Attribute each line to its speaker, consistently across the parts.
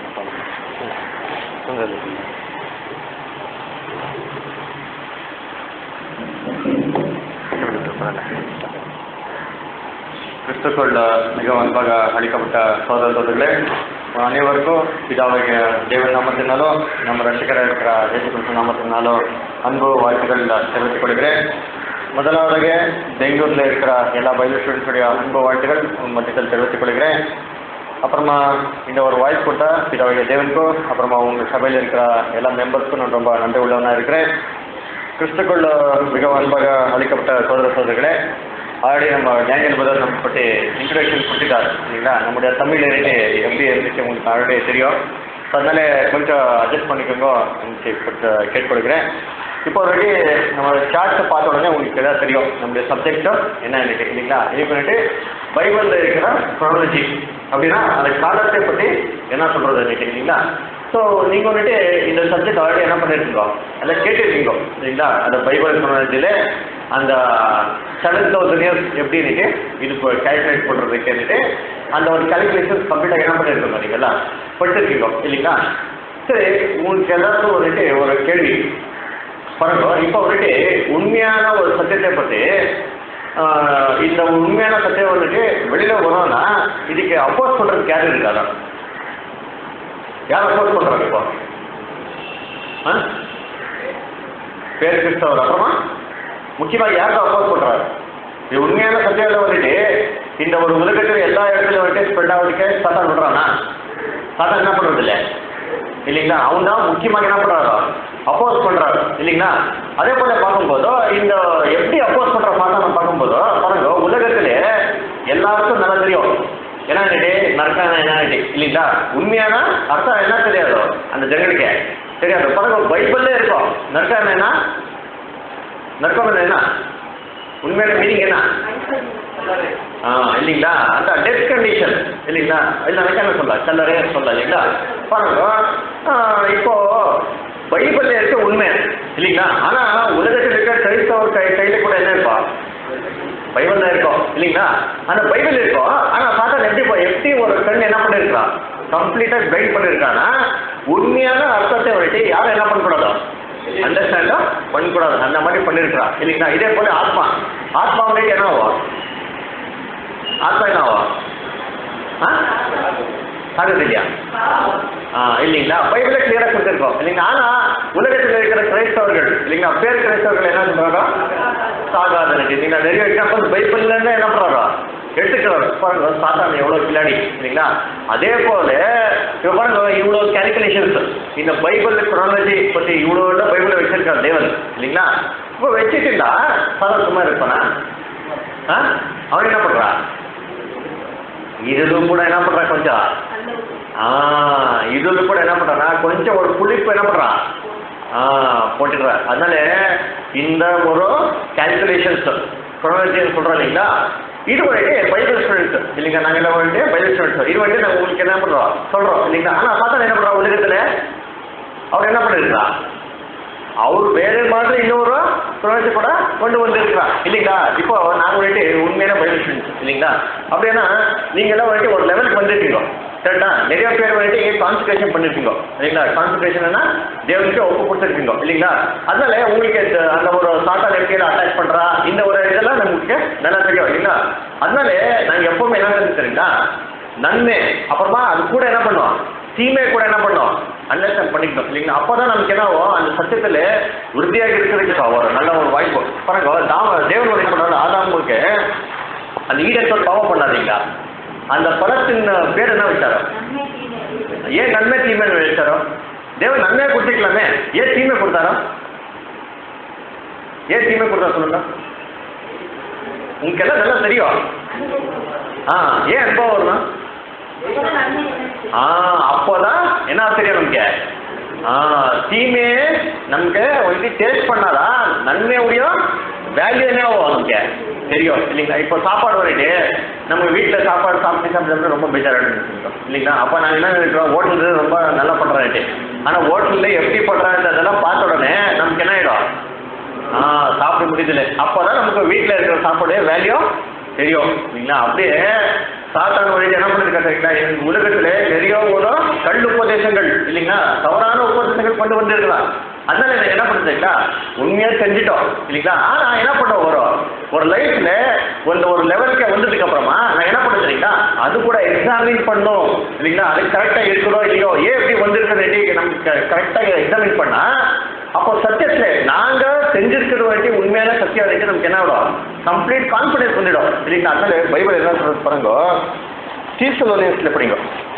Speaker 1: கிறிஸ்துக்குள் மிகவும் அன்பாக அளிக்கப்பட்ட சோதர சோதர்களே அனைவருக்கும் பிதாவாகிய தேவன் நாமத்தினாலோ நம்ம ரசிகராக இருக்கிற இயேசு கிறிஸ்து நாமத்தினாலோ அன்பு வாழ்த்துக்கள் தெரிவித்துக் கொள்கிறேன் முதலாவதாக பெங்களூரில் இருக்கிற எல்லா பைபிள் ஸ்டூடெண்ட்ஸுடைய அன்பு வாழ்த்துக்கள் உங்கள் மத்தியில் தெரிவித்துக் கொள்கிறேன் அப்புறமா இந்த ஒரு வாய்ப்பு கொடுத்தா பிதாவாகிய தேவனுக்கும் அப்புறமா உங்கள் சபையில் இருக்கிற எல்லா மெம்பர்ஸ்க்கும் நான் ரொம்ப நன்றி உள்ளவனாக இருக்கிறேன் கிறிஸ்துக்குள் மிகவும் அன்பாக அளிக்கப்பட்ட சோதர சோதரிகளே ஆல்ரெடி நம்ம டேனியல் பிரதர் நம்ம பற்றி இன்ட்ரடக்ஷன் கொடுத்துட்டார் இல்லைங்களா நம்முடைய தமிழ் எழுதி எப்படி இருந்துச்சு உங்களுக்கு ஆல்ரெடி தெரியும் ஸோ அதனால கொஞ்சம் அட்ஜஸ்ட் பண்ணிக்கோங்க கேட்டுக்கொடுக்குறேன் இப்போ ஆல்ரெடி நம்ம சார்ட்ஸை பார்த்த உடனே உங்களுக்கு எதாவது தெரியும் நம்முடைய சப்ஜெக்டும் என்ன இருக்கு இல்லைங்களா இது பண்ணிட்டு பைபிளில் இருக்கிற க்ரோனாலஜி அப்படின்னா அந்த காலத்தை பற்றி என்ன சொல்கிறது இன்னைக்கு இல்லைங்களா ஸோ நீங்கள் வந்துட்டு இந்த சப்ஜெக்ட் ஆல்ரெடி என்ன பண்ணிருக்கீங்க எல்லாம் கேட்டுருக்கீங்க சரிங்களா அந்த பைபிள் க்ரோனாலஜியில் அந்த செவன் தௌசண்ட் இயர்ஸ் எப்படி இன்னைக்கு இது இப்போ கேல்குலேட் பண்ணுறது கேட்டுட்டு அந்த ஒரு கேல்குலேஷன் கம்ப்ளீட்டாக என்ன பண்ணிருக்கோங்க நீங்கள் எல்லாம் படிச்சிருக்கீங்க இல்லைங்களா சரி உங்களுக்கு எல்லாருக்கும் வந்துட்டு ஒரு கேள்வி பாருங்க இப்போ வந்துட்டு உண்மையான ஒரு சத்தியத்தை பற்றி ஆஹ், இந்த உண்மையான சத்தியம் வந்துட்டு வெளியில வரோம்னா இதுக்கு அப்போஸ் பண்றதுக்கு யாரும் இருக்காதா யார் அப்போஸ் பண்றாங்க இப்போ ஆ? பேர் கிறிஸ்தவர் அப்புறமா முக்கியமா யாருக்கு அப்போஸ் பண்றாரு இது உண்மையான சத்தியத்தில் வந்துட்டு இந்த ஒரு உலகத்தில் எல்லா இடத்துலையும் வந்துட்டு ஸ்ப்ரெட் ஆகிறதுக்கு சாத்தான் விடுறானா சாத்தான் என்ன பண்றது இல்லை இல்லைங்களா அவன் தான் முக்கியமாக என்ன பண்றாரோ அப்போஸ் பண்றாரு இல்லைங்களா அதே போல பார்க்கும்போதோ இந்த எப்படி அப்போஸ் பண்ற சாத்தான் பார்க்கும்போதோ பாருங்க உலகத்திலே எல்லாருக்கும் நல்லா தெரியும் என்ன நரக்கான என்ன இல்லைங்களா உண்மையான அர்த்தம் என்ன தெரியாது அந்த ஜனங்களுக்கு தெரியாது பாருங்க பைபிள்லே இருக்கும் நரக்கான என்ன நரக்கம் என்ன உண்மையான மீனிங் என்ன ஆ இல்லைங்களா அந்த டெத் கண்டிஷன் இல்லைங்களா இல்லை நினைக்காம சொல்ல கல்லறே சொல்ல இல்லைங்களா பாருங்க ஆ, இப்போ பைபிள்ல இருக்க உண்மை இல்லைங்களா ஆனா உலகத்தில் இருக்க கிறிஸ்தவர் கை கையில கூட என்ன இருப்பா பைபிள்ல இருக்கும் இல்லைங்களா அந்த பைபிள் இருக்கும் ஆனா சாத்தான் எப்படி போ- எப்படி ஒரு கண் என்ன பண்ணிருக்கான் கம்ப்ளீட்டா கைட் பண்ணிருக்கானா உண்மையான அர்த்தத்தை வந்துட்டு யாரும் என்ன பண்ணக்கூடாதோ அண்டர்ஸ்டாண்டா பண்ணக்கூடாது அந்த மாதிரி பண்ணிருக்கிறான் இல்லைங்களா இதே போல ஆத்மா ஆத்மா வந்துட்டு என்ன ஆகும் ஆத்மா என்ன ஆகும் ஆ சாகுது இல்லையா ஆ இல்லைங்களா பைபிள கிளியராக கொடுத்துருக்கோம் இல்லைங்களா ஆனா உலகத்தில் இருக்கிற கிரைஸ்தவர்கள் இல்லைங்களா பேர் கிரைஸ்தவர்கள் என்ன சொல்றாங்க சாகாதனு இல்லைங்களா நிறைய எக்ஸாம்பிள் பைபிள்ல இருந்து என்ன பண்றாரோ எடுத்துக்கிறாரு பாருங்க சாத்தான் எவ்வளவு கில்லாடி இல்லைங்களா அதே போல இப்ப பாருங்க இவ்வளவு கேல்குலேஷன்ஸ் இந்த பைபிள் குரானலஜி பத்தி இவ்வளவு பைபிள வச்சிருக்காரு தேவன் இல்லைங்களா இப்போ வச்சுட்டுண்டா சாதா சும்மா இருப்பானா ஆ? அவன் என்ன பண்றா இதுலும் கூட என்ன பண்றா கொஞ்சம் ஆ இதுல கூட என்ன பண்றானா கொஞ்சம் ஒரு புளிப்பு என்ன பண்றான் ஆ போட்டுடுற அதனால இந்த ஒரு கால்குலேஷன்ஸ் குரோனாலஜின்னு சொல்றோம் இல்லைங்களா இது வந்துட்டு பைபிள் ஸ்டூடெண்ட்ஸ் இல்லைங்க நாங்கள் எல்லாம் வந்துட்டு பைபிள் ஸ்டூடெண்ட்ஸ் இது வந்துட்டு நாங்கள் உங்களுக்கு என்ன பண்றோம் சொல்றோம் இல்லைங்களா ஆனா பார்த்தா என்ன பண்றோம் உலகத்துல அவர் என்ன பண்ணிருக்கா அவர் வேற மாதிரி இன்னொரு குரோனாலஜி கூட கொண்டு வந்திருக்கிறார் இல்லைங்களா இப்போ நாங்கள் வந்துட்டு உண்மையான பைபிள் ஸ்டூடெண்ட்ஸ் இல்லைங்களா அப்படின்னா நீங்க எல்லாம் வந்துட்டு ஒரு லெவலுக்கு வந்திருக்கீங்க கரெக்டா நிறைய பேர் வந்துட்டு கான்சன்ட்ரேஷன் பண்ணிருக்கீங்க இல்லைங்களா கான்சன்ட்ரேஷன்னா தேவனுக்கு ஒப்பு கொடுத்துருக்கீங்க இல்லைங்களா அதனால உங்களுக்கு இந்த அந்த ஒரு சாட்டால் எப்படி அட்டாச் பண்றா இந்த ஒரு இதெல்லாம் நமக்கு நல்லா தெரியும் இல்லைங்களா அதனால நாங்க எப்பவுமே என்ன செஞ்சு தெரியுங்களா நன்மை அப்புறமா அது கூட என்ன பண்ணுவோம் தீமை கூட என்ன பண்ணும் அண்டர்ஸ்டாண்ட் பண்ணிக்கணும் இல்லைங்களா அப்போதான் நமக்கு என்ன ஆகும் அந்த சத்தியத்துல உறுதியாக இருக்கிறதுக்கு ஒரு நல்ல ஒரு வாய்ப்பு பாருங்க தாம தேவன் என்ன பண்றாரு ஆதாமுக்கு அந்த ஈடத்தோடு பாவம் பண்ணாதீங்களா அந்த படத்தின் பேர் என்ன வச்சாரோ ஏன் நன்மை தீமைன்னு வச்சாரோ தேவன் நன்மையை கொடுத்துக்கலாமே ஏன் தீமை கொடுத்தாரோ ஏன் தீமை கொடுத்தா சொல்லுங்க உங்களுக்கு எல்லாம் நல்லா தெரியும் ஆ ஏன் அனுபவம் வரணும் ஆ அப்போதான் என்ன தெரியும் நமக்கு ஆ தீமையே நமக்கு வந்து டேஸ்ட் பண்ணாதான் நன்மையுடைய வேல்யூ என்ன ஆகும் நமக்கு தெரியும் இல்லைங்களா இப்போ சாப்பாடு வந்துட்டு நம்ம வீட்டில் சாப்பாடு சாப்பிட்டு சாப்பிட்டு ரொம்ப பெஜாராக இருந்துருக்கோம் இல்லைங்களா அப்போ நாங்கள் என்ன நினைக்கிறோம் ஹோட்டலில் ரொம்ப நல்லா பண்ணுறாரு ஆனால் ஹோட்டலில் எப்படி பண்ணுறான்றதெல்லாம் பார்த்த உடனே நமக்கு என்ன ஆகிடும் ஆ சாப்பிட முடியுதுல்ல அப்போதான் நமக்கு வீட்டில் இருக்கிற சாப்பாடு வேல்யூ தெரியும் இல்லைங்களா அப்படியே சாத்தான் வழி என்ன பண்ணிருக்கா சரிங்களா இந்த உலகத்துல நிறைய ஒரு கல் உபதேசம் இல்லைங்களா தவறான உபதேசங்கள் கொண்டு வந்திருக்கலாம் அதனால எனக்கு என்ன பண்ணுறீங்களா உண்மையாக செஞ்சுட்டோம் இல்லைங்களா ஆனால் என்ன பண்ண வரும் ஒரு லைஃப்ல ஒரு ஒரு லெவலுக்கு வந்ததுக்கு அப்புறமா நான் என்ன பண்ண தெரியுங்களா அது கூட எக்ஸாமின் பண்ணும் இல்லைங்களா அது கரெக்டாக இருக்குதோ இல்லையோ ஏன் இப்படி வந்திருக்கிறது நமக்கு கரெக்டாக எக்ஸாமின் பண்ணா அப்போ சத்தியத்துல நாங்க செஞ்சிருக்கிற வாட்டி உண்மையான சத்தியம் வரைக்கும் நமக்கு என்ன ஆகும் கம்ப்ளீட் கான்ஃபிடன்ஸ் வந்துடும் இல்லைங்களா அதனால பைபிள் என்ன சொல்றது பாருங்க தீசலோனியன்ஸ்ல படிங்க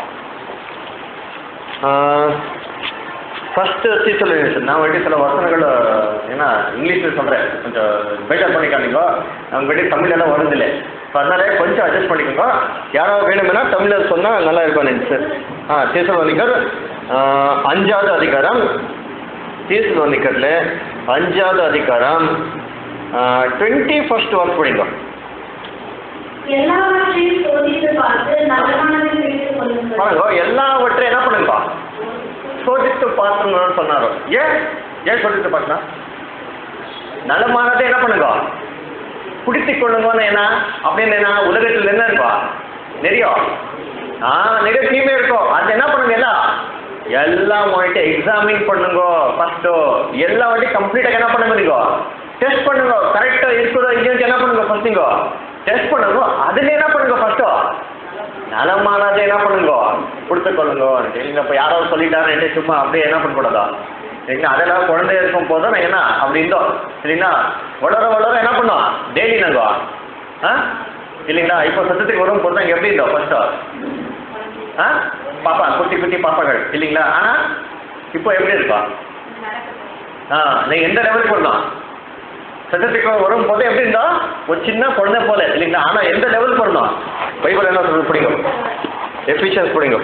Speaker 1: ஃபர்ஸ்ட் தீசலோனியன்ஸ் நான் வாட்டி சில வசனங்கள் ஏன்னா இங்கிலீஷில் சொல்கிறேன் கொஞ்சம் பேஜார் பண்ணிக்காதீங்க நம்ம வாட்டி தமிழெல்லாம் வருதில்லை ஸோ அதனால கொஞ்சம் அட்ஜஸ்ட் பண்ணிக்கோங்க யாராவது வேணும்னா தமிழில் சொன்னால் நல்லா இருக்கும் எனக்கு சார் ஆ தீசலோனிக்கர் அஞ்சாவது அதிகாரம் தீசுலோனிக்கர்ல அஞ்சாவது அதிகாரம் டுவெண்ட்டி ஃபர்ஸ்ட் ஒர்க் படிங்க
Speaker 2: எல்லாவற்றையும் சோதித்து பார்த்து நலமானதை பிடித்துக் கொள்ளுங்கள்
Speaker 1: பாருங்க எல்லாவற்றையும் என்ன பண்ணுங்கப்பா சோதித்து பார்த்துங்கன்னு சொன்னாரு ஏன் ஏன் சோதித்து பார்த்தா நலமானதை என்ன பண்ணுங்க பிடித்து கொள்ளுங்கன்னு என்ன அப்படின்னு என்ன உலகத்தில் என்ன இருக்கா நிறைய ஆ நிறைய தீமை இருக்கும் அது என்ன பண்ணுங்க எல்லாம் எல்லாம் வந்துட்டு எக்ஸாமின் பண்ணுங்க ஃபஸ்ட்டு எல்லாம் வந்துட்டு கம்ப்ளீட்டாக என்ன பண்ணுங்க நீங்க டெஸ்ட் பண்ணுங்க கரெக்டாக இருக்குதோ இல்லையோன்னு என்ன பண்ணுங்க ஃபஸ்ட் நீங்க டெஸ்ட் பண்ணுங்க அதுல என்ன பண்ணுங்க ஃபஸ்ட்டு நலமானதை என்ன பண்ணுங்க கொடுத்துக்கொள்ளுங்க இல்லைங்க இப்போ யாராவது சொல்லிட்டாரு சும்மா அப்படியே என்ன பண்ணக்கூடாதா சரிங்களா அதெல்லாம் குழந்தை இருக்கும் போது நான் என்ன அப்படி இருந்தோம் சரிங்களா வளர வளர என்ன பண்ணோம் டெய்லி நாங்க ஆ இல்லைங்களா இப்போ சத்தத்துக்கு வரும் போது நாங்கள் எப்படி இருந்தோம் ஃபர்ஸ்ட்டு ஆ பாப்பா குட்டி குட்டி பாப்பாக்கள் இல்லைங்களா ஆனால் இப்போ எப்படி இருக்கா ஆ நீங்கள் எந்த லெவலுக்கு வரணும் சட்டத்துக்கு வரும் போது எப்படி இருந்தா ஒரு சின்ன குழந்தை போல இல்லைங்களா ஆனால் எந்த லெவலுக்கு வரணும் பைபிள் என்ன சொல்றது படிங்க எஃபிஷியன்ஸ் படிங்க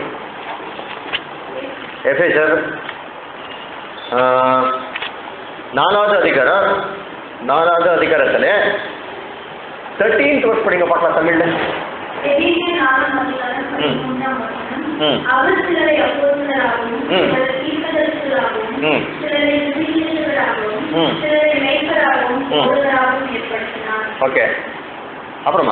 Speaker 1: எஃபிஷியர் நாலாவது அதிகாரம் நாலாவது அதிகாரத்தில் தேர்ட்டீன் கோர்ஸ் படிங்க பார்க்கலாம் தமிழில்
Speaker 2: எபேசியர் நாலாம் அதிகாரம் பதிமூன்றாம் வசனம்.
Speaker 1: ம்.
Speaker 2: அவர் சிலரை அப்போஸ்தலராகவும்,
Speaker 1: ம்.
Speaker 2: சிலரை தீர்க்கதரிசிகளாகவும்,
Speaker 1: ம்.
Speaker 2: சிலரை சுவிசேஷகராகவும்,
Speaker 1: ம்.
Speaker 2: சிலரை மேய்ப்பராகவும்,
Speaker 1: ம்.
Speaker 2: போதகராகவும் ஏற்படுத்தினார்.
Speaker 1: ஓகே அப்புறமா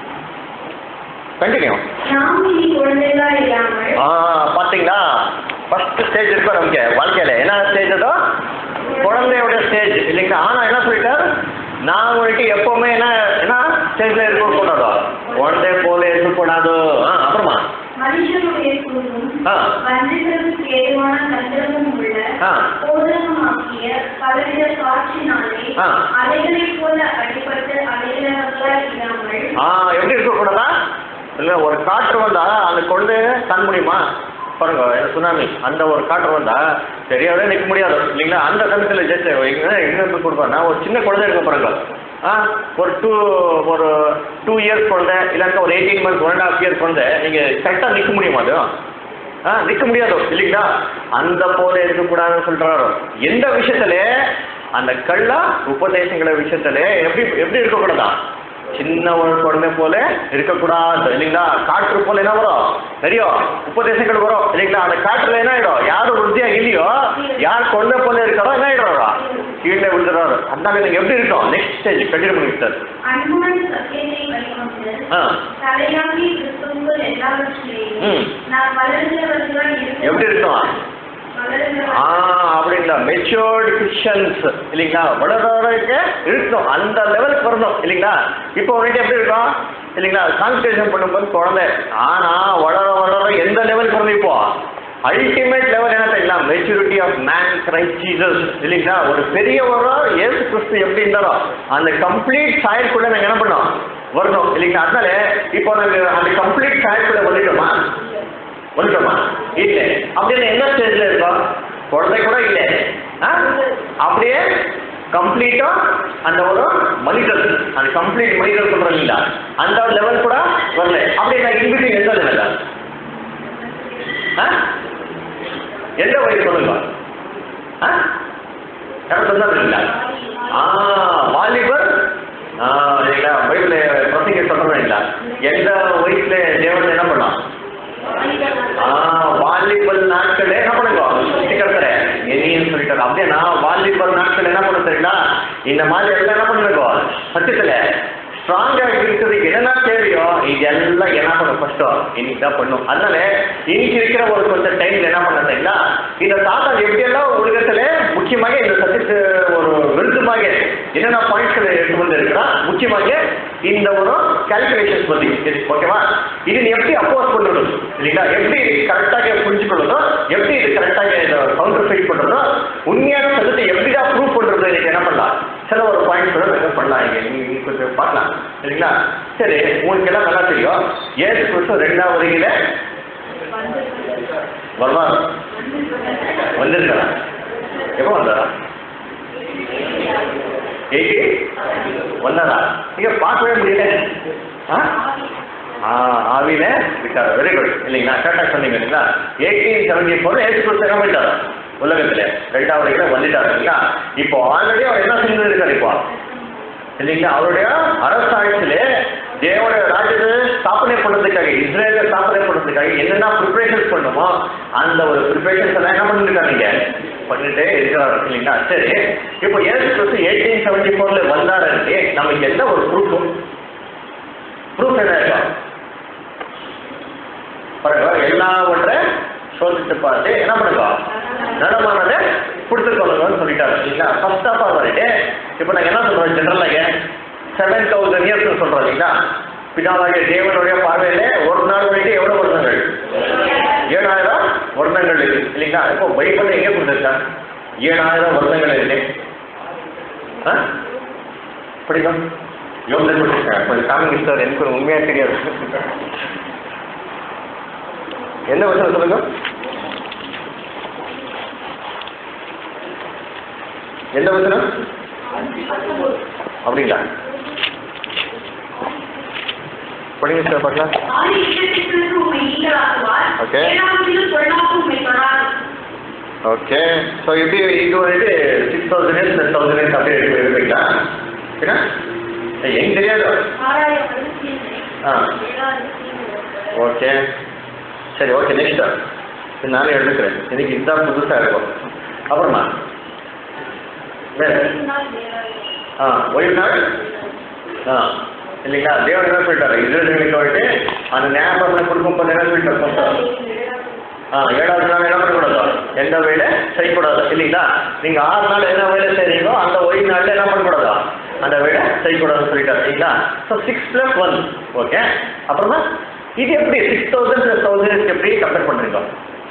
Speaker 1: கண்டினியூ
Speaker 2: நாம் இனி குழந்தைகளா இல்லாமல்
Speaker 1: ஆ பார்த்தீங்களா ஃபர்ஸ்ட் ஸ்டேஜ் இருக்கும் நமக்கு வாழ்க்கையில என்ன ஸ்டேஜ் அதோ குழந்தையோட ஸ்டேஜ் இல்லைங்களா ஆனா என்ன சொல்லிட்டார் நான் வந்துட்டு எப்பவுமே என்ன என்ன ஸ்டேஜ்ல இருக்கக்கூடாதோ குழந்தை போல இருக்கக்கூடாது ஆ அப்புறமா
Speaker 2: மனுஷனுடைய சூழும்
Speaker 1: ஆ.
Speaker 2: வஞ்சகருக்கு ஏதுவான தந்திரமும் உள்ள
Speaker 1: ஆ.
Speaker 2: போதகமாக்கிய பலவித காற்றினாலே
Speaker 1: ஆ.
Speaker 2: அலைகளைப் போல அடிபட்டு அலைகிறவர்களாய் இல்லாமல்
Speaker 1: ஆ எப்படி இருக்கக்கூடாதா இல்லை ஒரு காற்று வந்தா அந்த குழந்தைய தன் முடியுமா பாருங்க என்ன சுனாமி அந்த ஒரு காற்று வந்தா சரியாவே நிற்க முடியாது இல்லைங்களா அந்த சமயத்தில் ஜெஸ்ட் எங்க எங்க இருந்து கொடுப்பாருன்னா ஒரு சின்ன குழந்தை இருக்க பாருங்க ஆ ஒரு டூ ஒரு டூ இயர்ஸ் குழந்தை இல்லைன்னா ஒரு eighteen months one and half years குழந்தை நீங்கள் கரெக்டாக நிற்க முடியுமா அது ஆ நிற்க முடியாது இல்லைங்களா அந்த போல இருக்கக்கூடாதுன்னு சொல்றாரு எந்த விஷயத்துல அந்த கள்ள உபதேசங்கள விஷயத்துல எப்படி எப்படி இருக்கக்கூடாதா சின்ன ஒரு குழந்தை போல இருக்கக்கூடாது இல்லைங்களா காற்று போல என்ன வரும் நிறைய உபதேசங்கள் வரும் இல்லைங்களா அந்த காற்றுல என்ன ஆயிடும் யாரு உறுதியா இல்லையோ யார் குழந்தை போல இருக்காரோ என்ன ஆயிடுறாரோ கீழே விழுந்துறாரு அதனால நீங்க எப்படி இருக்கும் நெக்ஸ்ட் ஸ்டேஜ் கண்டினியூ பண்ணி சார்
Speaker 2: அன்புடன் சத்தியத்தை கைக்கொண்டு
Speaker 1: ஆ
Speaker 2: தலையாகி கிறிஸ்துவுக்குள் எல்லாவற்றிலேயும்
Speaker 1: ம்.
Speaker 2: நாம் வளர்கிறவர்களாய் இருக்க
Speaker 1: எப்படி இருக்கும் ஆ
Speaker 2: வளர்கிறவர்களாய்
Speaker 1: அப்படிங்களா மெச்சூர்டு கிறிஸ்டியன்ஸ் இல்லைங்களா வளர்றவருக்கு இருக்கணும் அந்த லெவலுக்கு வரணும் இல்லைங்களா இப்போ உங்கள்கிட்ட எப்படி இருக்கும் இல்லைங்களா கான்சன்ட்ரேஷன் பண்ணும்போது குழந்தை ஆனா வளர வளர எந்த லெவலுக்கு வரணும் இப்போ அல்டிமேட் லெவல் என்ன தெரியுங்களா maturity of man Christ Jesus இல்லைங்களா ஒரு பெரியவரோ இயேசு கிறிஸ்து எப்படி இருந்தாரோ அந்த கம்ப்ளீட் சாயல்குள்ள நாங்கள் என்ன பண்ணோம் வரணும் இல்லைங்களா அதனால இப்போ நாங்கள் அந்த கம்ப்ளீட் சாயல்குள்ள வந்துட்டோமா வந்துட்டோமா இல்லை அப்படின்னு என்ன ஸ்டேஜ்ல இருக்கோம் குழந்தை கூட இல்லை ஆ? அப்படியே கம்ப்ளீட்டா அந்த ஒரு மனிதர் அந்த கம்ப்ளீட் மனிதர் சொல்றோம் இல்லைங்களா அந்த லெவல் கூட வரல அப்படியே நான் இன்பிட்வீன் எந்த லெவல் எந்த வயசு சொல்லுங்க ஆ யாரும் சொன்னதில்லைங்களா ஆ வாலிபர் ஆ இல்லைங்களா பைபிள் பிரசங்க சொல்றோம் இல்லைங்களா எந்த வயசுல தேவன் என்ன பண்ணலாம் ஆ வாலிபல் நாட்கள் என்ன பண்ணுங்க சீக்கிரத்துல எனின்னு சொல்லிட்டாரு அப்படின்னா வாலிபல் நாட்கள் என்ன பண்ண தெரியுங்களா இந்த மாதிரி எல்லாம் என்ன பண்ணுங்க சத்தியத்துல ஸ்ட்ராங்கா இருக்கிறதுக்கு என்னென்ன தேவையோ இது எல்லாம் என்ன பண்ணும் ஃபர்ஸ்டோ இன்னைக்கு தான் பண்ணும் அதனால இன்னைக்கு இருக்கிற ஒரு கொஞ்சம் டைம்ல என்ன பண்ண தெரியுங்களா இந்த சாத்தான் எப்படியெல்லாம் உலகத்துல முக்கியமாக இந்த சத்தியத்து ஒரு விருத்தமாக என்னென்ன பாயிண்ட்ஸ்களை எடுத்து வந்து இருக்கிறான் முக்கியமாக இந்த ஒரு கால்குலேஷன்ஸ் பத்தி இது ஓகேவா இது நீ எப்படி அப்போஸ் பண்ணணும் இல்லைங்களா எப்படி கரெக்டாக புரிஞ்சுக்கொள்ளணும் எப்படி இது கரெக்டாக இதை கவுண்டர் ஃபைட் பண்ணுறதும் உண்மையான சத்தத்தை எப்படிதான் ப்ரூவ் பண்றது இதுக்கு என்ன பண்ணலாம் சில ஒரு பாயிண்ட்ஸ் கூட நாங்கள் பண்ணலாம் இங்கே நீங்கள் கொஞ்சம் பார்க்கலாம் சரிங்களா சரி உங்களுக்கு எல்லாம் நல்லா தெரியும் ஏழு வருஷம் ரெண்டாவது வருகையில் வருவார் வந்திருக்கிறா எப்போ வந்தாரா எயிட்டி வந்தாரா நீங்க பார்க்கவே முடியல ஆ ஆ ஆவியில இருக்காரு வெரி குட் இல்லைங்களா கரெக்டாக சொன்னீங்க இல்லைங்களா எயிட்டீன் செவன்டி ஃபோர் ஏசு கிறிஸ்து என்ன பண்ணிட்டாரு உலகத்துல ரெண்டாவது வரைக்கும் வந்துட்டாரு இல்லைங்களா இப்போ ஆல்ரெடி அவர் என்ன செஞ்சு இருக்காரு இப்போ இல்லைங்களா அவருடைய அரசாட்சியில தேவனுடைய ராஜ்யத்தை ஸ்தாபனை பண்ணுறதுக்காக இஸ்ரேலை ஸ்தாபனை பண்ணுறதுக்காக என்னென்ன ப்ரிப்பரேஷன்ஸ் பண்ணுமோ அந்த ஒரு ப்ரிப்பரேஷன்ஸ் எல்லாம் என்ன பண்ணிருக்காங்க நீங்க பண்ணிட்டே இருக்கிறாரு இல்லைங்களா சரி இப்போ ஏசு கிறிஸ்து எயிட்டீன் செவன்டி ஃபோர்ல வந்தாருன்னு நமக்கு எந்த ஒரு ப்ரூஃப் ப்ரூஃப் என்ன இருக்கும் பாருங்க எல்லாவற்றை சோதித்து பார்த்து என்ன பண்ணுங்க நடமானதை கொடுத்துக்கொள்ளுங்கன்னு சொல்லிட்டாரு இல்லைங்களா ஃபர்ஸ்ட் ஆஃப் ஆல் வந்துட்டு இப்போ நாங்கள் என்ன சொல்றோம் ஜென்ரலாக செவன் தௌசண்ட் இயர்ஸ் சொல்றோம் இல்லைங்களா பிதாவாகிய தேவனுடைய பார்வையில ஒரு நாள் வரைக்கும் எவ்வளவு வருடங்கள் ஏழாயிரம் வருடங்கள் இருக்கு இல்லைங்களா இப்போ பைபிள் எங்கே கொடுத்துருக்கா ஏழாயிரம் வருடங்கள் இருக்கு ஆ படிக்கும் எவ்வளோ கொடுத்துருக்கேன் கொஞ்சம் காமிங்க சார் எனக்கு உண்மையாக தெரியாது என்ன வசனம் சொல்லுங்க எந்த வசனம் அப்படிங்களா படிங்க சார் பார்க்கலாம்
Speaker 2: ஆறு இஷ்டத்திற்கு உம்மை ஈடலாக்குவார்.
Speaker 1: Okay.
Speaker 2: ஏழாவதில் பொல்லாப்பு உம்மை தொடாது.
Speaker 1: ஓகே ஸோ எப்படி இது வந்துட்டு six thousand years plus thousand years அப்படியே எடுத்து எடுப்பீங்களா ஏன்னா எனக்கு தெரியாது
Speaker 2: ஆறாயிரம் வருடம் தீமை.
Speaker 1: ஆ
Speaker 2: ஏழாயிரம் தீமை.
Speaker 1: ஓகே சரி ஓகே நெக்ஸ்ட் இது நானே எடுத்துக்கிறேன் எனக்கு இதுதான் புதுசாக இருக்கும் அப்புறமா வேறு
Speaker 2: ஒரு நாள் ஏழாயிரம்.
Speaker 1: ஆ ஒரு நாள் ஆ இல்லைங்களா தேவன் என்ன சொல்லிட்டாரு இஸ்ரேலுக்கு வந்துட்டு அந்த ஞாபகம் கொடுக்கும் போது என்ன சொல்லிட்டாரு ஃபர்ஸ்ட் ஆ ஏழாவது நாள் என்ன பண்ணக்கூடாது எந்த வேலை செய்யக்கூடாது இல்லைங்களா நீங்கள் ஆறு நாள் என்ன வேலை செய்கிறீங்களோ அந்த ஒரு நாளில் என்ன பண்ணக்கூடாதா அந்த வேலை செய்யக்கூடாதுன்னு சொல்லிட்டாரு இல்லைங்களா so six plus one okay அப்புறமா இது எப்படி சிக்ஸ் தௌசண்ட் ப்ளஸ் தௌசண்ட் எப்படி கம்பேர் பண்ணுறீங்க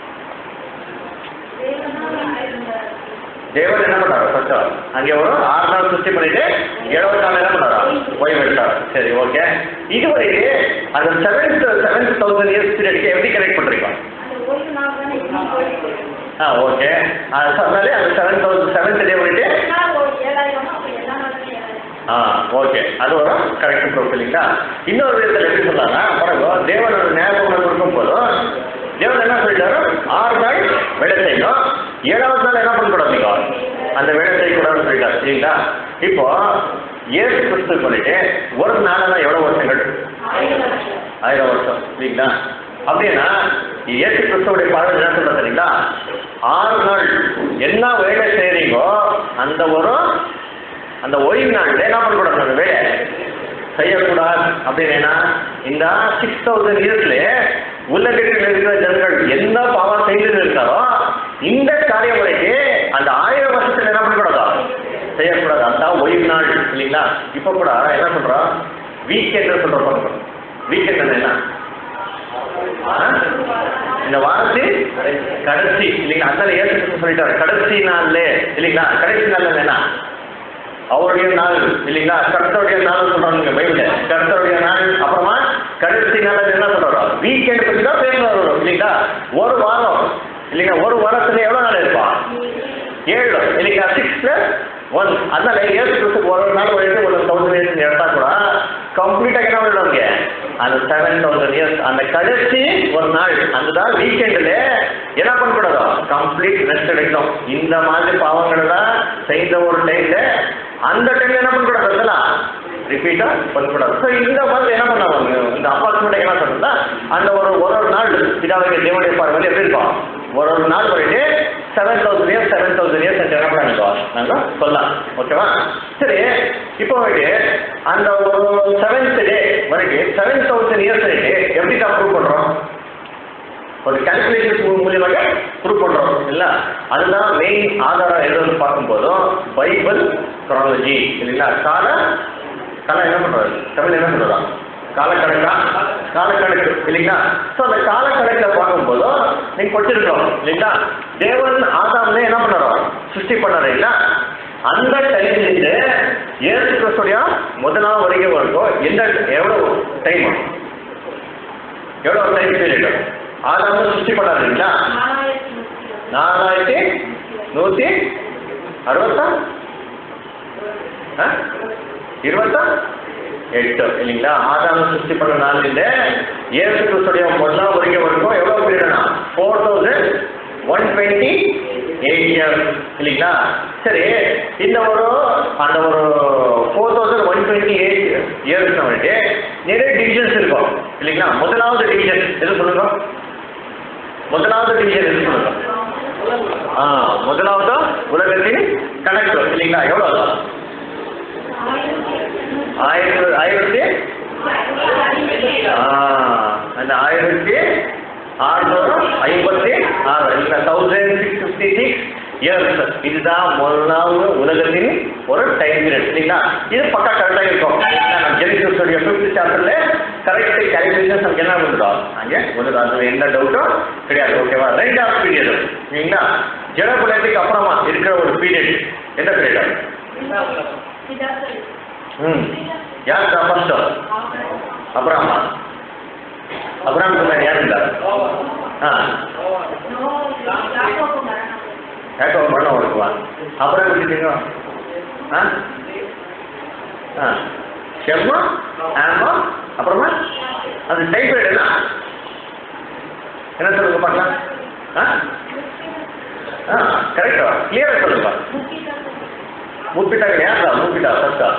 Speaker 1: தேவன் என்ன பண்ணாரு ஃபர்ஸ்ட் அங்கே ஒரு ஆறு நாள் சுத்தி பண்ணிட்டு ஏழாவது நாள் என்ன பண்ணாரா ஓய்வு எடுத்தார் சரி ஓகே இதுவரைக்கு அந்த செவன்த் செவன்த் தௌசண்ட் இயர்ஸ் பீரியடுக்கு எப்படி கனெக்ட் பண்ணுறீங்க
Speaker 2: அந்த ஒரு நாள் தானே இப்படி போயிருக்கு.
Speaker 1: ஆ ஓகே அது சொன்னாலே அந்த செவன் தௌசண்ட் செவன்த் டே வந்துட்டு
Speaker 2: ஒரு நாள் ஒரு ஏழாயிரம் அப்ப எல்லா நாளும் ஏழாயிரம்.
Speaker 1: ஆ ஓகே அது ஒரு கரெக்ட் ப்ரூஃப் இல்லைங்களா இன்னொரு விதத்தில் எப்படி சொன்னாங்கன்னா பாருங்க தேவனோட ஞாபகம் கொடுக்கும் போதும் தேவன் என்ன சொல்லிட்டாரு ஆறு நாள் வேலை செய்யணும் ஏழாவது நாள் என்ன பண்ணக்கூடாது நீங்க அந்த வேலை செய்யக்கூடாதுன்னு சொல்லிட்டாரு சரிங்களா இப்போ ஏசு கிறிஸ்து பண்ணிட்டு ஒரு நாளெல்லாம் எவ்வளோ வருஷங்கள்
Speaker 2: ஆயிரம் வருஷம்.
Speaker 1: ஆயிரம் வருஷம் இல்லைங்களா அப்படின்னா இயேசு கிறிஸ்துவோடைய பார்வை என்ன சொல்றது தெரியுங்களா ஆறு நாள் என்ன வேலை செய்றீங்கோ அந்த ஒரு அந்த ஓய்வு நாள்ல என்ன பண்ணக்கூடாது அந்த வேலை செய்யக்கூடாது அப்படின்னா இந்த சிக்ஸ் தௌசண்ட் இயர்ஸ்ல உலகத்தில் இருக்கிற ஜனங்கள் எந்த பாவம் செய்து இருக்காரோ இந்த காரியம் வரைக்கும் அந்த ஆயிரம் வருஷத்துல என்ன பண்ணக்கூடாதா செய்யக்கூடாது அதான் ஓய்வு நாள் இல்லைங்களா இப்போ கூட என்ன சொல்றோம் வீக்கெண்ட் சொல்ற பாருங்க வீக்கெண்ட் என்ன ஆ? இந்த வாரத்து கடைசி இல்லைங்களா அதனால ஏற்று சொல்லிட்டாரு கடைசி நாள்ல இல்லைங்களா கடைசி நாள் என்ன அவருடைய நாள் இல்லைங்களா கர்த்தருடைய நாள் சொல்றாங்க பைபிள்ல கர்த்தருடைய நாள் அப்புறமா கடைசி நாள் என்ன சொல்றாரு வீக்கெண்ட் பத்தி தான் பேசுறாரு இல்லைங்களா ஒரு வாரம் இல்லைங்களா ஒரு வாரத்துல எவ்வளவு நாள் இருப்பான் ஏழு இல்லைங்களா சிக்ஸ் பிளஸ் ஒன் அதனால ஏழு கிறிஸ்துக்கு ஒரு நாள் வரைக்கும் ஒரு தௌசண்ட் இயர்ஸ் எடுத்தா கூட கம்ப்ளீட்டாக என்ன பண்ணுவாங்க அந்த செவன் தௌசண்ட் இயர்ஸ் அந்த கடைசி ஒரு நாள் அந்த தான் வீக்கெண்டில் என்ன பண்ணக்கூடாதோ கம்ப்ளீட் ரெஸ்ட் எடுக்கணும் இந்த மாதிரி பாவங்கள் தான் செய்த ஒரு டைம்ல அந்த டைம்ல என்ன பண்ணக்கூடாது அதெல்லாம் ரிப்பீட்டா பண்ணக்கூடாது ஸோ இந்த மாதிரி என்ன பண்ணுவாங்க இந்த அப்பார்ட்மெண்ட் என்ன சொல்றதா அந்த ஒரு ஒரு ஒரு நாள் பிதாவுடைய தேவனுடைய பார்வையில் எப்படி இருக்கும் ஒரு ஒரு நாள் போயிட்டு seven thousand years seven thousand years என்ன பண்ணிக்கோ நாங்கள் சொல்லலாம் ஓகேவா சரி இப்போ வந்துட்டு அந்த ஒரு செவன்த் டே வரைக்கும் செவன் தௌசண்ட் இயர்ஸ் வரைக்கும் எப்படி தான் ப்ரூவ் பண்ணுறோம் ஒரு கால்குலேஷன் மூலியமாக ப்ரூவ் பண்ணுறோம் இல்லை அதுதான் மெயின் ஆதாரம் எதுன்னு பார்க்கும்போதும் பைபிள் குராலஜி இல்லைங்களா கால காலம் என்ன பண்றாரு தமிழ் என்ன சொல்றா காலக்கணக்கா காலக்கணக்கு இல்லைங்களா ஸோ அந்த காலக்கணக்கில் பார்க்கும்போதும் நீங்க படிச்சிருக்கோம் இல்லைங்களா தேவன் ஆதாம்ல என்ன பண்ணாரோ சிருஷ்டி பண்ணாரு இல்லைங்களா அந்த டைம்லேருந்து ஏசு கிறிஸ்துடைய முதலாம் வரைக்கும் வரைக்கும் எந்த எவ்வளவு டைம் எவ்வளவு டைம் பீரியட் ஆதாம் சிருஷ்டி பண்ணாரு இல்லைங்களா
Speaker 2: நாலாயிரத்தி நூற்றி
Speaker 1: நாலாயிரத்தி நூற்றி அறுபத்தா ஆ? இருபத்தா எட்டு இல்லைங்களா ஆதாம் சிருஷ்டி பண்ண நாளில் ஏசு கிறிஸ்துடைய முதலாம் வரைக்கும் வரைக்கும் எவ்வளோ பீரியட்னா four thousand one twenty eight years இல்லைங்களா சரி இந்த ஒரு அந்த ஒரு four thousand one twenty eight years வந்துட்டு நிறைய டிவிஷன்ஸ் இருக்கும் இல்லைங்களா முதலாவது டிவிஷன் எது சொல்லுங்க முதலாவது டிவிஷன் எது சொல்லுங்க ஆ முதலாவது உலகத்தின் கணக்கு இல்லைங்களா எவ்வளோ அது? ஆயிரத்தி ஆயிரத்தி ஆ, அந்த ஆயிரத்தி ஆறுநூறு ஐம்பத்தி ஆறு இல்லை thousand six fifty six years இதுதான் முதலாவது உலகத்தின் ஒரு டைம் பீரியட் இல்லைங்களா இது பக்கா கரெக்டாக இருக்கும் ஜெனிசஸுடைய ஃபிஃப்த் சாப்டர்ல கரெக்ட் கேல்குலேஷன்ஸ் நமக்கு என்ன பண்ணுறோம் அங்கே முதல்ல அதில் எந்த டவுட்டும் கிடையாது ஓகேவா ரெண்டாவது பீரியட் இல்லைங்களா ஜனகுலத்துக்கு அப்புறமா இருக்கிற ஒரு பீரியட் எந்த பீரியட் ம் யார் தான் ஃபர்ஸ்ட் அப்புறமா அப்புறம் யார் இருந்தார் ஆ ಯಾಕೋ ಮಣ್ಣು ಹೊಡ್ಕುವ ಅಪರ ಬಿಟ್ಟಿದ್ದೀನೋ ಹಾಂ ಹಾಂ ಕೆಮ್ಮ ஆமா அப்புறமா அது டைஃபாய்டு என்ன என்ன சொல்லுங்க பார்க்கலாம் ஆ ஆ கரெக்டா கிளியராக சொல்லுங்க மூப்பிட்டாங்க யாரா மூப்பிட்டா ஃபர்ஸ்டா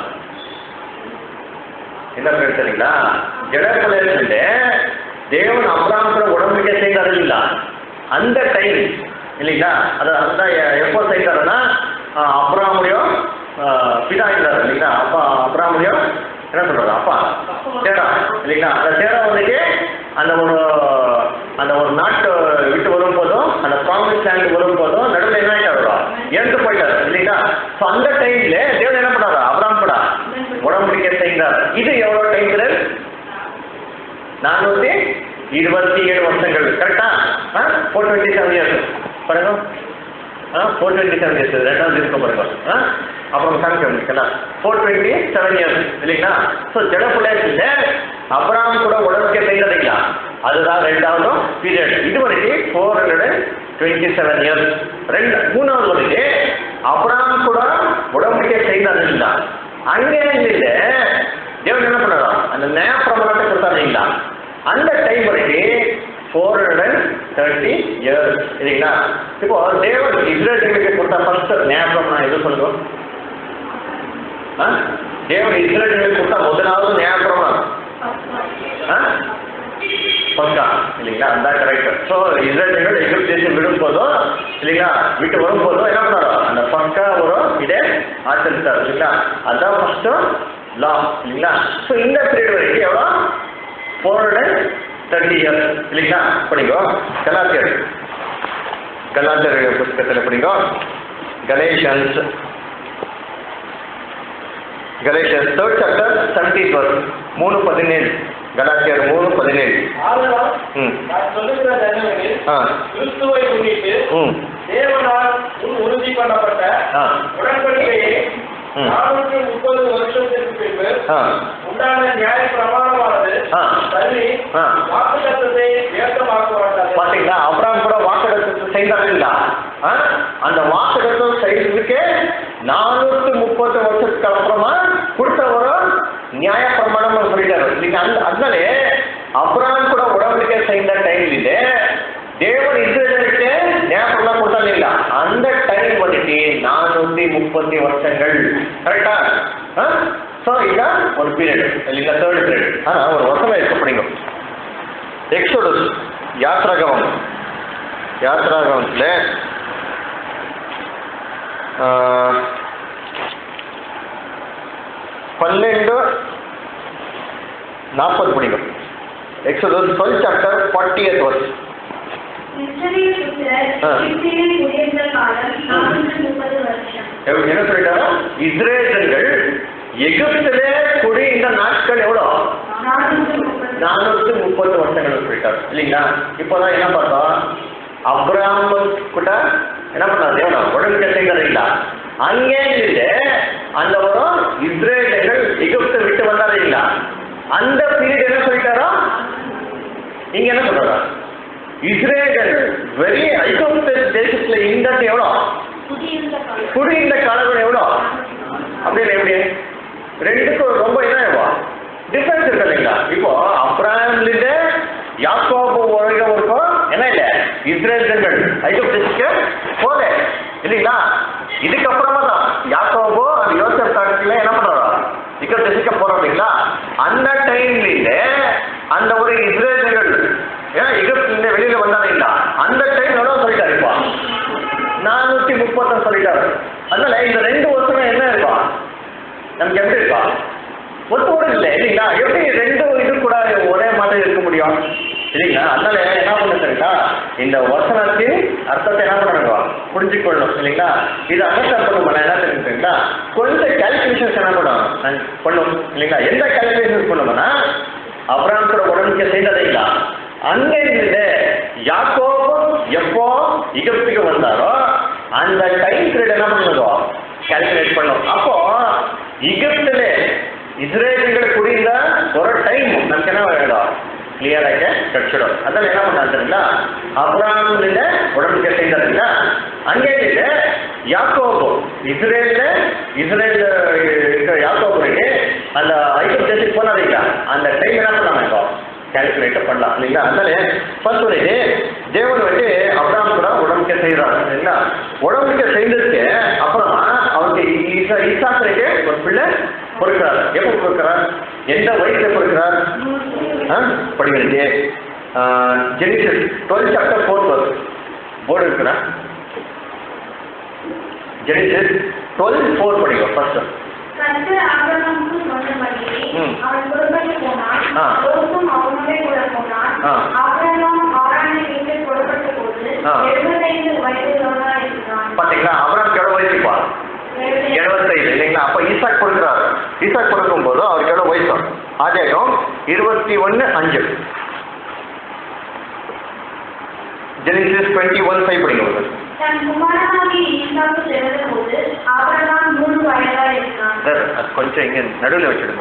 Speaker 1: என்ன பேர் தெரியுங்களா ஜடப்பலையில தேவன் அப்ராம் கூட உடம்புக்கே செய்தாரு இல்ல அந்த டைம் இல்லைங்களா அது அந்த எப்போ செய்தாருன்னா அப்ராமுடையும் பிதா இருந்தார் இல்லைங்களா அப்பா அப்ராமுடையும் என்ன சொல்றது அப்பா சேரா இல்லைங்களா அந்த சேரா வந்துட்டு அந்த ஒரு அந்த ஒரு நாட்டு விட்டு வரும் போதும் அந்த ப்ராமிஸ் லேண்ட் வரும் போதும் நடுவில் என்ன ஆயிட்டாரோ இறந்து போயிட்டாரு இல்லைங்களா ஸோ அந்த டைம்ல தேவன் என்ன பண்ணாரா அப்ராம் கூட உடம்புடிக்கை செய்தார் இது எவ்வளோ டைம் பீரியட் நானூற்றி இருபத்தி ஏழு வருஷங்கள் கரெக்டா ஃபோர் டுவெண்ட்டி செவன் இயர்ஸ் பாருங்க ஆ ஃபோர் டுவெண்ட்டி செவன் இயர்ஸ் ரெண்டாவது இருக்க பாருங்க ஆ அப்புறம் காமிக்க முடிக்கலாம் ஃபோர் டுவெண்ட்டி செவன் இயர்ஸ் இல்லைங்களா ஸோ ஜடப்புலேசில் அப்புறம் கூட உடம்புக்கே செய்ததைங்களா அதுதான் ரெண்டாவது பீரியட் இது வரைக்கும் four hundred twenty seven years ரெண்டு மூணாவது வந்துட்டு அப்புறம் கூட உடம்புக்கே செய்ததில்லை அங்கே இல்லை தேவன் என்ன பண்ணாரா அந்த நியாய பிரமாணத்தை கொடுத்தாருங்களா அந்த டைம் வரைக்கும் ஃபோர் ஹண்ட்ரட் தேர்ட்டி இயர்ஸ் இல்லைங்களா இப்போ தேவன் இஸ்ரேலுக்கு கொடுத்த ஃபர்ஸ்ட் நியாய பிரமாணம் எது சொல்லுங்க ஆ? தேவன் இஸ்ரேலுக்கு கொடுத்த முதலாவது நியாய பிரமாணம் ஆ? பக்கா இல்லைங்களா அந்த கரெக்ட் ஸோ இஸ்ரேல் எகிப்து தேசம் விடும் போதும் இல்லைங்களா விட்டு வரும் போதும் என்ன பண்ணாரோ அந்த பக்கா வரும் இதே ஆச்சரித்தார் இல்லைங்களா அதான் ஃபர்ஸ்ட் லா இல்லைங்களா ஸோ இந்த பீரியட் வரைக்கும் எவ்வளோ ஃபோர் ஹண்ட்ரட் தேர்ட்டி இயர்ஸ் இல்லைங்களா படிங்கோ கலாத்தியர் கலாத்தியர் புஸ்தகத்தில் படிங்கோ Galatians Galatians third chapter seventeen வரும் மூணு பதினேழு கலாத்தியர் மூணு பதினேழு
Speaker 3: ஆதலால்
Speaker 1: ம்
Speaker 3: நான் சொல்லுகிறது என்னவெனில்,
Speaker 1: ஆ
Speaker 3: கிறிஸ்துவை முன்னிட்டு
Speaker 1: ம்
Speaker 3: தேவனால் முன் உறுதி பண்ணப்பட்ட
Speaker 1: ஆ
Speaker 3: உடன்படிக்கையை
Speaker 1: ம்.
Speaker 3: நானூற்று முப்பது வருஷத்திற்கு பின்பு
Speaker 1: ஆ
Speaker 3: உண்டான நியாய பிரமாணமானது
Speaker 1: ஆ.
Speaker 3: தள்ளி
Speaker 1: ஆ.
Speaker 3: வாக்குத்தத்தத்தை வியர்த்தமாக்குவார்கள்
Speaker 1: பாத்தீங்களா அப்புறம் கூட வாக்கெடுத்து செய்தாங்களா ஆ? அந்த வாக்கெடுத்து செய்ததுக்கு நானூத்தி முப்பது வருஷத்துக்கு அப்புறமா கொடுத்த ஒரு நியாய பிரமாணம் சொல்லிட்டாரு நீங்க அந்த அதனாலே அப்புறம் கூட உடம்புக்கே செய்த டைம்ல தேவன் இஸ்ரேலுக்கு நியாய பிரமாணம் கொடுத்தாங்க அந்த டைம் வந்துட்டு நானூத்தி முப்பத்தி வருஷங்கள் கரெக்டா ஸோ இதான் ஒரு பீரியட் இல்லைங்களா தேர்ட் பீரியட் ஆனா ஒரு வருஷமே இருக்க படிக்கும் எக்ஸோடஸ் யாத்ராகமம் யாத்ராகமத்தில் பன்னெண்டு நாற்பது படிக்கும் Exodus twelve chapter forty eight verse
Speaker 2: இஸ்ரவேல் புத்திரர்
Speaker 1: ஆ.
Speaker 2: எகிப்திலே குடியிருந்த காலம் நானூற்று முப்பது வருஷம்
Speaker 1: எப்படி என்ன சொல்லிட்டாரோ இஸ்ரேலர்கள் எகிப்திலே குடி இந்த நாட்கள் எவ்வளோ
Speaker 2: நானூற்று முப்பது
Speaker 1: நானூற்று முப்பது வருஷங்கள் சொல்லிட்டார் இல்லைங்களா இப்போதான் என்ன பார்த்தோம் அப்ராம் கூட என்ன பண்ணாரு தேவன் உடன்படிக்கை செய்கிறாருங்களா அங்கே இருந்து அந்த ஒரு இஸ்ரேலர்கள் எகிப்தை விட்டு வந்தாரு இல்லைங்களா அந்த பீரியட் என்ன சொல்லிட்டாரோ இங்க என்ன சொல்றாரா இஸ்ரேலர்கள் வெறி ஐகிப்து தேசத்துல இந்த எவ்வளோ
Speaker 2: குடியிருந்த காலம்
Speaker 1: குடி இந்த காலங்கள் எவ்வளோ அப்படின்னு எப்படி ரெண்டுக்கும் ரொம்ப இதாகும் டிஃபரன்ஸ் இருக்கு இல்லைங்களா இப்போ அப்ராம்லேருந்து யாக்கோபு உலகம் இருக்கும் என்ன இல்லை இஸ்ரேல் ஜனங்கள் ஐக்கிய தேசத்துக்கு போல இல்லைங்களா இதுக்கப்புறமா தான் யாக்கோபு அந்த யோசப் காலத்துல என்ன பண்றாரோ ஐக்கிய தேசத்துக்கு போறோம் இல்லைங்களா அந்த டைம்லேருந்து அந்த ஒரு இஸ்ரேல் ஜனங்கள் ஏன் எகிப்துலேருந்து வெளியில வந்தாங்க இல்லைங்களா அந்த டைம் எவ்வளோ சொல்லிட்டாரு இப்போ நானூத்தி முப்பத்தொன்னு சொல்லிட்டாரு அதனால இந்த ரெண்டு வருஷம் என்ன இருக்கும் நமக்கு எப்படி இருக்கும் ஒத்து கூட இல்லை இல்லைங்களா எப்படி ரெண்டு இது கூட ஒரே மாதிரி இருக்க முடியும் இல்லைங்களா அதனால என்ன பண்ணுறா இந்த வசனத்தின் அர்த்தத்தை என்ன பண்ணணும் புரிஞ்சுக்கொள்ளணும் இல்லைங்களா இது அண்டர்ஸ்டாண்ட் பண்ணுவோம் என்ன தெரிஞ்சுங்களா கொஞ்சம் கேல்குலேஷன்ஸ் என்ன பண்ணணும் நான் பண்ணும் இல்லைங்களா எந்த கேல்குலேஷன்ஸ் பண்ணுவோம்னா அப்புறம் கூட உடம்புக்கு செய்ததைங்களா அங்கிருந்து யாக்கோபும் எப்போ எகிப்துக்கு வந்தாரோ அந்த டைம் பீரியட் என்ன பண்ணுவோம் கால்குலேட் பண்ணோம் அப்போ எகிப்துல இஸ்ரேலிகள் குடியிருந்த ஒரு டைம் நமக்கு என்ன வேணும் கிளியராக கிடைச்சிடும் அதில் என்ன பண்ணாருங்களா அப்ராமில் உடம்புக்கு செய்தாருங்களா அங்கே இருந்து யாக்கோபு இஸ்ரேல்ல இஸ்ரேல் இருக்கிற யாக்கோபுக்கு அந்த ஐக்கிய தேசத்துக்கு போனாருங்களா அந்த டைம் என்ன பண்ணாங்க இப்போ கால்குலேட் பண்ணலாம் இல்லைங்களா அதனால ஃபர்ஸ்ட் சொல்லிட்டு தேவன் வந்து அப்ராம் கூட உடம்புக்கே செய்கிறார் இல்லைங்களா உடம்புக்கே செய்ததுக்கு அப்புறமா அவருக்கு ஈசா ஈசாக்கு ஒரு பிள்ளை பொறுக்கிறார் எப்போ பொறுக்கிறார் எந்த வயசுல பொறுக்கிறார் படிக்கிறது Genesis twelve chapter fourth verse போர்டு இருக்குண்ணா ஜெனிசஸ் டுவெல் ஃபோர் படிக்கும் ஃபர்ஸ்ட்
Speaker 2: கர்த்தர் ஆபிரகாமுக்கு சொன்னபடியே
Speaker 1: ம்.
Speaker 2: அவன் புறப்பட்டு போனான்
Speaker 1: ஆ.
Speaker 2: லோத்தும் அவனோடே கூட போனான்
Speaker 1: ஆ.
Speaker 2: ஆபிரகாம் ஆரானை விட்டு புறப்பட்ட போது
Speaker 1: ஆ.
Speaker 2: எழுபத்தைந்து வயதுள்ளவனா இருக்கிறான்
Speaker 1: பார்த்தீங்களா அப்புறம் எவ்வளோ வயசுப்பா எழுபத்தைந்து இல்லைங்களா அப்போ ஈசாக் கொடுக்குறாரு ஈசாக் கொடுக்கும்போது அவருக்கு எவ்வளோ வயசு ஆதியாகம் இருபத்தி ஒன்று அஞ்சு ஜெனிசிஸ் டுவெண்ட்டி ஒன் ஃபைவ் படிங்க
Speaker 2: தன் குமாரனாகிய ஈசாக்கு பிறந்த போது ஆபிரகாம் மூன்று வயதா இருக்கிறான்
Speaker 1: சார் அது கொஞ்சம் இங்கே நடுவில் வச்சுடுங்க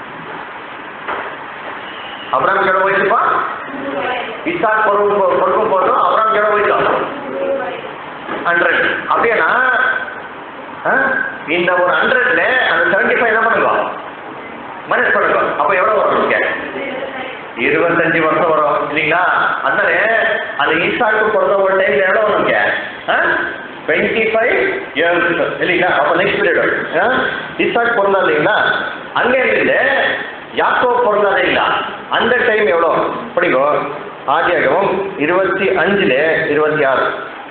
Speaker 1: அப்புறம் எவ்வளோ வயசுப்பா
Speaker 2: மூன்று வயது
Speaker 1: ஈசாக் பொறுக்கும் போ- பொறுக்கும் போதும் அப்புறம் எவ்வளோ வயசு
Speaker 2: மூன்று வயது
Speaker 1: ஹண்ட்ரட் அப்படின்னா ஆ, இந்த ஒரு ஹண்ட்ரட்ல அந்த செவன்டி ஃபைவ் என்ன பண்ணுங்க மைனஸ் பண்ணுங்க அப்போ எவ்வளோ வரும் நமக்கு இருபத்தஞ்சு வருஷம் வரும் இல்லைங்களா அதனால அந்த ஈசாக்கு பிறந்த ஒரு டைம்ல எவ்வளோ நமக்கு டுவெண்ட்டி ஃபைவ் இயர்ஸ் இல்லைங்களா அப்போ நெக்ஸ்ட் பீரியட் ஈசாக் பிறந்தா இல்லைங்களா அங்கே இருந்து யாக்கோ பிறந்தா இல்லைங்களா அந்த டைம் எவ்வளோ படிங்கோ ஆதியாகமம் இருபத்தி அஞ்சுல இருபத்தி ஆறு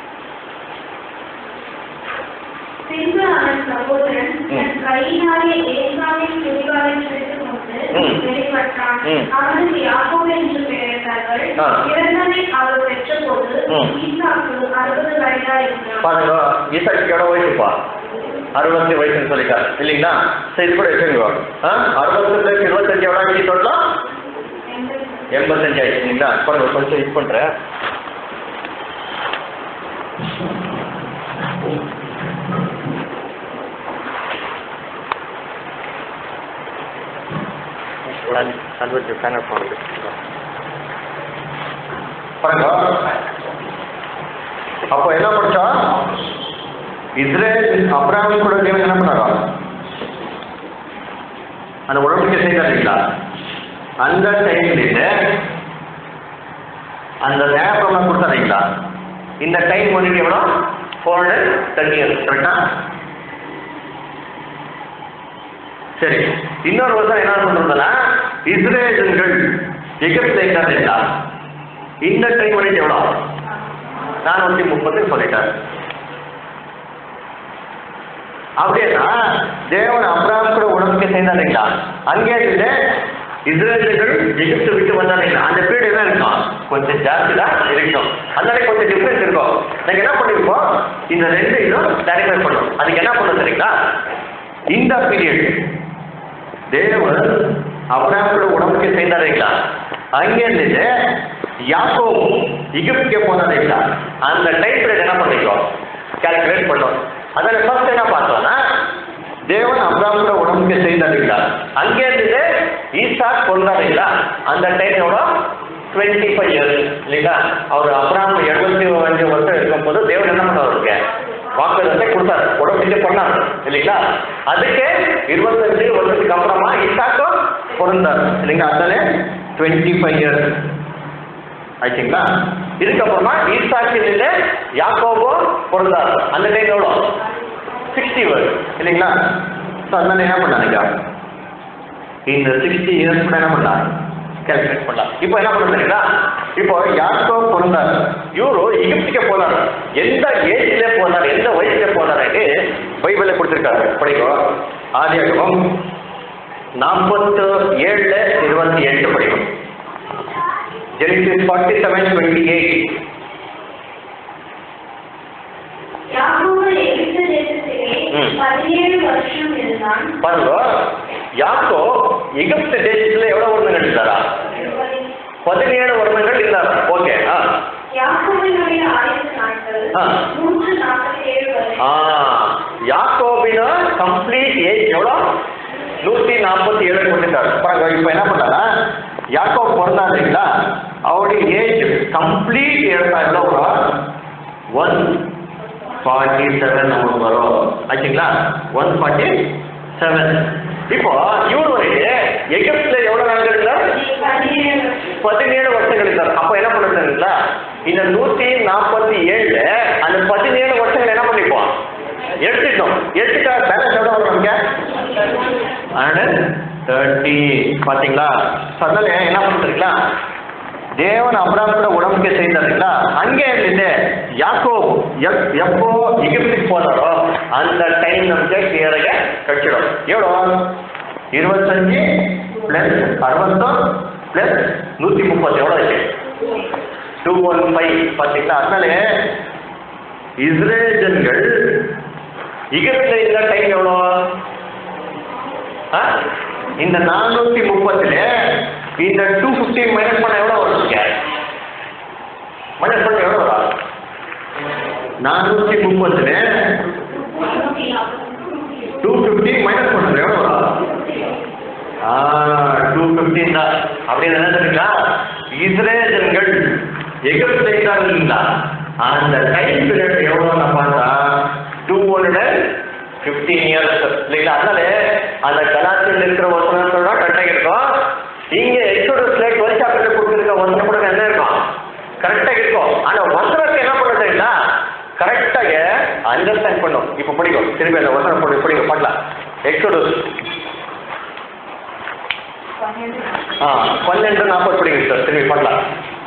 Speaker 2: பின்பு அவன் சகோதரன்
Speaker 1: ம்.
Speaker 2: தன் கையினாலே ஏசாவின் குடிகாலை பிடித்துக் கொண்டு
Speaker 1: ம்.
Speaker 2: வெளிப்பட்டான்
Speaker 1: ம்.
Speaker 2: அவனுக்கு யாக்கோபு என்று பெயரிட்டார்கள்
Speaker 1: ஆ.
Speaker 2: இறந்ததை அவர் பெற்றபோது
Speaker 1: ம்.
Speaker 2: ஈசாக்கு அறுபது வயதா இருந்தான்
Speaker 1: பாருங்க ஈசாக்கு எவ்வளோ வயசுப்பா அறுபத்தி வயசுன்னு சொல்லிட்டார் இல்லைங்களா சரி இது கூட வச்சுங்க ஆ அறுபத்தி பிளஸ் இருபத்தஞ்சு எவ்வளோ ஆச்சு சொல்லலாம் எண்பத்தஞ்சு ஆயிடுச்சு இல்லைங்களா பாருங்க கொஞ்சம் இது பண்ணுறேன் பாருங்க அப்போ என்ன படிச்சா இஸ்ரேல் அப்ராஹிம் கூட தேவன் என்ன பண்ணாரா அந்த உடம்புக்கு செய்தாருங்களா அந்த டைம்ல அந்த நேரப்பிரமாணம் கொடுத்தாருங்களா இந்த டைம் வந்துட்டு எவ்வளோ ஃபோர் ஹண்ட்ரட் தேர்ட்டி இயர்ஸ் கரெக்டா சரி இன்னொரு வருஷம் என்ன சொல்றதுன்னா இஸ்ரேலர்கள் எகிப்து இருக்காருங்களா இந்த டைம் வந்துட்டு எவ்வளோ நானூற்றி முப்பது சொல்லிட்டார் அப்படின்னா தேவன் அப்ராம் கூட உடம்புக்கு செய்தாருங்களா அங்கே இருந்து இஸ்ரேலர்கள் எகிப்து விட்டு வந்தாங்க அந்த பீரியட் என்ன இருக்கும் கொஞ்சம் ஜாஸ்தி தான் இருக்கும் அதனால கொஞ்சம் டிஃப்ரென்ஸ் இருக்கும் நாங்க என்ன பண்ணிருப்போம் இந்த ரெண்டு இதுவும் கிளாரிஃபை பண்ணோம் அதுக்கு என்ன பண்ணோம் சரிங்களா இந்த பீரியட் தேவன் அப்ராமோட உடம்புக்கு செய்தாருங்களா அங்கேருந்து யாக்கோ எகிப்துக்கு போனாருங்களா அந்த டைம் பீரியட் என்ன பண்ணிக்கோ கால்குலேட் பண்ணோம் அதில் ஃபர்ஸ்ட் என்ன பார்த்தோம்னா தேவன் அப்ராமோட உடம்புக்கு செய்தாருங்களா அங்கேருந்து ஈசாக் கொண்டாருங்களா அந்த டைம் எவ்வளோ டுவெண்ட்டி ஃபைவ் இயர்ஸ் இல்லைங்களா அவர் அப்ராம் எழுபத்தி அஞ்சு வருஷம் இருக்கும்போது தேவன் என்ன பண்ணுவாருக்கு வாக்குறுதியை கொடுத்தாரு உடம்பு பண்ணாரு இல்லைங்களா அதுக்கு இருபத்தஞ்சு வருஷத்துக்கு அப்புறமா ஈசாக்கும் பிறந்தார் இல்லைங்களா அதனால டுவெண்ட்டி ஃபைவ் இயர்ஸ் ஆயிடுச்சுங்களா இதுக்கப்புறமா ஈசாக்கிலிருந்து யாக்கோபோ பிறந்தார் அந்த டைம் எவ்வளோ சிக்ஸ்டி இயர்ஸ் இல்லைங்களா ஸோ அதனால என்ன பண்ணாங்க இந்த சிக்ஸ்டி இயர்ஸ் கூட என்ன பண்ணலாம் கேல்குலேட் பண்ணலாம் இப்போ என்ன பண்ண தெரியுங்களா இப்போ யாருக்கோ பிறந்தார் இவரு எகிப்துக்கு போனார் எந்த ஏஜ்ல போனார் எந்த வயசுல போனார்னு பைபிள்ல கொடுத்துருக்காரு படிக்கும் ஆதியாகமம் நாற்பத்து ஏழுல இருபத்தி எட்டு படிக்கும் Genesis forty seven twenty eight
Speaker 2: யாக்கோபு எகிப்து தேசத்திலே
Speaker 1: ம்.
Speaker 2: பதினேழு வருஷம் இருந்தான்
Speaker 1: பாருங்க யாக்கோ எகிப்து தேசத்துல எவ்வளவு வருடங்கள் இருந்தாரா பதினேழு வருடங்கள் இருந்தார் ஓகே ஆ
Speaker 2: யாக்கோபினுடைய ஆயுசு நாட்கள்
Speaker 1: ஆ.
Speaker 2: நூற்று நாற்பத்தி ஏழு
Speaker 1: ஆ
Speaker 2: வருஷம்
Speaker 1: யாக்கோபின கம்ப்ளீட் ஏஜ் எவ்வளோ நூற்றி நாற்பத்தி ஏழு கொடுத்துட்டாரு பாருங்க இப்போ என்ன பண்ணாரா யாக்கோப் பிறந்தார் இல்லைங்களா அவருடைய ஏஜ் கம்ப்ளீட் எடுத்தா எவ்வளோ வரும் ஒன் ஃபார்ட்டி செவன் நமக்கு வரும் ஆச்சுங்களா ஒன் ஃபார்ட்டி செவன் இப்போ இவர் வந்துட்டு எகிப்துல எவ்வளோ நாட்கள் இருந்தார்
Speaker 2: பதினேழு வருஷம்
Speaker 1: பதினேழு வருஷங்கள் இருந்தார் அப்ப என்ன பண்ணுறீங்களா இந்த நூத்தி நாற்பத்தி ஏழுல அந்த பதினேழு வருஷங்கள் என்ன பண்ணிப்போம் எடுத்துட்டோம் எடுத்துட்டா பேலன்ஸ் எவ்வளோ வரும் நமக்கு ஹண்ட்ரட் தேர்ட்டி பார்த்தீங்களா So, அதனால என்ன பண்ணுறீங்களா தேவன் அப்ராமோட உடம்புக்கு செய்தாருங்களா அங்கே இருந்து யாக்கோப் எப் எப்போ எகிப்துக்கு போனாரோ அந்த டைம் நமக்கு கிளியராக கழிச்சிடும் எவ்வளோ இருபத்தஞ்சு ப்ளஸ் அறுபத்தோம் ப்ளஸ் நூற்றி முப்பது எவ்வளோ இருக்கு டூ ஒன் ஃபைவ் பார்த்தீங்களா அதனால இஸ்ரேஜன்கள் எகிப்தில் இருந்த டைம் எவ்வளோ ஆ? இந்த நானூற்றி முப்பத்துல இந்த டூ ஃபிஃப்டி மைனஸ் பண்ண எவ்வளோ வரும் மைனஸ் பண்ண எவ்வளோ வரும் நானூற்றி முப்பத்துல டூ ஃபிஃப்டி மைனஸ் பண்ணுறது எவ்வளோ வரும் டூ ஃபிஃப்டின் தான் அப்படின்னு என்ன தெரியுங்களா இஸ்ரேலர்கள் எகிப்து இருந்தா அந்த டைம் பீரியட் எவ்வளோன்னு பார்த்தா டூ ஹண்ட்ரட் ஃபிஃப்டீன் இயர்ஸ் இல்லைங்களா அதனால அந்த கலாச்சாரம் இருக்கிற வசனத்தோட கரெக்டாக இருக்கும் இங்கே எக்ஸோடஸ்ல டுவெல் சாப்டர் கொடுத்துருக்க வசனம் கூட என்ன இருக்கும் கரெக்டாக இருக்கும் ஆனால் வசனத்தை என்ன பண்ணுறதுங்களா கரெக்டாக அண்டர்ஸ்டாண்ட் பண்ணும் இப்போ படிக்கும் திருப்பி அந்த வசனம் படி படிக்கும் பண்ணலாம் எக்ஸோடஸ் ஆ பன்னெண்டு நாற்பது படிங்க சார் திரும்பி பண்ணலாம்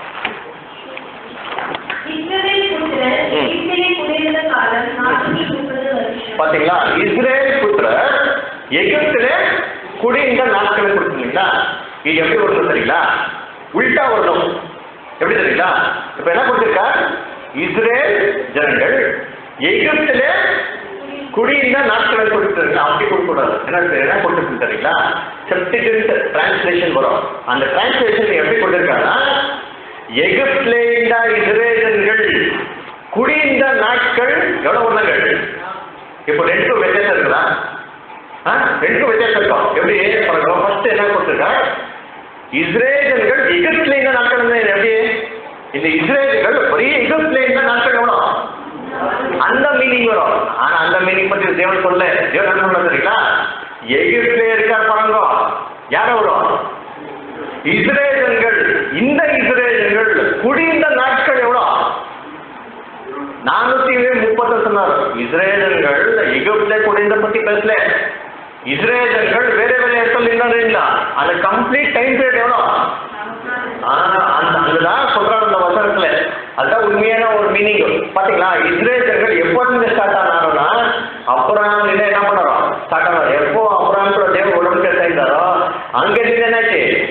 Speaker 2: இஸ்ரவேல் புத்திரர்
Speaker 1: ம்.
Speaker 2: எகிப்திலே குடியிருந்த காலம் நானூற்றி முப்பது வருஷம்
Speaker 1: பாத்தீங்களா இஸ்ரேல் புத்திரர் எகிப்துல குடியிருந்த நாட்களை கொடுத்தீங்களா இது எப்படி வரணும் தெரியுங்களா உல்டா வரணும் எப்படி தெரியுங்களா இப்ப என்ன கொடுத்திருக்கா இஸ்ரேல் ஜனங்கள் எகிப்துல குடியிருந்த நாட்களை கொடுத்துருங்க அப்படி கொடுக்கக்கூடாது என்ன என்ன கொடுத்துருக்கு தெரியுங்களா செப்டிகன்ட் டிரான்ஸ்லேஷன் வரும் அந்த டிரான்ஸ்லேஷன் எப்படி கொடுத்திருக்காங்கன்னா எகிப்துல இருந்த இஸ்ரேலர்கள் குடியிருந்த நாட்கள் எவ்வளவு வருடங்கள் இப்போ ரெண்டுக்கும் வித்தியாசம் இருக்குதா ஆ ரெண்டுக்கும் வித்தியாசம் இருக்கும் எப்படி பாருங்க ஃபர்ஸ்ட் என்ன கொடுத்துருக்கா இஸ்ரேலர்கள் எகிப்துல இருந்த நாட்கள் வந்து எப்படி இந்த இஸ்ரேலர்கள் ஒரே எகிப்துல இருந்த நாட்கள் எவ்வளோ அந்த மீனிங் வரும் ஆனா அந்த மீனிங் பத்தி தேவன் சொல்ல தேவன் என்ன சொல்ல தெரியுங்களா எகிப்துல இருக்கார் பாருங்க யார வரும் இஸ்ரேலர்கள் இந்த இஸ்ரேலர்கள் குடியிருந்த நாட்கள் எவ்வளோ நானூத்தி முப்பது சொன்னார் இஸ்ரேலர்கள் எகிப்துல குடிந்த பத்தி பேசல இஸ்ரேலர்கள் வேற வேற இடத்துல இருந்தாருங்களா அந்த கம்ப்ளீட் டைம் பீரியட் எவ்வளோ ஆனா அந்த அதுதான் சொல்றாங்க அந்த வசனத்துல அதுதான் உண்மையான ஒரு மீனிங் பாத்தீங்களா இஸ்ரேலர்கள் எப்போ இருந்து ஸ்டார்ட் ஆனாரோன்னா அப்புறம் என்ன பண்ணறோம் ஸ்டார்ட் ஆனார் எப்போ அப்புறம் தேவ உடம்புக்கு சேர்ந்தாரோ அங்க இருந்து என்னாச்சு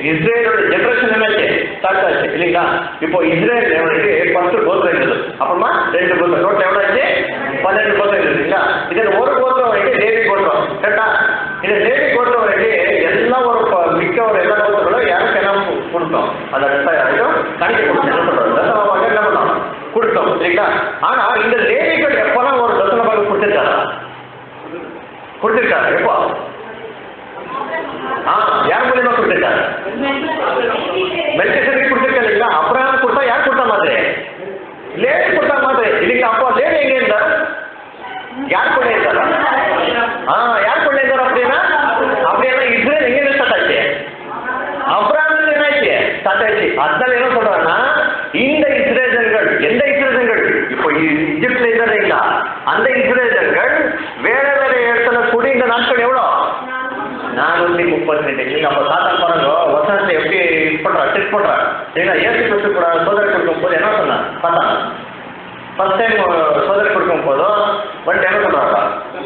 Speaker 1: இல்லைங்களா இப்போ இஸ்ரேல் எவ்வளவு பத்து கோத்திரம் இருந்தது அப்புறமா ரெண்டு கோத்திரம் டோட்டல் எவ்வளோ ஆச்சு பன்னெண்டு கோத்திரம் இருந்தது இல்லைங்களா இதில் ஒரு கோத்திரம் வந்து லேவி கோத்திரம் கரெக்டா இந்த லேவி கோத்திரம் வந்து எல்லாம் ஒரு ப- மிக்க ஒரு எல்லா கோத்திரங்களும் யாருக்கு என்ன கு- கொடுத்தோம் அந்த இதுவும் கணிக்க கொடுத்தோம் என்ன சொல்றது தசமமாக என்ன பண்ணோம் கொடுத்தோம் சரிங்களா ஆனா இந்த லேவிகள் எப்பெல்லாம் ஒரு தசமமாக கொடுத்துருக்காரா கொடுத்துருக்காரு எப்போ ஆ யார் மூலியமா கொடுத்துருக்காரு மெல்கிசேதேக்கு கொடுத்துருக்காரு இல்லைங்களா அப்ரஹாம் கொடுத்தா யார் கொடுத்தா மாதிரி லேவி கொடுத்தா மாதிரி இல்லைங்களா அப்போ லேவி எங்க இருந்தார் யார் கூட இருந்தார் ஆ யார் கூட இருந்தார் அப்படின்னா அப்படின்னா இஸ்ரேல் எங்க இருந்து ஸ்டார்ட் ஆச்சு அப்ரஹாம் என்ன ஆச்சு ஸ்டார்ட் ஆச்சு அதனால என்ன சொல்றாங்கன்னா இந்த இஸ்ரேலர்கள் எந்த இஸ்ரேலர்கள் இப்போ இ- இஜிப்ட்ல இருந்தாருங்களா அந்த இஸ்ரேலர்கள் வேற வேற இடத்துல கூடி இந்த நாட்கள் எவ்வளோ நானூற்றி முப்பத்தி ரெண்டு இல்லைங்க அப்போ சாத்தான் பாருங்க வசனத்தை எப்படி இது பண்ணுறா டெஸ்ட் பண்ணுறா ஏன்னா ஏசு கிறிஸ்து கூட சோதனை கொடுக்கும் போது என்ன சொன்னான் சாத்தான் ஃபர்ஸ்ட் டைம் சோதனை கொடுக்கும் போதும் பட் என்ன சொல்கிறாங்க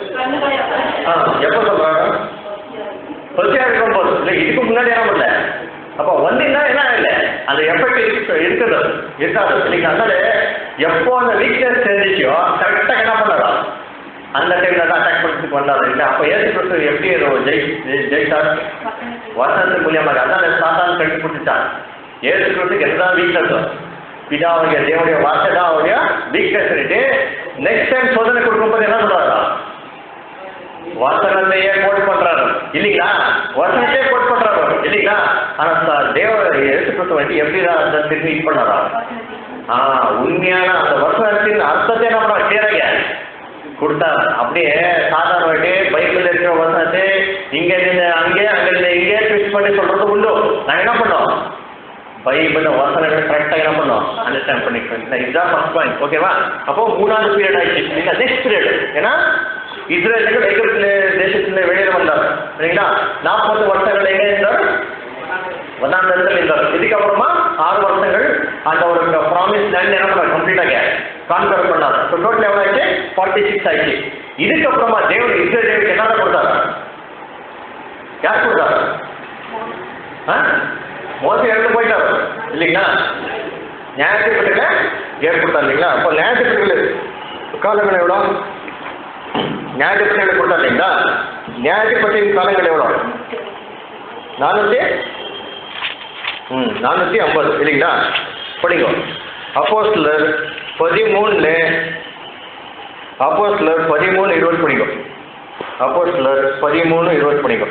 Speaker 1: ஆ எப்போ சொல்கிறாங்க ஃபர்ஸ்டாக இருக்கும் போது இல்லை இதுக்கு முன்னாடி என்ன பண்ணல அப்போ வந்தீங்கன்னா என்ன இல்லை அந்த எஃபெக்ட் இருக்கு இருக்குது இருக்காது இல்லைங்க அதனால எப்போ அந்த வீக்னஸ் தெரிஞ்சிச்சோ கரெக்டாக என்ன பண்ணாரா அந்த டைமில் தான் அட்டாக் பண்ணுறதுக்கு வந்தாரு இல்லை அப்போ ஏசு கிறிஸ்து எப்படி ஒரு ஜெய் ஜெய்- ஜெயித்தார் வசனத்து மூலியமாக அதான் சாத்தான் கட்டி பிடிச்சிட்டான் ஏசு கிறிஸ்துக்கு என்னதான் வீக்னஸ் பிதாவுடைய தேவனுடைய வார்த்தை தான் அவருடைய வீக்னஸ் சொல்லிட்டு நெக்ஸ்ட் டைம் சோதனை கொடுக்கும்போது என்ன சொல்றாரா வசனத்தையே கோட் பண்றாரு இல்லைங்களா வசனத்தையே கோட் பண்றாரு இல்லைங்களா ஆனா ச- தேவ ஏசு கிறிஸ்து வந்து எப்படி தான் அந்த திரும்பி இது பண்ணாரா ஆ உண்மையான அந்த வசனத்தின் அர்த்தத்தை என்ன பண்ணா கிளியராக கொடுத்தார் அப்படியே சாதாரண வாட்டி பைபிள் இருக்கிற வசனத்தை இங்க இருந்து அங்கே அங்க இருந்து இங்கே ட்விஸ்ட் பண்ணி சொல்றது உண்டு நாங்க என்ன பண்ணோம் பைபிள் வசனங்களை கரெக்டாக என்ன பண்ணோம் அண்டர்ஸ்டாண்ட் பண்ணிக்கிறோம் இதுதான் ஃபர்ஸ்ட் பாயிண்ட் ஓகேவா அப்போ மூணாவது பீரியட் ஆயிடுச்சு இல்லைங்களா நெக்ஸ்ட் பீரியட் ஏன்னா இஸ்ரேலுக்கு ஐக்கிய தேசத்துல வெளியில வந்தார் சரிங்களா நாற்பது வருஷங்கள் எங்க இருந்தார் வதாந்தத்தில் இருந்தார் இதுக்கப்புறமா ஆறு வருஷங்கள் அந்த ஒரு ப்ராமிஸ் லேண்ட் என்ன பண்ணார் கம்ப்ளீட்டாக கான்கர் பண்ணார் ஸோ டோட்டல் எவ்வளோ ஆயிடுச்சு ஃபார்ட்டி சிக்ஸ் ஆயிடுச்சு இதுக்கப்புறமா தேவன் இஸ்ரேல் தேவனுக்கு என்ன கொடுத்தாரு யார் கொடுத்தாரு ஆ மோசம் இறந்து போயிட்டார் இல்லைங்களா நியாயத்திற்பட்டில ஏற்படுத்தா இல்லைங்களா அப்போ நியாயத்திற்பட்டிகள் காலங்கள் எவ்வளோ நியாயத்திற்பட்டிகள் கொடுத்தா இல்லைங்களா நியாயத்திற்பட்டியின் காலங்கள் எவ்வளோ நானூற்றி ம் நானூற்றி ஐம்பது இல்லைங்களா படிங்க அப்போஸ்லர் பதிமூணுல அப்போஸ்லர் பதிமூணு இருபது படிங்க அப்போஸ்லர் பதிமூணு இருபது படிங்க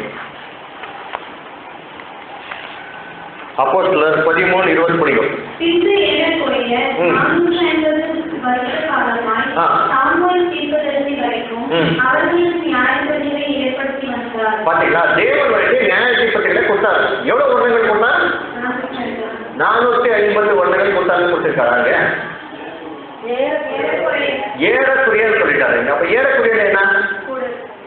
Speaker 1: அப்போஸ்லர் பதிமூணு இருபது படிங்க
Speaker 2: பின்பு ஏறக்குறைய
Speaker 1: ம்.
Speaker 2: நானூற்றி ஐம்பது வருஷ காலமாய்
Speaker 1: ஆ.
Speaker 2: சாமுவேல் தீர்க்கதரிசி வரைக்கும்
Speaker 1: ம்.
Speaker 2: அவர்களுக்கு நியாயப்பதிவை ஏற்படுத்தி வந்தார்
Speaker 1: பாத்தீங்களா தேவன் வந்து நியாயத்திற்பட்டிகளை கொடுத்தார் எவ்வளவு வருடங்கள் கொடுத்தார்
Speaker 2: நானூற்றி ஐம்பது.
Speaker 1: நானூற்றி ஐம்பது வருடங்கள் கொடுத்தாருன்னு கொடுத்துருக்காங்க
Speaker 2: ஏற- ஏறக்குறைய
Speaker 1: ஏறக்குறையன்னு சொல்லிட்டாரு அப்ப ஏறக்குறையல் என்ன
Speaker 2: கூட.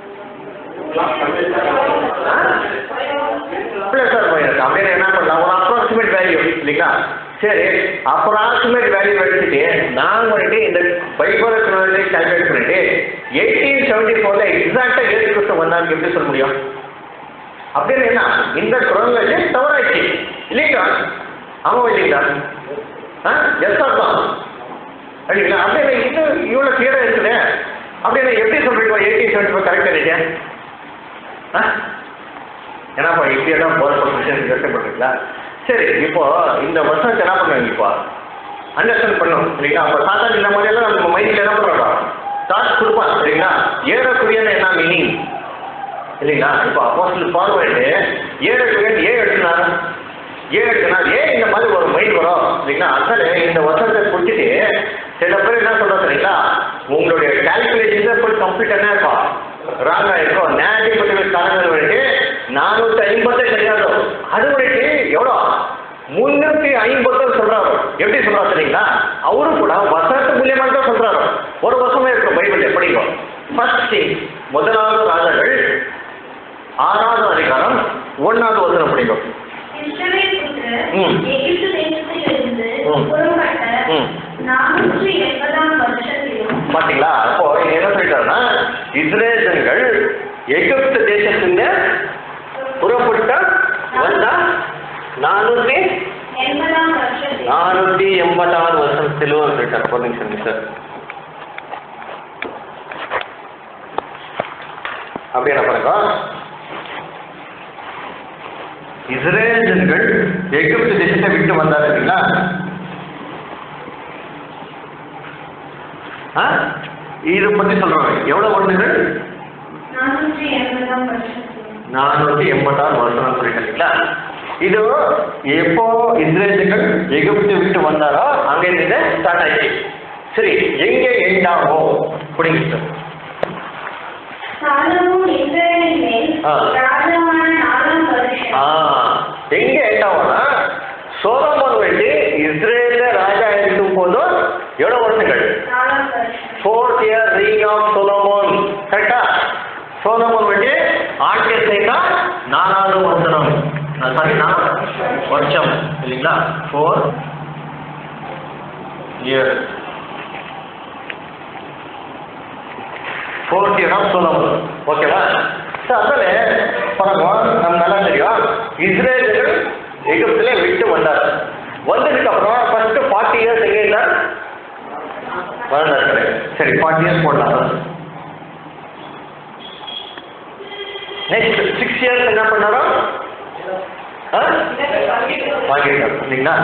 Speaker 1: பிளஸ் ஆர் மைனஸ் அப்படின்னு என்ன பண்ணலாம் ஒரு அப்ராக்சிமேட் வேல்யூ இல்லைங்களா சரி அப்ராக்சிமேட் வேல்யூ எடுத்துட்டு நான் வந்துட்டு இந்த பைபிள் கால்குலேட் பண்ணிட்டு எயிட்டீன் செவன்டி ஃபோர்ல எக்ஸாக்டா ஏழு கிறிஸ்து வந்தான்னு எப்படி சொல்ல முடியும் அப்படின்னு என்ன இந்த குரங்கு தவறாச்சு இல்லைங்களா ஆமாம் இல்லைங்களா ஆ எஸ் அர்த்தம் அப்படிங்களா அப்படின்னா இது இவ்வளோ கிளியராக இருக்குது அப்படின்னா எப்படி சொல்றீங்க எயிட்டீன் செவன்டி ஃபோர் கரெக்டாக இல்லையா ஆ ஏன்னாப்பா இப்படியே தான் போகிற பொசிஷன் கஷ்டப்படுறீங்களா சரி இப்போ இந்த வருஷம் என்ன பண்ணுவாங்க இப்போ அண்டர்ஸ்டாண்ட் பண்ணும் இல்லைங்களா அப்போ சாத்தா இந்த மாதிரியெல்லாம் நம்ம மைண்டில் என்ன பண்ணுறோம் தாட்ஸ் கொடுப்பான் சரிங்களா ஏறக்குரியன்னு என்ன மீனிங் இல்லைங்களா இப்போ அப்போஸ்டல் ஃபார்வர்டு ஏறக்குரியன் ஏன் எடுத்துனார் ஏன் எடுத்துனார் ஏன் இந்த மாதிரி ஒரு மைண்ட் வரும் இல்லைங்களா அதனால இந்த வருஷத்தை பிடிச்சிட்டு சில பேர் என்ன சொல்றோம் சரிங்களா உங்களுடைய கால்குலேஷன் போய் கம்ப்ளீட் என்ன இருக்கும் ராங்கா இருக்கும் நேரடி பற்றி காலங்கள் வந்துட்டு நானூற்றி ஐம்பத்தே கிடையாது அது வந்துட்டு எவ்வளோ முன்னூற்றி ஐம்பது சொல்றாரு எப்படி சொல்றாரு சரிங்களா அவரு கூட வசனத்து மூலியமாக தான் சொல்றாரு ஒரு வருஷமே இருக்கும் பைபிள் எப்படிக்கும் ஃபர்ஸ்ட் திங் முதலாவது ராஜர்கள் ஆறாவது அதிகாரம் ஒன்னாவது வசனம் படிக்கும்
Speaker 2: இஸ்ரவேல் புத்திரர்
Speaker 1: ம்.
Speaker 2: எகிப்து தேசத்திலிருந்து
Speaker 1: ம்.
Speaker 2: புறப்பட்ட
Speaker 1: ம்.
Speaker 2: நானூற்றி எண்பதாம் வருஷத்திலும்
Speaker 1: பாத்தீங்களா அப்போ இங்க என்ன சொல்லிட்டாருன்னா இஸ்ரேலர்கள் எகிப்து தேசத்திலிருந்து புறப்பட்ட வந்தா நானூற்றி
Speaker 2: எண்பதாம் வருஷத்திலும்
Speaker 1: நானூற்றி எண்பத்தாறு வருஷம் சிலுவை சொல்லிட்டார் ஒரு நிமிஷம் சார் அப்படியே என்ன பண்ணுங்க இஸ்ரேல் ஜனங்கள் எகிப்து தேசத்தை விட்டு வந்தாரு இல்லைங்களா ஆ? இதை பத்தி சொல்றாங்க எவ்வளவு வருடங்கள்
Speaker 2: நானூற்றி எண்பதாம் வருஷம்
Speaker 1: நானூற்றி எண்பத்தாறு வருஷம் சொல்லிட்டீங்களா இது எப்போ இஸ்ரேலுகள் எகிப்து விட்டு வந்தாரோ அங்கே இருந்து ஸ்டார்ட் ஆயிடுச்சு சரி எங்க எண்ட் ஆகும் புரியுங்க சார்
Speaker 2: சாலமோன் இஸ்ரவேலின் மேல்
Speaker 1: ஆ.
Speaker 2: ராஜாவான நாலாம் வருஷம்
Speaker 1: ஆ எங்க எண்ட் ஆகும்னா சோலமோன் வேண்டி இஸ்ரேல ராஜா இருக்கும் போதும் எவ்வளவு வருஷங்கள்
Speaker 2: நாலாம் வருஷம்
Speaker 1: fourth year reign of Solomon கரெக்டா சோலமோன் வேண்டி ஆட்சியை செய்தா நாலாவது வருஷம் சாரி நான் வருஷம் இல்லைங்களா four year fourth year of Solomon ஓகேவா ஸோ அதில் பாருங்க நம்ம நல்லா தெரியும் இஸ்ரேலர்கள் எகிப்துல விட்டு வந்தார் வந்ததுக்கு அப்புறம் ஃபர்ஸ்ட் ஃபார்ட்டி இயர்ஸ் எங்கே இருந்தார் வாழ்ந்தார்கள் சரி ஃபார்ட்டி இயர்ஸ் போடலாம் நெக்ஸ்ட் சிக்ஸ் இயர்ஸ் என்ன பண்ணாரோ ஆ? வாங்கிட்டார் இல்லைங்களா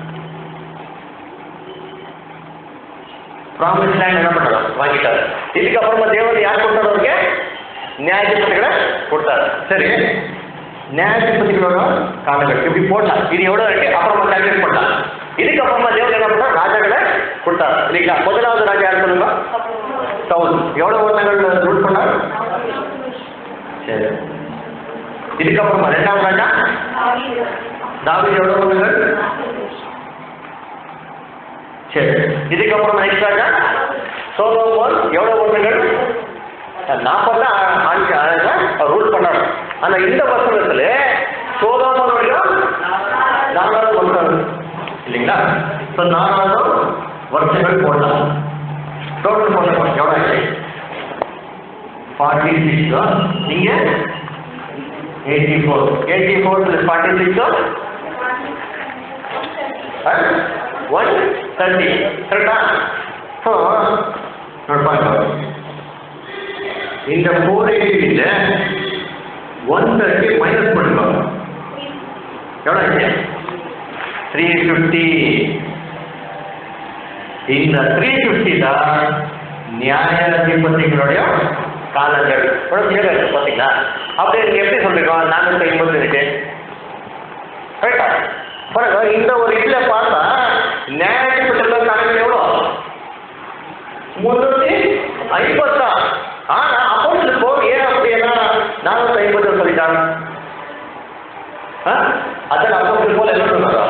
Speaker 1: ப்ராமிஸ் லேண்ட் என்ன பண்ணாரோ வாங்கிட்டார் இதுக்கப்புறமா தேவன் யார் கொடுத்தாரு அவருக்கு நியாயாதிபதிகளை கொடுத்தாரு சரி நியாயாதிபதிகளோட காலங்கள் இப்படி போடலாம் இது எவ்வளோ இருக்கு அப்புறமா கால்குலேட் பண்ணலாம் இதுக்கப்புறமா தேவன் என்ன பண்ணார் ராஜாக்களை கொடுத்தாரு இல்லைங்களா முதலாவது ராஜா யார் சொல்லுங்க சவுல் எவ்வளவு வருடங்கள் ரூல் பண்ணார் சரி இதுக்கப்புறமா ரெண்டாவது ராஜா தாவீது எவ்வளவு வருடங்கள் சரி இதுக்கப்புறம் நெக்ஸ்ட் ராஜா சோலோமோன் எவ்வளவு வருடங்கள் நாற்பதான் ஆண்டு அவர் ரூல் பண்ணார் ஆனா இந்த வருஷத்துல சோலோமோனுடைய நாலாவது வருஷம் இல்லைங்களா இப்போ நாலாவது வருஷங்கள் போடலாம் டோட்டல் போடலாம் எவ்வளோ ஆச்சு ஃபார்ட்டி சிக்ஸ் நீங்க eighty four eighty four forty six one thirty கரெக்டா ஸோ பாருங்க இந்த ஃபோர் எயிட்டியில் ஒன் தேர்ட்டி மைனஸ் பண்ணுங்க எவ்வளோ ஆச்சு த்ரீ ஃபிஃப்டி இந்த த்ரீ ஃபிஃப்டி தான் நியாயாதிபதிகளுடைய காலங்கள் உடம்பு ஏழு இருக்கு பார்த்தீங்களா அப்படியே நீங்க எப்படி சொல்றீங்க நானூற்றி ஐம்பது இருக்கு கரெக்டா பாருங்க இந்த ஒரு இதுல பார்த்தா நியாயாதிபதிகள் காலங்கள் எவ்வளோ முன்னூத்தி ஐம்பத்தா ஆனா அப்போ போ ஏன் அப்படியெல்லாம் நானூற்றி ஐம்பது சொல்லிட்டாங்க ஆ? அதான் அப்போ போல என்ன சொன்னாரா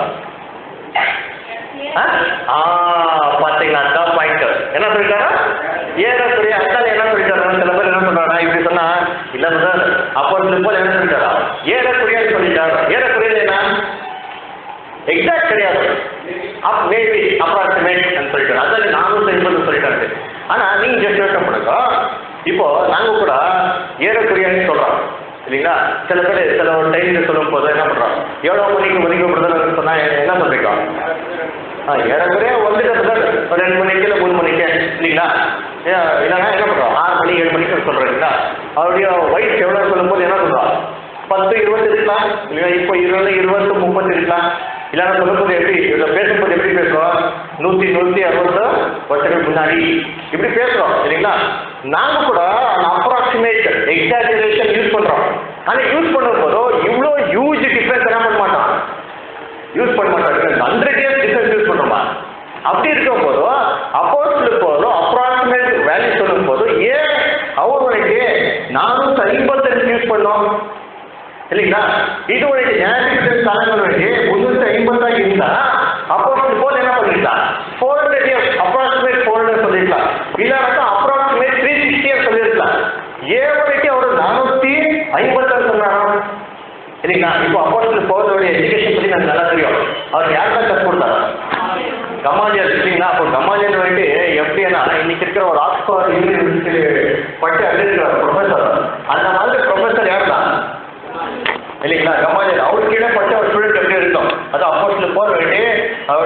Speaker 1: ஆ? ஆ, பாத்தீங்களா அதான் பாயிண்ட் என்ன சொல்லிட்டாரா ஏறக்குறைய அத்தால் என்ன சொல்லிட்டாரா சில பேர் என்ன சொல்றாரா இப்படி சொன்னா இல்ல சார் அப்போ போல என்ன சொல்லிட்டாரா ஏறக்குறைய சொல்லிட்டாரு ஏறக்குறைய என்ன எக்ஸாக்ட் கிடையாது அப் மேபி அப்ராக்சிமேட் சொல்லிட்டாரு அதான் நானூற்றி ஐம்பது சொல்லிட்டாரு ஆனா நீங்க ஜஸ்ட் யோசனை பண்ணுங்க இப்போ நாங்க கூட ஏறக்குறையான்னு சொல்றோம் இல்லைங்களா சில பேர் சில ஒரு டைம்ல சொல்லும் போது என்ன பண்றோம் எவ்வளவு மணிக்கு ஒதுக்கப்படுதுன்னு சொன்னா என்ன சொல்றீங்க ஆ ஏறக்குறைய வந்துட்டு ஒரு ரெண்டு மணிக்கு இல்லை மூணு மணிக்கு இல்லைங்களா ஏன் இல்லைன்னா என்ன பண்ணுறோம் ஆறு மணி ஏழு மணிக்கு சொல்கிறீங்களா அவருடைய வயசு எவ்வளோ சொல்லும்போது என்ன சொல்கிறோம் பத்து இருபது இருக்கலாம் இல்லையா இப்போ இருபது இருபது முப்பது இருக்கலாம் இல்லைன்னா சொல்லும்போது எப்படி இதில் பேசும்போது எப்படி பேசுகிறோம் நூற்றி நூற்றி அறுபது வருஷங்களுக்கு முன்னாடி இப்படி பேசுகிறோம் இல்லைங்களா நாங்கள் கூட அப்ராக்சிமேட் எக்ஸாஜரேஷன் யூஸ் பண்ணுறோம் ஆனால் யூஸ் பண்ணும்போது இவ்வளோ ஹியூஜ் டிஃப்ரென்ஸ் என்ன பண்ண மாட்டோம் யூஸ் பண்ண மாட்டாங்க ஹண்ட்ரட் இயர்ஸ் டிஃபரன்ஸ் யூஸ் பண்ணுறோமா அப்படி இருக்கும் போது அப்போஸ்ல போதும் அப்ராக்சிமேட் வேல்யூ சொல்லும் போது ஏன் அவர் உனக்கு நானூற்றி ஐம்பத்தஞ்சு யூஸ் பண்ணோம் இல்லைங்களா இது உனக்கு ஞாயிற்று காலங்கள் வேண்டி முன்னூற்றி ஐம்பதாக இருந்தா அப்போஸ்ல போது என்ன பண்ணிருக்கலாம் four hundred years approximate four hundred சொல்லிருக்கலாம் இல்லாட்டா அப்ராக்சிமேட் த்ரீ சிக்ஸ்டி இயர்ஸ் சொல்லியிருக்கலாம் ஏன் உனக்கு அவர் நானூற்றி ஐம்பத்தாறு சொன்னாராம் இல்லைங்களா இப்போ அப்போஸ்ல போகிறதோடைய எஜுகேஷன் பற்றி எனக்கு நல்லா தெரியும் அவர் யார் தான் கற்றுக் கொடுத்தாரா கமாலியல் இல்லைங்களா அப்போ கமாலியல் வந்துட்டு எப்படின்னா இன்னைக்கு இருக்கிற ஒரு ஆக்ஸ்போர்ட் யூனிவர்சிட்டி பட்டு அறிஞர் ப்ரொஃபஸர் அந்த மாதிரி ப்ரொஃபஸர் யார் தான் இல்லைங்களா கமாலியல் அவருக்கு கீழே பட்ட ஒரு ஸ்டூடெண்ட் எப்படி இருக்கும் அது அப்போஸ்ல போக வேண்டி அவருடைய ஒரு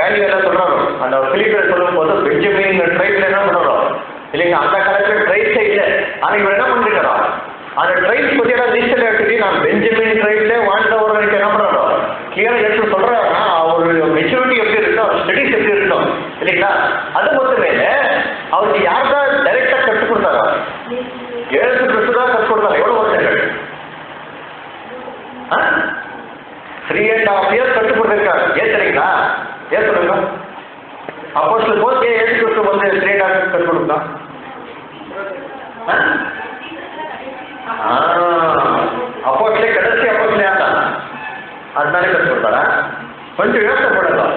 Speaker 1: டேனி என்ன சொல்றாரோ அந்த பிலிப்பில் சொல்லும் போது பெஞ்சமின் ட்ரைப்ல என்ன சொல்றாரோ இல்லைங்க அந்த காலத்துல ட்ரைப்ஸே இல்லை ஆனா இவர் என்ன பண்ணிருக்காரோ அந்த ட்ரைப்ஸ் பத்தி எல்லாம் லிஸ்ட்ல எடுத்துட்டு நான் பெஞ்சமின் ட்ரைப்ல வாழ்ந்தவர் எனக்கு என்ன பண்றாரோ கிளியரா எடுத்து சொல்றாருன்னா அவரு மெச்சூரிட்டி எப்படி இருக்கும் ஸ்டடிஸ் எப்படி இருக்கும் இல்லைங்களா அது மட்டுமே இல்லை அவருக்கு யார் தான் டைரக்டா கற்றுக் கொடுத்தாரா ஏழு கிறிஸ்து தான் கற்றுக் கொடுத்தாரு எவ்வளவு வருஷங்கள் த்ரீ அண்ட் ஹாஃப் இயர்ஸ் கற்றுக் கொடுத்துருக்காரு ஏன் தெரியுங்களா ஏன் சொல்லுங்க அப்போ சில போது ஏன் ஏழு கிறிஸ்து வந்து த்ரீ அண்ட் ஹாஃப் கற்றுக் கொடுத்தான் அப்போ கடைசி அப்போ தான் அதனால கற்றுக் கொடுத்தாரா கொஞ்சம் யோசனை பண்ணலாம்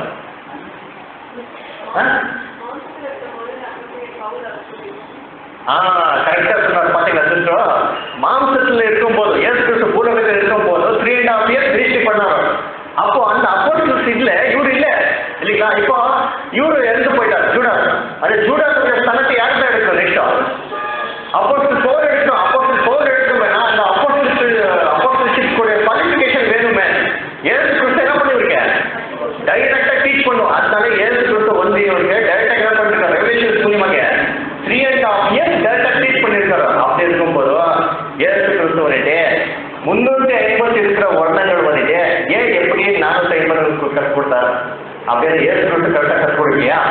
Speaker 1: ஆ கரெக்டா சொன்னார் பாத்தீங்களா சிஸ்டர் மாம்சத்துல இருக்கும் போது ஏசு கிறிஸ்து பூலகத்தில் இருக்கும் போது three and half years ministry பண்ணாரு அப்போ அந்த அப்போஸ்டல்ஸ் இல்ல இவரு இல்ல இல்லைங்களா இப்போ இவரு இறந்து போயிட்டார் ஜூடாஸ் அது ஜூடாஸுடைய ஸ்தானத்தை யார் தான் எடுக்கும் நெக்ஸ்ட் அப்போஸ்டல் போர் எடுக்கணும் அப்போஸ்டல் போர் எடுக்கணும் வேணா அந்த அப்போஸ்டல் அப்போஸ்டல்ஷிப் கூட குவாலிஃபிகேஷன் வேணுமே ஏசு கிறிஸ்து என்ன பண்ணிருக்கேன் டைரக்டா டீச் பண்ணுவோம் அதனால ஏசு கிறிஸ்து வந்து இவருக்கு டைரக்டா என்ன பண்ணிருக்காரு ரெவலேஷன் மூலியமாக த்ரீ அண்ட் ஹாஃப் இயர்ஸ் டைரக்டா டீச் பண்ணிருக்காரு அப்படி இருக்கும்போது ஏசு கிறிஸ்து வந்துட்டு முன்னூத்தி ஐம்பது இருக்கிற வருடங்கள் வந்துட்டு ஏன் எப்படி நானூத்தி ஐம்பது கற்றுக் கொடுத்தாரு அப்படின்னு ஏசு கிறிஸ்து கரெக்டா கற்றுக் கொடுக்கலையா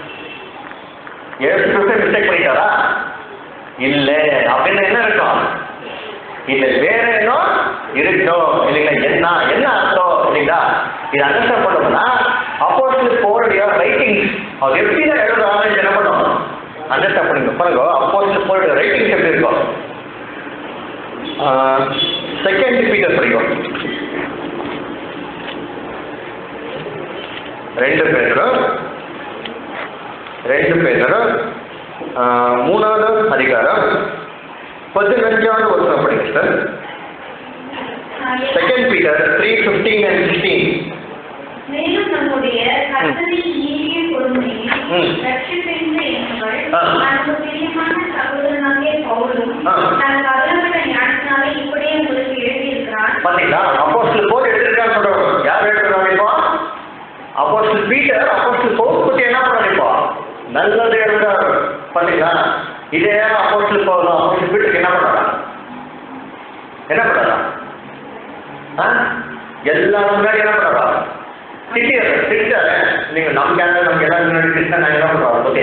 Speaker 1: ஏசு கிறிஸ்து மிஸ்டேக் பண்ணிட்டாரா இல்ல அப்படின்னு என்ன இருக்கும் இல்ல வேற என்ன இருக்கும் இல்லைங்களா என்ன என்ன அர்த்தம் இல்லைங்களா இது அண்டர்ஸ்டாண்ட் பண்ணோம்னா அப்போஸ்டல் போருடைய ரைட்டிங்ஸ் அவர் எப்படி தான் எழுதுறாங்க என்ன பண்ணணும் அண்டர்ஸ்டாண்ட் பண்ணுங்க பாருங்க அப்போஸ்டல் போருடைய ரைட்டிங்ஸ் எப்படி இருக்கும் செகண்ட் பீட்டர் படிக்கும் ரெண்டு பேரும் ரெண்டு பேரும் மூணாவது அதிகாரம் பதினஞ்சாவது வருஷம் படிங்க sir second Peter three fifteen and sixteen
Speaker 2: மேலும் நம்முடைய கர்த்தரின் நீதிய பொறுமையை
Speaker 1: ம்.
Speaker 2: ரட்சிப்பிந்த எங்கள்
Speaker 1: ஆ.
Speaker 2: நமக்கு பிரியமான சகோதரனாகிய பவுலும்
Speaker 1: ஆ.
Speaker 2: தன் கவலைப்பட்ட ஞானத்தினாலே இப்படியே உங்களுக்கு எழுதியிருக்கிறான்
Speaker 1: பாத்தீங்களா அப்போஸ்டல் போல் எடுத்திருக்கான்னு சொல்றோம் யார் எடுத்துருக்காங்க இப்போ அப்போஸ்டல் பீட்டர் அப்போஸ்டல் போல் பத்தி என்ன பண்ணணும் இப்போ நல்லது எழுதுறாரு பாத்தீங்களா இதே அப்போஸ்டல் போகணும் அப்போஸ்டல் பீட்டருக்கு என்ன பண்றாங்க என்ன பண்றாங்க ஆ? எல்லாரும் முன்னாடி என்ன பண்றாங்க திட்டியாரு திட்டாரு நீங்க நமக்கு யாரும் நமக்கு எல்லாரும் முன்னாடி திட்டா நாங்க என்ன பண்றோம் ஓகே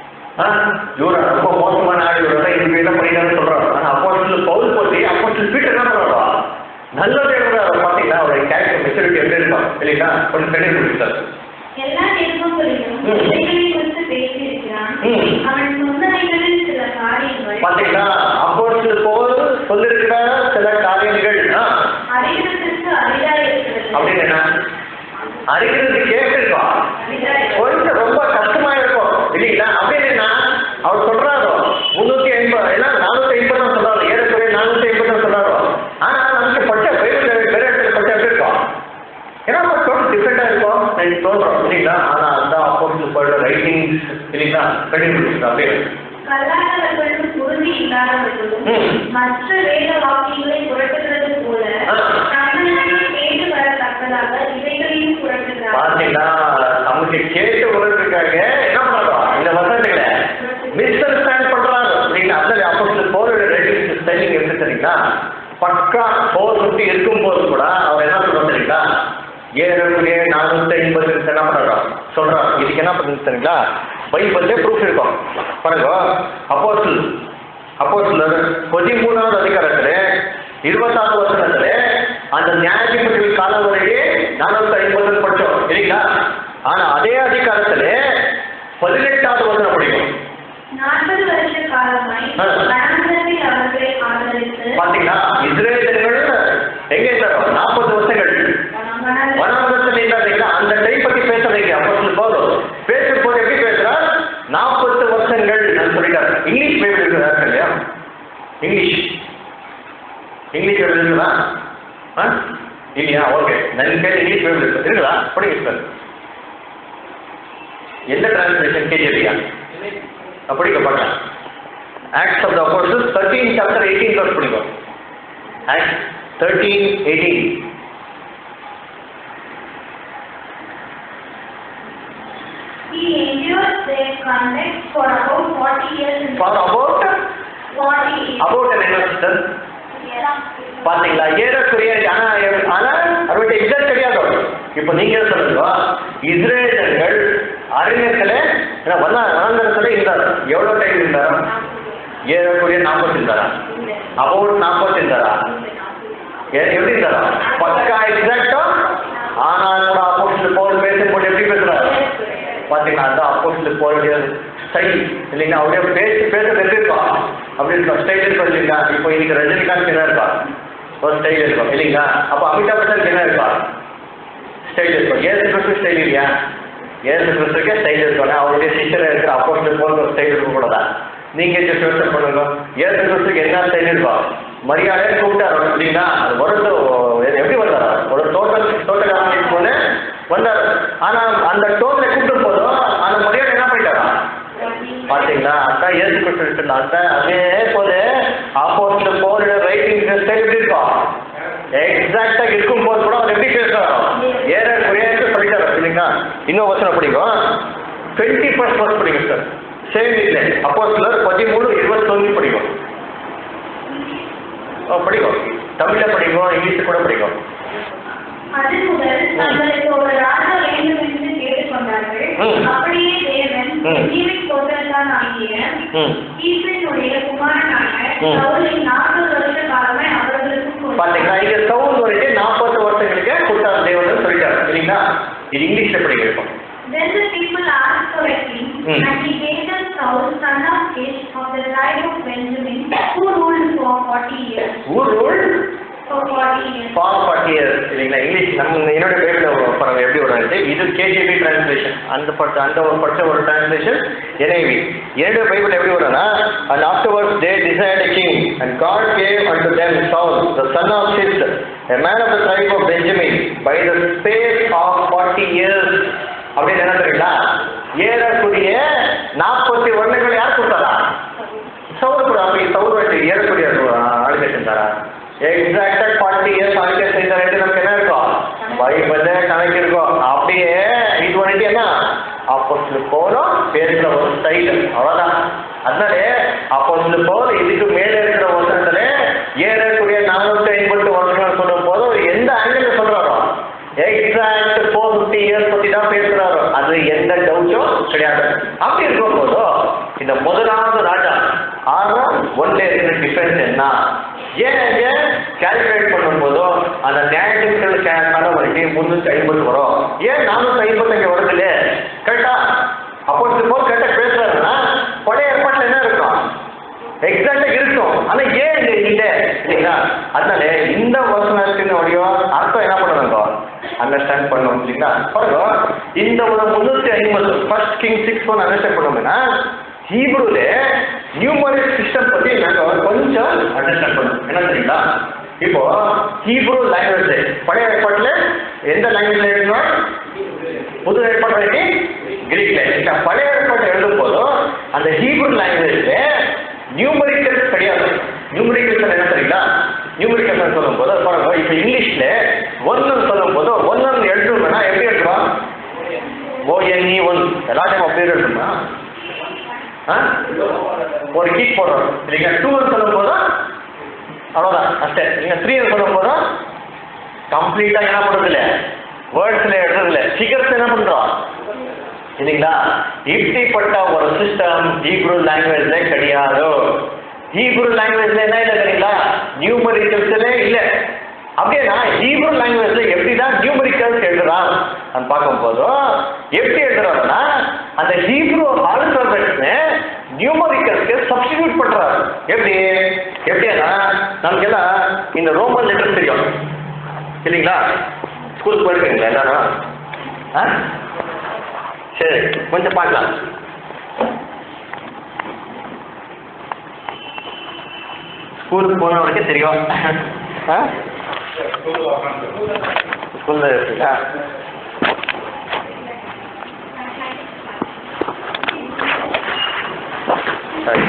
Speaker 1: இவரை ரொம்ப மோசமான ஆள் இவரோட இது என்ன பண்ணிட்டாருன்னு சொல்றாரு ஆனா அப்போஸ்டல் பவுல் பத்தி அப்போஸ்டல் பீட்டர் என்ன பண்றாரா நல்லது எழுதுறாரு பாத்தீங்களா அவருடைய கேரக்டர் மெச்சூரிட்டி எப்படி இருக்கும் இல்லைங்களா கொஞ்சம் தெளிவு கொடுத்தாரு
Speaker 2: எல்லா நிருபங்களிலும்
Speaker 1: ம்.
Speaker 2: இவைகளை குறித்து பேசியிருக்கிறான்
Speaker 1: ம்.
Speaker 2: அவன் சொன்னவைகளில் சில காரியங்கள்
Speaker 1: பாத்தீங்களா அப்போஸ்டல் பவுல் சொல்லிருக்கிற சில காரியங்கள் ஆ,
Speaker 2: அறிகிறதற்கு அரிதாய் இருக்கிறது
Speaker 1: அப்படின்னு என்ன அறிகிறது கேட்டிருக்கோம்
Speaker 2: அரிதாய்
Speaker 1: கொஞ்சம் ரொம்ப கஷ்டமா இருக்கும் இல்லைங்களா அப்படின்னு என்ன அவர் சொல்றாரோ முன்னூத்தி ஐம்பது ஏன்னா நானூத்தி ஐம்பது தான் சொல்றாரு ஏறக்குறைய நானூத்தி ஐம்பது தான் சொல்றாரோ ஆனா நமக்கு பச்ச பைபிள் வேற இடத்துல பச்சை எப்படி இருக்கும் ஏன்னா நம்ம டோட்டல் டிஃப்ரெண்டா இருக்கும் நான் சொல்றோம் இல்லைங்களா ஆனா அந்த அப்போஸ்டல் போயிட ரைட்டிங்ஸ் இல்லைங்களா கண்டிப்பாக அப்படியே
Speaker 2: கல்லாதவர்களும் உறுதி இல்லாதவர்களும்
Speaker 1: ம்.
Speaker 2: மற்ற வேத வாக்கியங்களை புரட்டுகிறது போல
Speaker 1: ஆ.
Speaker 2: தமிழில் கேட்டு வரத்தக்கதாக இவைகளையும் புரட்டுகிறார்
Speaker 1: பாத்தீங்களா நமக்கு கேட்டு உணர்றதுக்காக என்ன பண்றோம் இந்த வசனங்களை மிஸ் அண்டர்ஸ்டாண்ட் பண்றாங்க நீங்க அந்த அப்போஸ்டல் போரோட ரைட்டிங் ஸ்டைலிங் எப்படி தெரியுங்களா பக்கா போர் சுத்தி இருக்கும்போது கூட அவர் என்ன சொல்றாரு தெரியுங்களா ஏறக்குறைய நானூத்தி ஐம்பது என்ன பண்றோம் சொல்றாரு இதுக்கு என்ன பண்ணுறது தெரியுங்களா பைபிள்ல ப்ரூஃப் இருக்கும் பாருங்க அப்போஸ்டல் அப்போஸ்தலர் பதிமூணாவது அதிகாரத்துல இருபத்தாறு வருஷத்துல அந்த நியாயாதிபதி காலம் வரையே நானூத்தி ஐம்பது படிச்சோம் இல்லைங்களா ஆனா அதே அதிகாரத்துல பதினெட்டாவது வருஷம் படிக்கும்
Speaker 2: நாற்பது வருஷ காலமாய்
Speaker 1: ஆ.
Speaker 2: வனாந்தரத்தில் அவர்களை ஆதரித்து
Speaker 1: பாத்தீங்களா இஸ்ரேலர்கள் எங்க இருந்தாரோ நாற்பது வருஷங்கள்
Speaker 2: வனாந்தரத்தில்
Speaker 1: வனாந்தரத்தில் இருந்தாருங்களா அந்த டைம் பத்தி பேசுறீங்க அப்போ போதும் பேசும்போது எப்படி பேசுறார் நாற்பது வருஷங்கள் நான் சொல்லிட்டாரு இங்கிலீஷ் பைபிள் இருக்கிறாரு இல்லையா இங்கிலீஷ் இங்கிலீஷ் பைபிள் இருக்குதா ஆ இல்லையா ஓகே நன் பேர் இங்கிலீஷ் பைபிள் இருக்கு இருக்குதா படிங்க சார் எந்த டிரான்ஸ்லேஷன் கேஜியா படிக்க பார்க்கலாம் Acts of the Apostles thirteen chapter eighteen க்ளாஸ் படிக்கும் act thirteen eighteen
Speaker 2: for about 40 years in
Speaker 1: for about
Speaker 2: 40 years.
Speaker 1: About என்ன சிஸ்டர்
Speaker 2: Yeah.
Speaker 1: பாத்தீங்களா ஏறக்குறைய ஆனா ஆனா அவருடைய எக்ஸாக்ட் கிடையாது இப்போ நீங்க சொல்லுங்க இஸ்ரேலர்கள் அறிஞர்கள வந்த வனாந்தரத்துல இருந்தார் எவ்வளவு டைம் இருந்தார் ஏறக்குறைய நாற்பத்தி இருந்தாரா அபவுட் நாற்பத்தி இருந்தாரா ஏ- எப்படி இருந்தாரா பக்கா எக்ஸாக்டா ஆனா கூட அப்போஸ்டல் பவுல் பேசும்போது எப்படி பேசுறாரு பாத்தீங்களா அந்த அப்போஸ்டல் பவுலுடைய ஸ்டைல் இல்லைங்களா அவருடைய பேச்சு பேச எப்படி இருக்கும் அப்படி இருக்கும் ஸ்டைல் இருக்கும் இல்லைங்களா இப்போ இன்னைக்கு ரஜினிகாந்த் என்ன இருக்கா ஒரு ஸ்டைல் இருக்கும் இல்லைங்களா அப்போ அமிதாப் பச்சன் என்ன இருக்கா ஸ்டைல் இருக்கும் ஏசு கிறிஸ்து ஸ்டைல் இல்லையா ஏசு கிறிஸ்துக்கே ஸ்டைல் இருக்கும் அவருடைய சிஸ்டர் இருக்கிற அப்போஸ்டல் போல் ஒரு ஸ்டைல் இருக்க கூடாதா நீங்க ஜஸ்ட் யோசனை பண்ணுங்க ஏசு கிறிஸ்துக்கு என்ன ஸ்டைல் இருக்கும் மரியாதை கூப்பிட்டாரு அப்படின்னா அது வருது எப்படி வந்தாரா ஒரு தோட்டம் தோட்டக்காரன் போல வந்தார் ஆனா அந்த டோன்ல கூப்பிட்டு போதும் அந்த மரியாதை என்ன பண்ணிட்டாரா பாத்தீங்களா அதான் ஏசு கிறிஸ்து அதான் அதே போல ஆப்போசிட் போற ரைட்டிங் ஸ்டைல் எப்படி இருக்கும் எக்ஸாக்டா இருக்கும் போது கூட அவர் எப்படி பேசுறாரோ ஏற குறையாக சொல்லிட்டாரு இல்லைங்களா இன்னும் வசனம் படிக்கும் டுவெண்ட்டி ஃபர்ஸ்ட் வர்ஸ் படிக்கும் சார் சேம் இல்லை அப்போ சிலர் பதிமூணு இருபத்தொன்னு படிக்கும் ஓ படிக்கும் தமிழில் படிக்கும் இங்கிலீஷ் கூட படிக்கும்
Speaker 2: அது முதல் தங்களுக்கு ஒரு ராஜா வேண்டும் என்று கேட்டுக்கொண்டார்கள்
Speaker 1: ம்.
Speaker 2: அப்படியே தேவன்
Speaker 1: ம்.
Speaker 2: ஜீவின் தோற்றத்தான் ஆகிய
Speaker 1: ம்
Speaker 2: ஈசனுடைய குமாரனான
Speaker 1: ம்.
Speaker 2: சவுலை நாற்பது வருஷ காலமாய் அவர்களுக்கு கொடுத்தார்.
Speaker 1: பாத்தீங்களா இங்க சவுல் வந்துட்டு நாற்பது வருஷங்களுக்கு கொடுத்தார் தேவன் சொல்லிட்டாரு இல்லைங்களா இது இங்கிலீஷ்ல படிக்கிறோம்
Speaker 2: Then the people asked for a king,
Speaker 1: Hmm.
Speaker 2: and he gave them Saul, son of Kish, of the tribe of Benjamin, who ruled for forty years.
Speaker 1: ஊர் rule
Speaker 2: For forty years.
Speaker 1: For forty years இல்லைங்களா English நம்ம என்னோட Bible படம் எப்படி வருது இது KGP translation அந்த பட்ட அந்த ஒரு படிச்ச ஒரு டிரான்ஸ்லேஷன் என்ஐவி என்னோட பைபிள் எப்படி வரும்னா and afterwards they desired king and God gave unto them Saul the son of Cis a man of the tribe of benjamin by the space of 40 years அப்படின்னு என்ன தெரியுங்களா ஏறக்கூடிய நாற்பத்தி வருடங்கள் யார் கொடுத்தாரா சவுல் கூட அப்படி சவுல் வச்சு ஏறக்கூடிய ஆளுகை செஞ்சாரா எக்ஸாக்டா ஃபார்ட்டி இயர்ஸ் ஆளுகை செஞ்சார் என்று நமக்கு என்ன இருக்கும் பைபிளே கணக்கு இருக்கும் அப்படியே இது வந்துட்டு என்ன அப்போஸ்ல போலும் பேசுற ஒரு ஸ்டைல் அவ்வளவுதான் அதனால அப்போஸ்ல போல் இதுக்கு மேல இருக்கிற வருஷத்துல ஏறக்கூடிய நானூத்தி ஐம்பத்து வருஷங்கள் சொல்லும் போது அவர் எந்த ஆங்கிள் சொல்றாரோ எக்ஸாக்ட் ஃபோர் ஃபிஃப்டி இயர்ஸ் பத்தி தான் பேசுறாரு அது எந்த டவுட்டும் கிடையாது அப்படி இருக்கும் போதோ இந்த முதலாவது ராஜா ஆனா ஒன்ல இருக்கிற டிஃபரன்ஸ் என்ன ஏன் ஏன் கால்குலேட் பண்ணும்போதோ அந்த நியாயத்திற்கு கடவுளுக்கு முன்னூத்தி ஐம்பது வரும் ஏன் நானூத்தி ஐம்பத்தஞ்சு வருதுல கரெக்டா அப்போ போல் கரெக்டா பேசுறாருன்னா பழைய ஏற்பாட்டுல என்ன இருக்கும் எக்ஸாக்டா இருக்கும் ஆனா ஏன் இது இல்ல இல்லைங்களா அதனால இந்த வசனத்தினுடைய அர்த்தம் என்ன பண்ணணுங்க அண்டர்ஸ்டாண்ட் பண்ணணும் இல்லைங்களா பாருங்க இந்த ஒரு முன்னூத்தி ஐம்பது first king six one understand பண்ணோம்னா ஹீப்ரூல நியூமரிக் சிஸ்டம் பத்தி நாங்க கொஞ்சம் அண்டர்ஸ்டாண்ட் பண்ணணும் என்ன தெரியுங்களா இப்போ ஹீப்ரூ லாங்குவேஜ் பழைய ஏற்பாட்டுல எந்த லாங்குவேஜ்ல இருக்கணும் புது ஏற்பாடு இருக்கு கிரீக்ல இந்த பழைய ஏற்பாடு எழுதும் போதும் அந்த ஹீப்ரூ லாங்குவேஜ்ல நியூமரிக்கல்ஸ் கிடையாது நியூமரிக்கல்ஸ் என்ன தெரியுங்களா நியூமரிக்கல்ஸ் சொல்லும் போது பாருங்க இப்போ இங்கிலீஷ்ல ஒன்னு சொல்லும் போது ஒன்னு எழுதணும்னா எப்படி எழுதுறோம் ஓஎன்இ ஒன் எல்லா டைம் அப்படியே எழுதணுமா ஆ? ஒரு கீக் போடுறோம் இல்லைங்க டூ சொல்லும் போதும் அவ்வளோதான் அಷ್ಟೇ நீங்க த்ரீ சொல்லும் போதும் கம்ப்ளீட்டா என்ன பண்றதில்ல வேர்ட்ஸ்ல எழுதுறதில்ல ஃபிகர்ஸ் என்ன பண்றோம் இல்லைங்களா இப்படிப்பட்ட ஒரு சிஸ்டம் ஹீப்ரூ லாங்குவேஜ்ல கிடையாது ஹீப்ரூ லாங்குவேஜ்ல என்ன இல்லை தெரியுங்களா நியூமரிக்கல்ஸ்ல இல்ல அப்படின்னா ஹீப்ரூ லாங்குவேஜ்ல எப்படிதான் நியூமரிக்கல்ஸ் எழுதுறான் நான் பார்க்கும்போது எப்படி எழுதுறாருன்னா அந்த ஹீப்ரூ ஆல்பபெட்ஸ்னு நியூமரிக்கல்ஸ்க்கு சப்ஸ்டிடியூட் பண்றாரு எப்படி எப்படின்னா நமக்கெல்லாம் இந்த ரோமன் லெட்டர் தெரியும் இல்லைங்களா ஸ்கூலுக்கு போயிருக்கீங்களா எல்லாரும் ஆ சரி கொஞ்சம் பார்க்கலாம் ஸ்கூலுக்கு போனவனுக்கு தெரியும் ஆ ஸ்கூலில் இருக்குங்களா சரி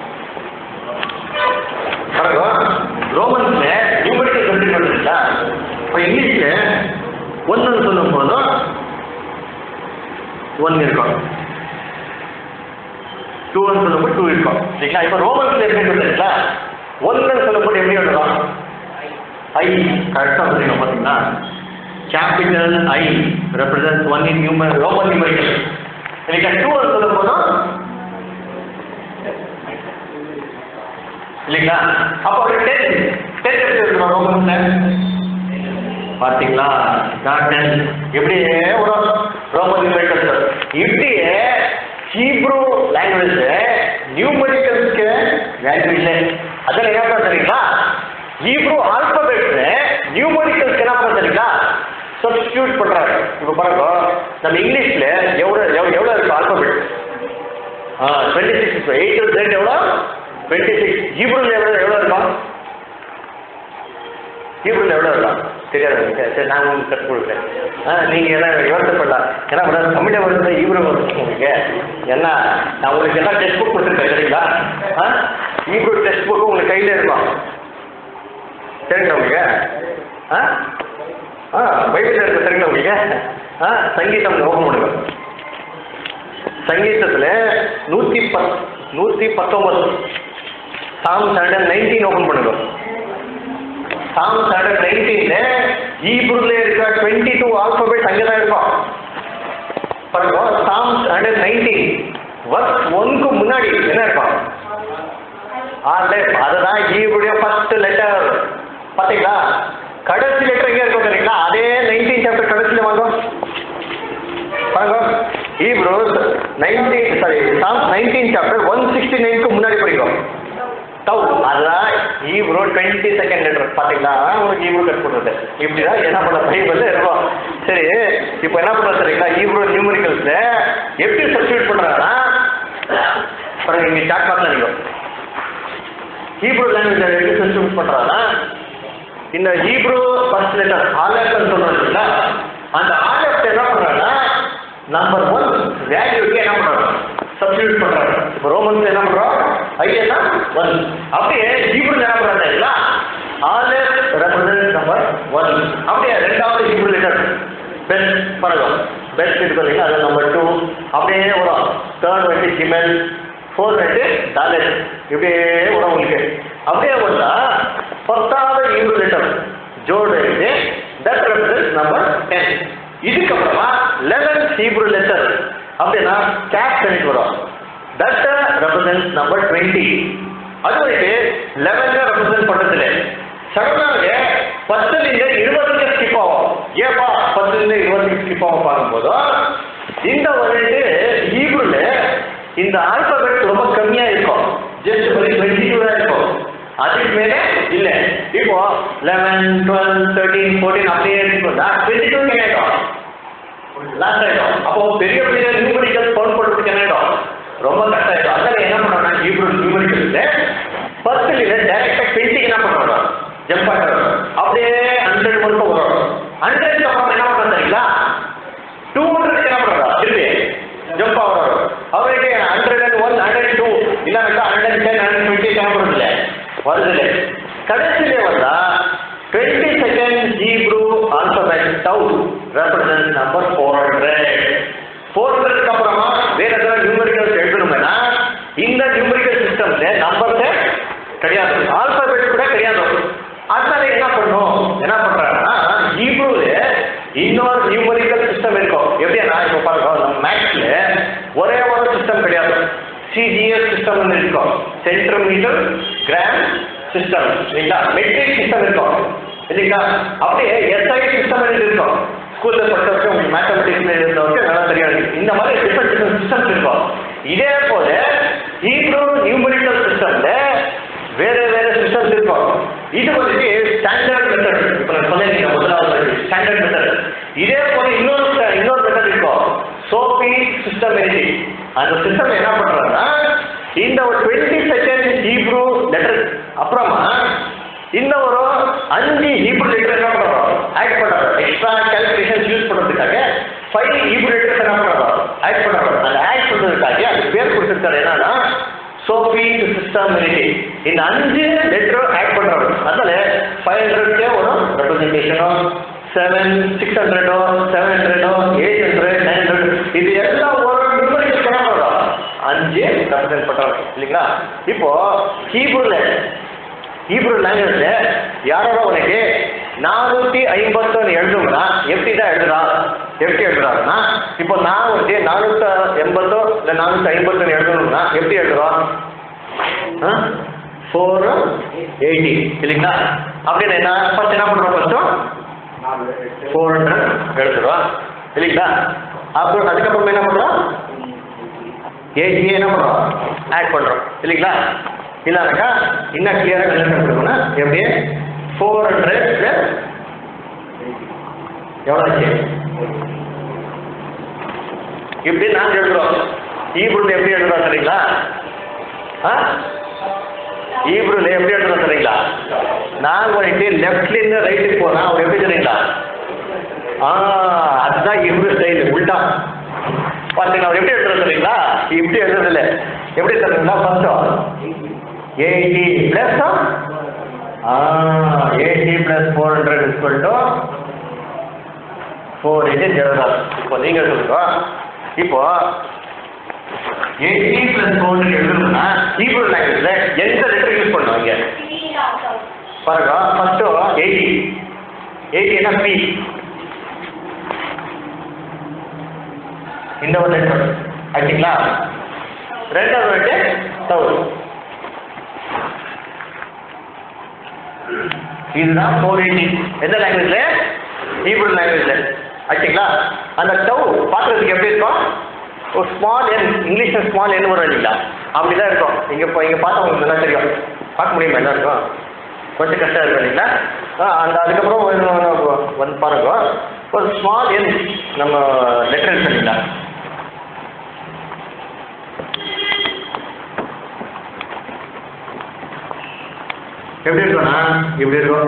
Speaker 1: பாருங்க ரோமன்ஸ்ல நியூமரிக்கல் கண்டிப்பாக இருக்குங்களா இப்போ இங்கிலீஷ்ல ஒன்று சொல்லும் போதும் ஒன்று இருக்கும் ஜீரோன்னு சொல்லும்போது டூ இருக்கும் சரிங்களா இப்போ ரோமன்ஸ்ல எப்படி இருக்குங்களா ஒன்றுன்னு சொல்லும்போது எப்படி எழுதுறோம் ஐ கரெக்டாக சொல்லிங்க பார்த்தீங்களா capital I represents one in number Roman numerical இல்லைங்களா டூ சொல்லும் போதும் இல்லைங்களா அப்போ ஒரு டென் டென் எப்படி இருக்கணும் ரோமன்ஸ்ல பார்த்தீங்களா நான் டென் இப்படியே ஒரு ரோமன் நியூமரிக்கல் இப்படியே ஹீப்ரூ லாங்குவேஜ் நியூமரிக்கல்ஸ்க்கு வேல்யூ இல்லை அதில் என்ன பண்ண தெரியுங்களா ஹீப்ரூ ஆல்பபெட்ஸ் நியூமரிக்கல்ஸ்க்கு என்ன பண்ண தெரியுங்களா சப்ஸ்டியூட் பண்றாங்க இப்போ பாருங்க நம்ம இங்கிலீஷ்ல எவ்வளோ எவ்வளோ எவ்வளோ இருக்கு ஆல்பபெட் ஆ twenty six eight to rate எவ்வளோ டுவெண்ட்டி சிக்ஸ் ஹீப்ரூல எவ்வளோ எவ்வளோ இருக்கும் ஹீப்ரூல எவ்வளோ இருக்கும் தெரியாது உங்களுக்கு. சரி நான் உங்களுக்கு கற்றுக் கொடுக்குறேன் ஆ நீங்கள் எல்லாம் யோசனை பண்ணலாம் ஏன்னா உடனே தமிழை வருது ஹீப்ரூ வருது உங்களுக்கு என்ன நான் உங்களுக்கு எல்லாம் டெக்ஸ்ட் புக் கொடுத்துருக்கேன் சரிங்களா ஆ ஹீப்ரூ டெக்ஸ்ட் புக் உங்களுக்கு கையில் இருக்கும் சரிங்களா உங்களுக்கு ஆ ஆ பைபிள் இருக்கு சரிங்களா உங்களுக்கு ஆ சங்கீதம் ஓப்பன் பண்ணுங்க சங்கீதத்தில் நூற்றி பத் நூற்றி பத்தொம்பது சாம் ஹண்ட்ரட் நைன்டீன் ஓப்பன் பண்ணுங்க சாம் ஹண்ட்ரட் நைன்டீன்ல ஈப்ரூல இருக்க டுவெண்ட்டி டூ ஆல்பபெட் அங்கே தான் இருக்கும் பாருங்க சாம் ஹண்ட்ரட் நைன்டீன் ஒர்க் ஒன்க்கு முன்னாடி என்ன இருக்கும் ஆல்ரெட் அதுதான் ஈபுடைய ஃபர்ஸ்ட் லெட்டர் பார்த்தீங்களா கடைசி லெட்டர் எங்கே இருக்கும் தெரியுங்களா அதே நைன்டீன் சாப்டர் கடைசியில் வாங்க பாருங்க Hebrews nineteen sorry Psalms nineteen chapter one sixty நைனுக்கு முன்னாடி படிக்கும் டவு அதுதான் ஈப்ரோ டுவெண்ட்டி செகண்ட் லெட்டர் பார்த்தீங்களா உங்களுக்கு ஈப்ரோ கட் பண்ணுறது இப்படி தான் என்ன பண்ண பைபிள் இருக்கும் சரி இப்போ என்ன பண்ணுறது சரிங்களா ஈப்ரோ நியூமரிக்கல்ஸில் எப்படி சப்ஸ்டியூட் பண்ணுறாங்கன்னா பாருங்க இங்கே சாட் பார்க்கலாம் நீங்கள் ஹீப்ரூ லாங்குவேஜ் எப்படி சப்ஸ்டியூட் பண்ணுறாங்கன்னா இந்த ஹீப்ரூ ஃபர்ஸ்ட் லெட்டர் ஆலப்னு சொல்கிறோம் இல்லைங்களா அந்த ஆலப்ட் என்ன பண்ணுறாங்கன்னா நம்பர் ஒன் வேல்யூக்கு என்ன பண்ணுறாங்க சப்ஸ்டியூட் பண்ணுறாங்க இப்போ ரோமன்ஸ் என்ன பண்ணுறோம் ஐயா ஒன் அப்படியே ஹீப்ரூ என்ன பண்ணுறாங்க இல்லைங்களா ஆலப் ரெப்ரசன்ட் நம்பர் ஒன் அப்படியே ரெண்டாவது ஹீப்ரூ லெட்டர் பெஸ்ட் பாருங்க பெஸ்ட் இருக்கு இல்லைங்களா அது நம்பர் டூ அப்படியே வரும் தேர்ட் வந்து கிமெல் ஃபோர் வந்து டாலர் இப்படியே வரும் உங்களுக்கு அப்படியே வந்தா பத்தாவது ஹீப்ரூ லெட்டர் ஜோடு இருக்கு தட் ரெப்ரசன்ட் நம்பர் டென் இதுக்கப்புறமா லெவன் ஹீப்ரூ லெட்டர் அப்படின்னா கேப் கணிட்டு வரும் தட் ரெப்ரசன்ட் நம்பர் டுவெண்ட்டி அது வரைக்கும் லெவன்ல ரெப்ரசன்ட் பண்றதில்லை சடனாக பத்துலேருந்து இருபதுக்கு ஸ்கிப் ஆகும் ஏப்பா பத்துலேருந்து இருபதுக்கு ஸ்கிப் ஆகும் பார்க்கும்போது இந்த வந்துட்டு ஹீப்ரூல இந்த ஆல்பபெட் ரொம்ப கம்மியா இருக்கும் ஜஸ்ட் ஒரு டுவெண்ட்டி டூ தான் இருக்கும் அதுக்கு மேலே இல்ல இப்போ லெவன் டுவெல் தேர்ட்டீன் ஃபோர்டீன் அப்படியே இருக்கும்னா டுவெண்ட்டி டூ ஆயிடும் லாஸ்ட் ஆயிடும் அப்போ பெரிய பெரிய நியூமரிக்கல் கவுண்ட் பண்ணுறதுக்கு என்ன ஆயிடும் ரொம்ப கஷ்டம் ஆயிடும் அதனால என்ன பண்ணுறாங்க ஹீப்ரூ நியூமரிக்கல்ல ஃபர்ஸ்ட் இல்லை டேரக்டாக டுவெண்ட்டிக்கு என்ன பண்ணுறாங்க ஜம்ப் ஆகிடுறாங்க அப்படியே ஹண்ட்ரட் மட்டும் வரும் ஹண்ட்ரட்க்கு அப்புறம் என்ன பண்ணுறது தெரியுங்களா டூ ஹண்ட்ரட் என்ன பண்ணுறா திருப்பி ஜம்ப் ஆகுறாரு அவருக்கு hundred and one hundred two இல்லாட்டா ஹண்ட்ரட் டென் ஹண்ட்ரட் டுவெண்ட்டி தேவைப்படுறது இல்லை வருது இல்லை கடைசியிலே வந்தா டுவெண்ட்டி செகண்ட் ஜீப்ரூ ஆல்பபெட் டவு ரெப்ரசன்ட் நம்பர் ஃபோர் ஹண்ட்ரட் ஃபோர் ஹண்ட்ரட்க்கு அப்புறமா வேற ஏதாவது நியூமரிக்கல்ஸ் எழுதணும்னா இந்த நியூமரிக்கல் சிஸ்டம்ல நம்பர்ஸ் கிடையாது ஆல்பபெட் கூட கிடையாது அதனால என்ன பண்ணும் என்ன பண்றாங்கன்னா ஹீப்ரூல இன்னொரு நியூமரிக்கல் சிஸ்டம் இருக்கும் எப்படின்னா இப்போ பாருங்க நம்ம மேக்ஸ்ல ஒரே ஒரு சிஸ்டம் கிடையாது சிஜிஎஸ் சிஸ்டம் இருக்கும் சென்ட்ரோமீட்டர் கிராம் சிஸ்டம் இல்லைங்களா மெட்ரிக் சிஸ்டம் இருக்கும் இல்லைங்களா அப்படியே எஸ்ஐ சிஸ்டம் இருக்கும் ஸ்கூல்ல படிச்சவங்க உங்களுக்கு மேத்தமெட்டிக்ஸ்ல இருந்தவங்க நல்லா தெரியாது இந்த மாதிரி டிஃப்ரெண்ட் டிஃப்ரெண்ட் சிஸ்டம்ஸ் இருக்கும் இதே போல ஹீப்ரூ நியூமரிக்கல் சிஸ்டம்ல வேற வேற சிஸ்டம்ஸ் இருக்கும் இது வந்துட்டு ஸ்டாண்டர்ட் மெத்தட் இப்போ நான் சொன்னேன் முதலாவது ஸ்டாண்டர்ட் மெத்தட் இதே போல இன்னொரு sta- இன்னொரு மெத்தட் இருக்கும் சோபி சிஸ்டம் எழுதி அந்த சிஸ்டம் என்ன பண்றாங்கன்னா இந்த ஒரு டுவெண்ட்டி செகண்ட் ஹீப்ரூ லெட்டர் அப்புறமா இந்த ஒரு அஞ்சு ஹீப்ரூ லெட்டர் என்ன பண்றோம் ஆட் பண்றோம் எக்ஸ்ட்ரா கால்குலேஷன் யூஸ் பண்றதுக்காக ஃபைவ் ஹீப்ரூ லெட்டர்ஸ் என்ன பண்றோம் ஆட் பண்றோம் அந்த ஆட் பண்றதுக்காக அது பேர் கொடுத்துருக்காரு என்னன்னா சோபி சிஸ்டம் இருக்கு இந்த அஞ்சு லெட்டர் ஆட் பண்றாங்க அதனால ஃபைவ் ஹண்ட்ரட்கே வரும் ரெப்ரஸன்டேஷனோ செவன் சிக்ஸ் ஹண்ட்ரடோ செவன் ஹண்ட்ரடோ எயிட் ஹண்ட்ரட் நைன் ஹண்ட்ரட் இது எல்லாம் ஒரு நியூமரிக்கல் வரும் அஞ்சு அஞ்சு ரெப்ரசன்ட் பண்றாங்க இல்லைங்களா இப்போ ஹீப்ரூல ஹீப்ரூ லாங்குவேஜ்ல யாரோட உனக்கு நானூத்தி ஐம்பத்தொன்னு எழுதும்னா எப்படி தான் எழுதுறான் எப்படி எழுதுறாருன்னா இப்போ நான் வந்து நானூத்தி எண்பத்தோ இல்லை நானூத்தி ஐம்பத்தொன்னு எழுதணும்னா எப்படி எழுதுறோம் ஃபோர் எயிட்டி இல்லைங்களா அப்படின்னு என்ன ஃபர்ஸ்ட் என்ன பண்ணுறோம் ஃபர்ஸ்ட்டும் ஃபோர் ஹண்ட்ரட் எழுதுறோம் இல்லைங்களா அப்புறம் அதுக்கப்புறம் என்ன பண்ணுறோம் ஏஜி என்ன பண்ணுறோம் ஆட் பண்ணுறோம் இல்லைங்களா இல்லைனாக்கா இன்னும் கிளியராக கல்யாணம் கொடுக்கணும்னா எப்படி ஃபோர் ஹண்ட்ரட் ப்ளஸ் எவ்வளோ ஆச்சு இப்படி நான் எழுதுறோம் ஈபுல் எப்படி எழுதுறோம் சரிங்களா ஆ ஈப்ரூல எப்படி எழுதுறோம் தெரியுங்களா நான் வந்துட்டு லெஃப்ட்ல இருந்து ரைட்டுக்கு போறேன் அவர் எப்படி தெரியுங்களா ஆ அதுதான் ஈப்ரூ ஸ்டைல் உல்டா பாத்தீங்களா அவர் எப்படி எழுதுறது தெரியுங்களா இப்படி எழுதுறது இல்ல எப்படி தெரியுங்களா first eighty plus ah eighty plus four hundred is equal to four eighty எழுதுறாரு இப்போ நீங்க சொல்லுங்க இப்போ எயிட்டி பிளஸ் ஃபோர் ஹண்ட்ரட் எழுதணும்னா ஈப்ரூ லாங்குவேஜ்ல எந்த லெட்டர் யூஸ் பண்ணுவாங்க பாருங்க ஃபர்ஸ்ட் எயிட்டி எயிட்டி என்ன பி இந்த ஒரு லெட்டர் ஆச்சுங்களா ரெண்டாவது வந்து தௌசண்ட் இதுதான் ஃபோர் எயிட்டி எந்த லாங்குவேஜ்ல ஹீப்ரூ லாங்குவேஜ்ல ஆச்சுங்களா அந்த டவ் பார்க்கறதுக்கு எப்படி இருக்கும் ஒரு ஸ்மால் என் இங்கிலீஷ்ல ஸ்மால் என் வரும் இல்லைங்களா அப்படிதான் இருக்கும் இங்க இப்போ இங்க பார்த்தா உங்களுக்கு நல்லா தெரியும் பார்க்க முடியுமா என்ன இருக்கும் கொஞ்சம் கஷ்டம் இருக்கும் இல்லைங்களா ஆ அந்த அதுக்கப்புறம் ஒரு- வந்து பாருங்க ஒரு ஸ்மால் என் நம்ம லெட்டர் இல்லைங்களா எப்படி இருக்கும்னா இப்படி இருக்கும்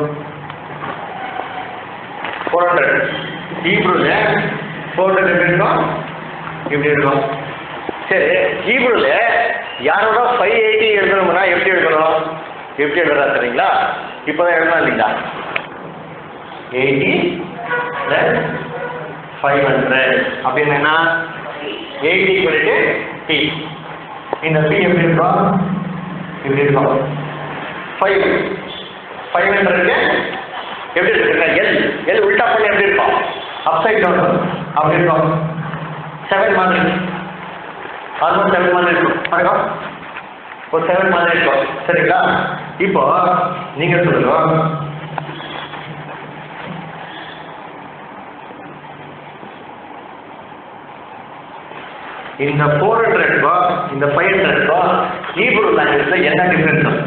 Speaker 1: ஃபோர் ஹண்ட்ரட் ஹீப்ரூல ஃபோர் ஹண்ட்ரட் எப்படி இருக்கும் இப்படி இருக்கும் சரி ஹீப்ரூல யாரோட ஃபைவ் எயிட்டி எழுதணும்னா எப்படி எழுதணும் எப்படி எழுதுறா சரிங்களா இப்போதான் எழுதலாம் இல்லைங்களா எயிட்டி ப்ளஸ் ஃபைவ் ஹண்ட்ரட் அப்படின்னு என்ன எயிட்டி சொல்லிட்டு டி இந்த பி எப்படி இருக்கும் இப்படி இருக்கும் ஃபைவ் ஃபைவ் ஹண்ட்ரட்க்கு எப்படி இருக்குங்க எல் எல் உல்டா பண்ணி எப்படி இருக்கும் அப்சைட் டவுன் அப்படி இருக்கும் செவன் மாதிரி ஆல்மோஸ்ட் செவன் மாதிரி இருக்கும் பாருங்க ஒரு செவன் மாதிரி இருக்கும் சரிங்களா இப்போ நீங்க சொல்லுங்க இந்த ஃபோர் ஹண்ட்ரட்க்கும் இந்த ஃபைவ் ஹண்ட்ரட்க்கும் ஹீப்ரூ லாங்குவேஜ்ல என்ன டிஃபரன்ஸ்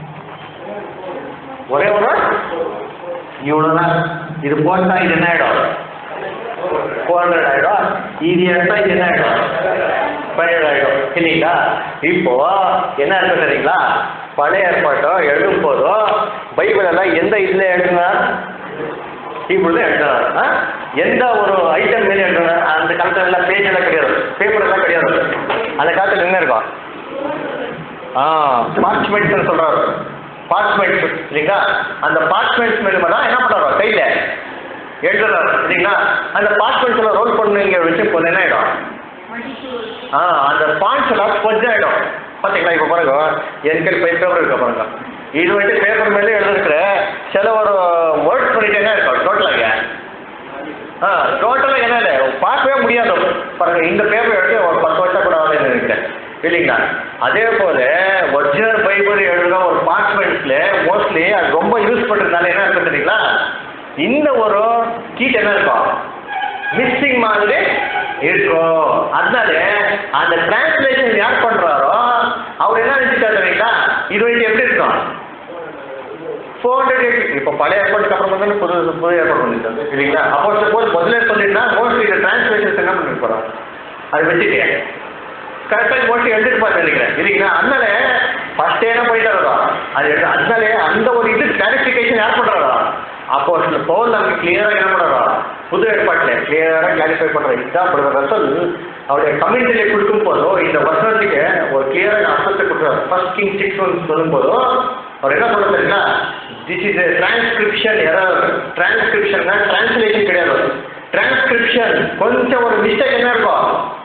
Speaker 1: ஒரே ஒரு இவ்வளோதான் இது போட்டா இது என்ன ஆயிடும் ஃபோர் ஹண்ட்ரட் ஆயிடும் இது எடுத்தா இது என்ன ஆயிடும் ஃபைவ் ஹண்ட்ரட் ஆயிடும் இல்லைங்களா இப்போ என்ன இருக்கு தெரியுங்களா பழைய ஏற்பாட்டோ எழுதும் போதோ பைபிள் எல்லாம் எந்த இதுல எழுதுனார் ஹீப்ரூல எழுதுனார் ஆ? எந்த ஒரு ஐட்டம் மேலே எழுதுனார் அந்த காலத்துல எல்லாம் பேஜ் எல்லாம் கிடையாது பேப்பர் எல்லாம் கிடையாது அந்த காலத்துல என்ன இருக்கும் ஆ பார்ச்மெண்ட்ஸ் சொல்றாரு பார்ச்மெண்ட்ஸ் இல்லைங்களா அந்த பார்ச்மெண்ட்ஸ் மேல தான் என்ன பண்றாரு கையில எழுதுறாரு இல்லைங்களா அந்த பார்ச்மெண்ட்ஸ்ல ரோல் பண்ணி இங்க வச்சு போது என்ன ஆயிடும் ஆ அந்த பாயிண்ட்ஸ் எல்லாம் கொஞ்சம் ஆயிடும் பாத்தீங்களா இப்போ பாருங்க என் கையில் பேப்பர் இருக்க பாருங்க இது வந்து பேப்பர் மேலே எழுதிருக்கிற சில ஒரு வேர்ட்ஸ் பண்ணிட்டு என்ன இருக்கும் டோட்டலாக ஆ டோட்டலாக என்ன இல்லை பார்க்கவே முடியாது பாருங்க இந்த பேப்பர் எடுத்து ஒரு பத்து வருஷம் கூட ஆகலை நினைக்கிறேன் இல்லைங்களா அதே போல ஒரிஜினல் பைபிள் எழுதுற ஒரு பார்ச்மெண்ட்ஸ்ல மோஸ்ட்லி அது ரொம்ப யூஸ் பண்றதுனால என்ன இருக்கும் தெரியுங்களா இந்த ஒரு கீட் என்ன இருக்கும் மிஸ்ஸிங் மாதிரி இருக்கும் அதனால அந்த டிரான்ஸ்லேஷன் யார் பண்றாரோ அவர் என்ன நினைச்சிட்டாரு தெரியுங்களா இது வந்து எப்படி இருக்கும் ஃபோர் ஹண்ட்ரட் எயிட்டி இப்போ பழைய ஏற்பாட்டுக்கு அப்புறம் வந்து புது புது ஏற்பாடு பண்ணிட்டாங்க இல்லைங்களா அப்போ சப்போஸ் முதல்ல சொல்லியிருந்தா மோஸ்ட்லி இந்த டிரான்ஸ்லேஷன் என்ன பண்ணிட்டு போகிறோம் அதை வச்சுட்டு கரெக்டாக மோஸ்ட்லி எழுதிட்டு பார்த்து நினைக்கிறேன் இல்லைங்களா அதனால ஃபர்ஸ்ட் என்ன பண்ணிட்டாரோ அது எடுத்து அதனால அந்த ஒரு இது கிளாரிஃபிகேஷன் யார் பண்ணுறாரோ அப்போ பவுல் நமக்கு கிளியராக என்ன பண்ணுறோம் புது ஏற்பாட்டில் கிளியராக கிளாரிஃபை பண்ணுறோம் இதுதான் பிரதர் ரசல் அவருடைய கமெண்ட்ரியை கொடுக்கும் போதோ இந்த வசனத்துக்கு ஒரு கிளியரான அர்த்தத்தை கொடுக்குறாரு ஃபர்ஸ்ட் கிங் சிக்ஸ் ஒன் சொல்லும் போதோ அவர் என்ன சொல்ல தெரியுங்களா திஸ் இஸ் டிரான்ஸ்கிரிப்ஷன் எரர் டிரான்ஸ்கிரிப்ஷன்னா டிரான்ஸ்லேஷன் கிடையாது டிரான்ஸ்கிரிப்ஷன் கொஞ்சம் ஒரு மிஸ்டேக் என்ன இருக்கும்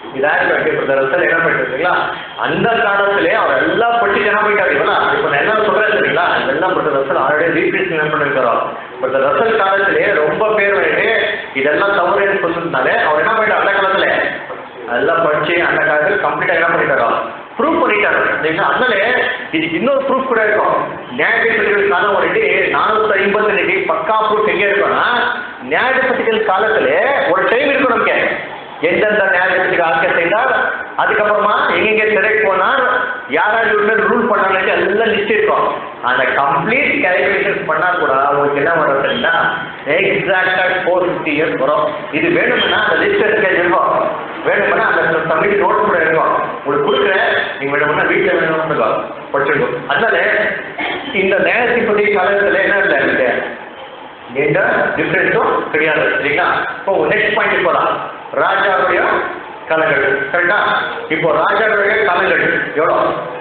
Speaker 1: இதாயிரம் இப்போ ரசல் என்ன பண்ணிட்டு இருக்கீங்களா அந்த காலத்திலே அவர் எல்லாம் பட்டி என்ன போயிட்டாரு இவனா இப்போ நான் என்ன சொல்றேன் சரிங்களா இதெல்லாம் பட் ரசல் ஆல்ரெடி ரீப்ளேஸ் என்ன பண்ணிருக்கிறோம் பட் ரசல் காலத்திலே ரொம்ப பேர் வந்துட்டு இதெல்லாம் தவறுன்னு சொல்லிருந்தாலே அவர் என்ன பண்ணிட்டார் அந்த காலத்துல அதெல்லாம் படிச்சு அந்த காலத்தில் கம்ப்ளீட்டா என்ன பண்ணிட்டாரோ ப்ரூவ் பண்ணிட்டாரு சரிங்களா அதனால இதுக்கு இன்னொரு ப்ரூஃப் கூட இருக்கும் நியாயபதிகள் காலம் வந்துட்டு நானூத்தி ஐம்பத்தி ரெண்டு பக்கா ப்ரூஃப் எங்க இருக்கும்னா நியாயபதிகள் காலத்துல ஒரு டைம் இருக்கும் நமக்கு எந்தெந்த நியாயபதிக்கு ஆட்சி செய்தார் அதுக்கப்புறமா எங்கெங்க சிறைக்கு போனார் யாராவது இவங்க ரூல் பண்ணாங்கன்னு எல்லாம் லிஸ்ட் இருக்கும் அந்த கம்ப்ளீட் கேல்குலேஷன்ஸ் பண்ணா கூட உங்களுக்கு என்ன வரும் தெரியுங்களா எக்ஸாக்டா ஃபோர் ஃபிஃப்டி இயர்ஸ் வரும் இது வேணும்னா அந்த லிஸ்ட் இருக்க இருக்கும் வேணும்னா அந்த கம்ப்ளீட் நோட் கூட இருக்கும் உங்களுக்கு கொடுக்குறேன் நீங்க வேணும்னா வீட்டில் வேணும்னு படிச்சிருக்கோம் அதனால இந்த நேரத்தின்படி காலத்துல என்ன இல்லை இருக்கு எந்த டிஃப்ரென்ஸும் கிடையாது சரிங்களா இப்போ நெக்ஸ்ட் பாயிண்ட் போலாம் ராஜாவுடைய காலங்கள் கரெக்டா இப்போ ராஜாவுடைய காலங்கள் எவ்வளோ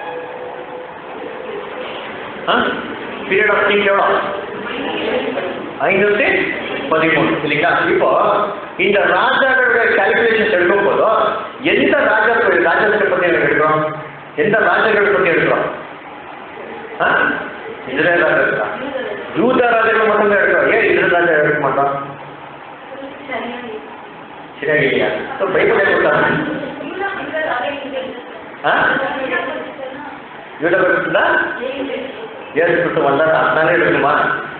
Speaker 1: பீரியட் ஆஃப் கிங் எவ்வளோ ஐநூத்தி பதிமூணு இல்லைங்களா இப்போ இந்த ராஜாக்களுடைய கால்குலேஷன்ஸ் எடுக்கும் போதோ எந்த ராஜாக்கள் ராஜாக்களை பத்தி எனக்கு எடுக்கிறோம் எந்த ராஜாக்கள் பத்தி எடுக்கிறோம் ஆ? இஸ்ரேல் ராஜா யூத ராஜாக்கள் மட்டும் தான் எடுக்கிறோம் ஏன் இஸ்ரேல் ராஜா எடுக்க மாட்டோம் சரியா இல்லையா ஸோ பைபிளே கொடுத்தாங்க ஆ யூத பக்தா ஏசு கிறிஸ்து வந்தாரு அதனால எடுக்கணுமா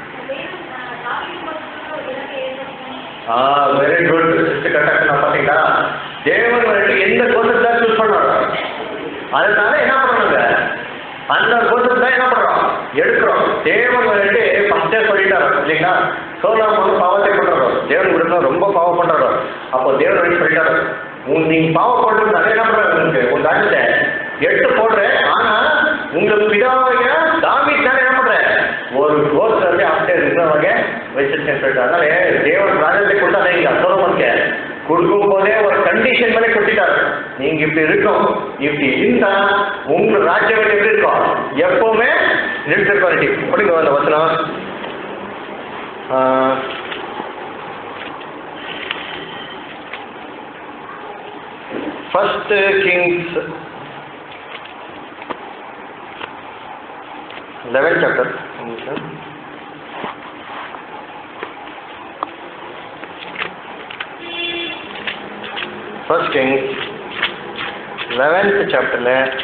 Speaker 1: ஆ வெரி குட் சிஸ்டர் கரெக்டாக நான் பார்த்தீங்களா தேவன் வந்துட்டு எந்த கோஷத்தை சூஸ் பண்ணுறாங்க அதனால என்ன பண்ணுறாங்க அந்த கோஷத்தை தான் என்ன பண்ணுறோம் எடுக்கிறோம் தேவன் வந்துட்டு ஃபஸ்ட்டே சொல்லிட்டாரு இல்லைங்களா சோலாம் வந்து பாவத்தை பண்ணுறாரோ தேவன் கொடுத்தா ரொம்ப பாவம் பண்ணுறாரோ அப்போ தேவன் வந்து சொல்லிட்டாரு உங்க நீங்க பாவம் பண்ணுறதுனால என்ன பண்ணுறாங்க உங்களுக்கு உங்க ராஜ்யத்தை எடுத்து போடுறேன் ஆனா உங்க பிதாவைய தாமிக்கு என்ன பண்றேன் ஒரு கோர்ஸ் வந்து அப்படியே இருக்கிறவங்க வச்சிருக்கேன் சொல்லிட்டு அதனால தேவன் ராஜ்யத்தை கொடுத்தா நீங்க சோழமனுக்கு கொடுக்கும் போதே ஒரு கண்டிஷன் மேலே கொடுத்துட்டாரு நீங்க இப்படி இருக்கும் இப்படி இருந்தா உங்க ராஜ்யம் எப்படி இருக்கும் எப்பவுமே நிறுத்திருப்பாரு படிங்க அந்த வசனம் ஆஹ், First Kings, 11th chapter. First Kings, 11th chapter.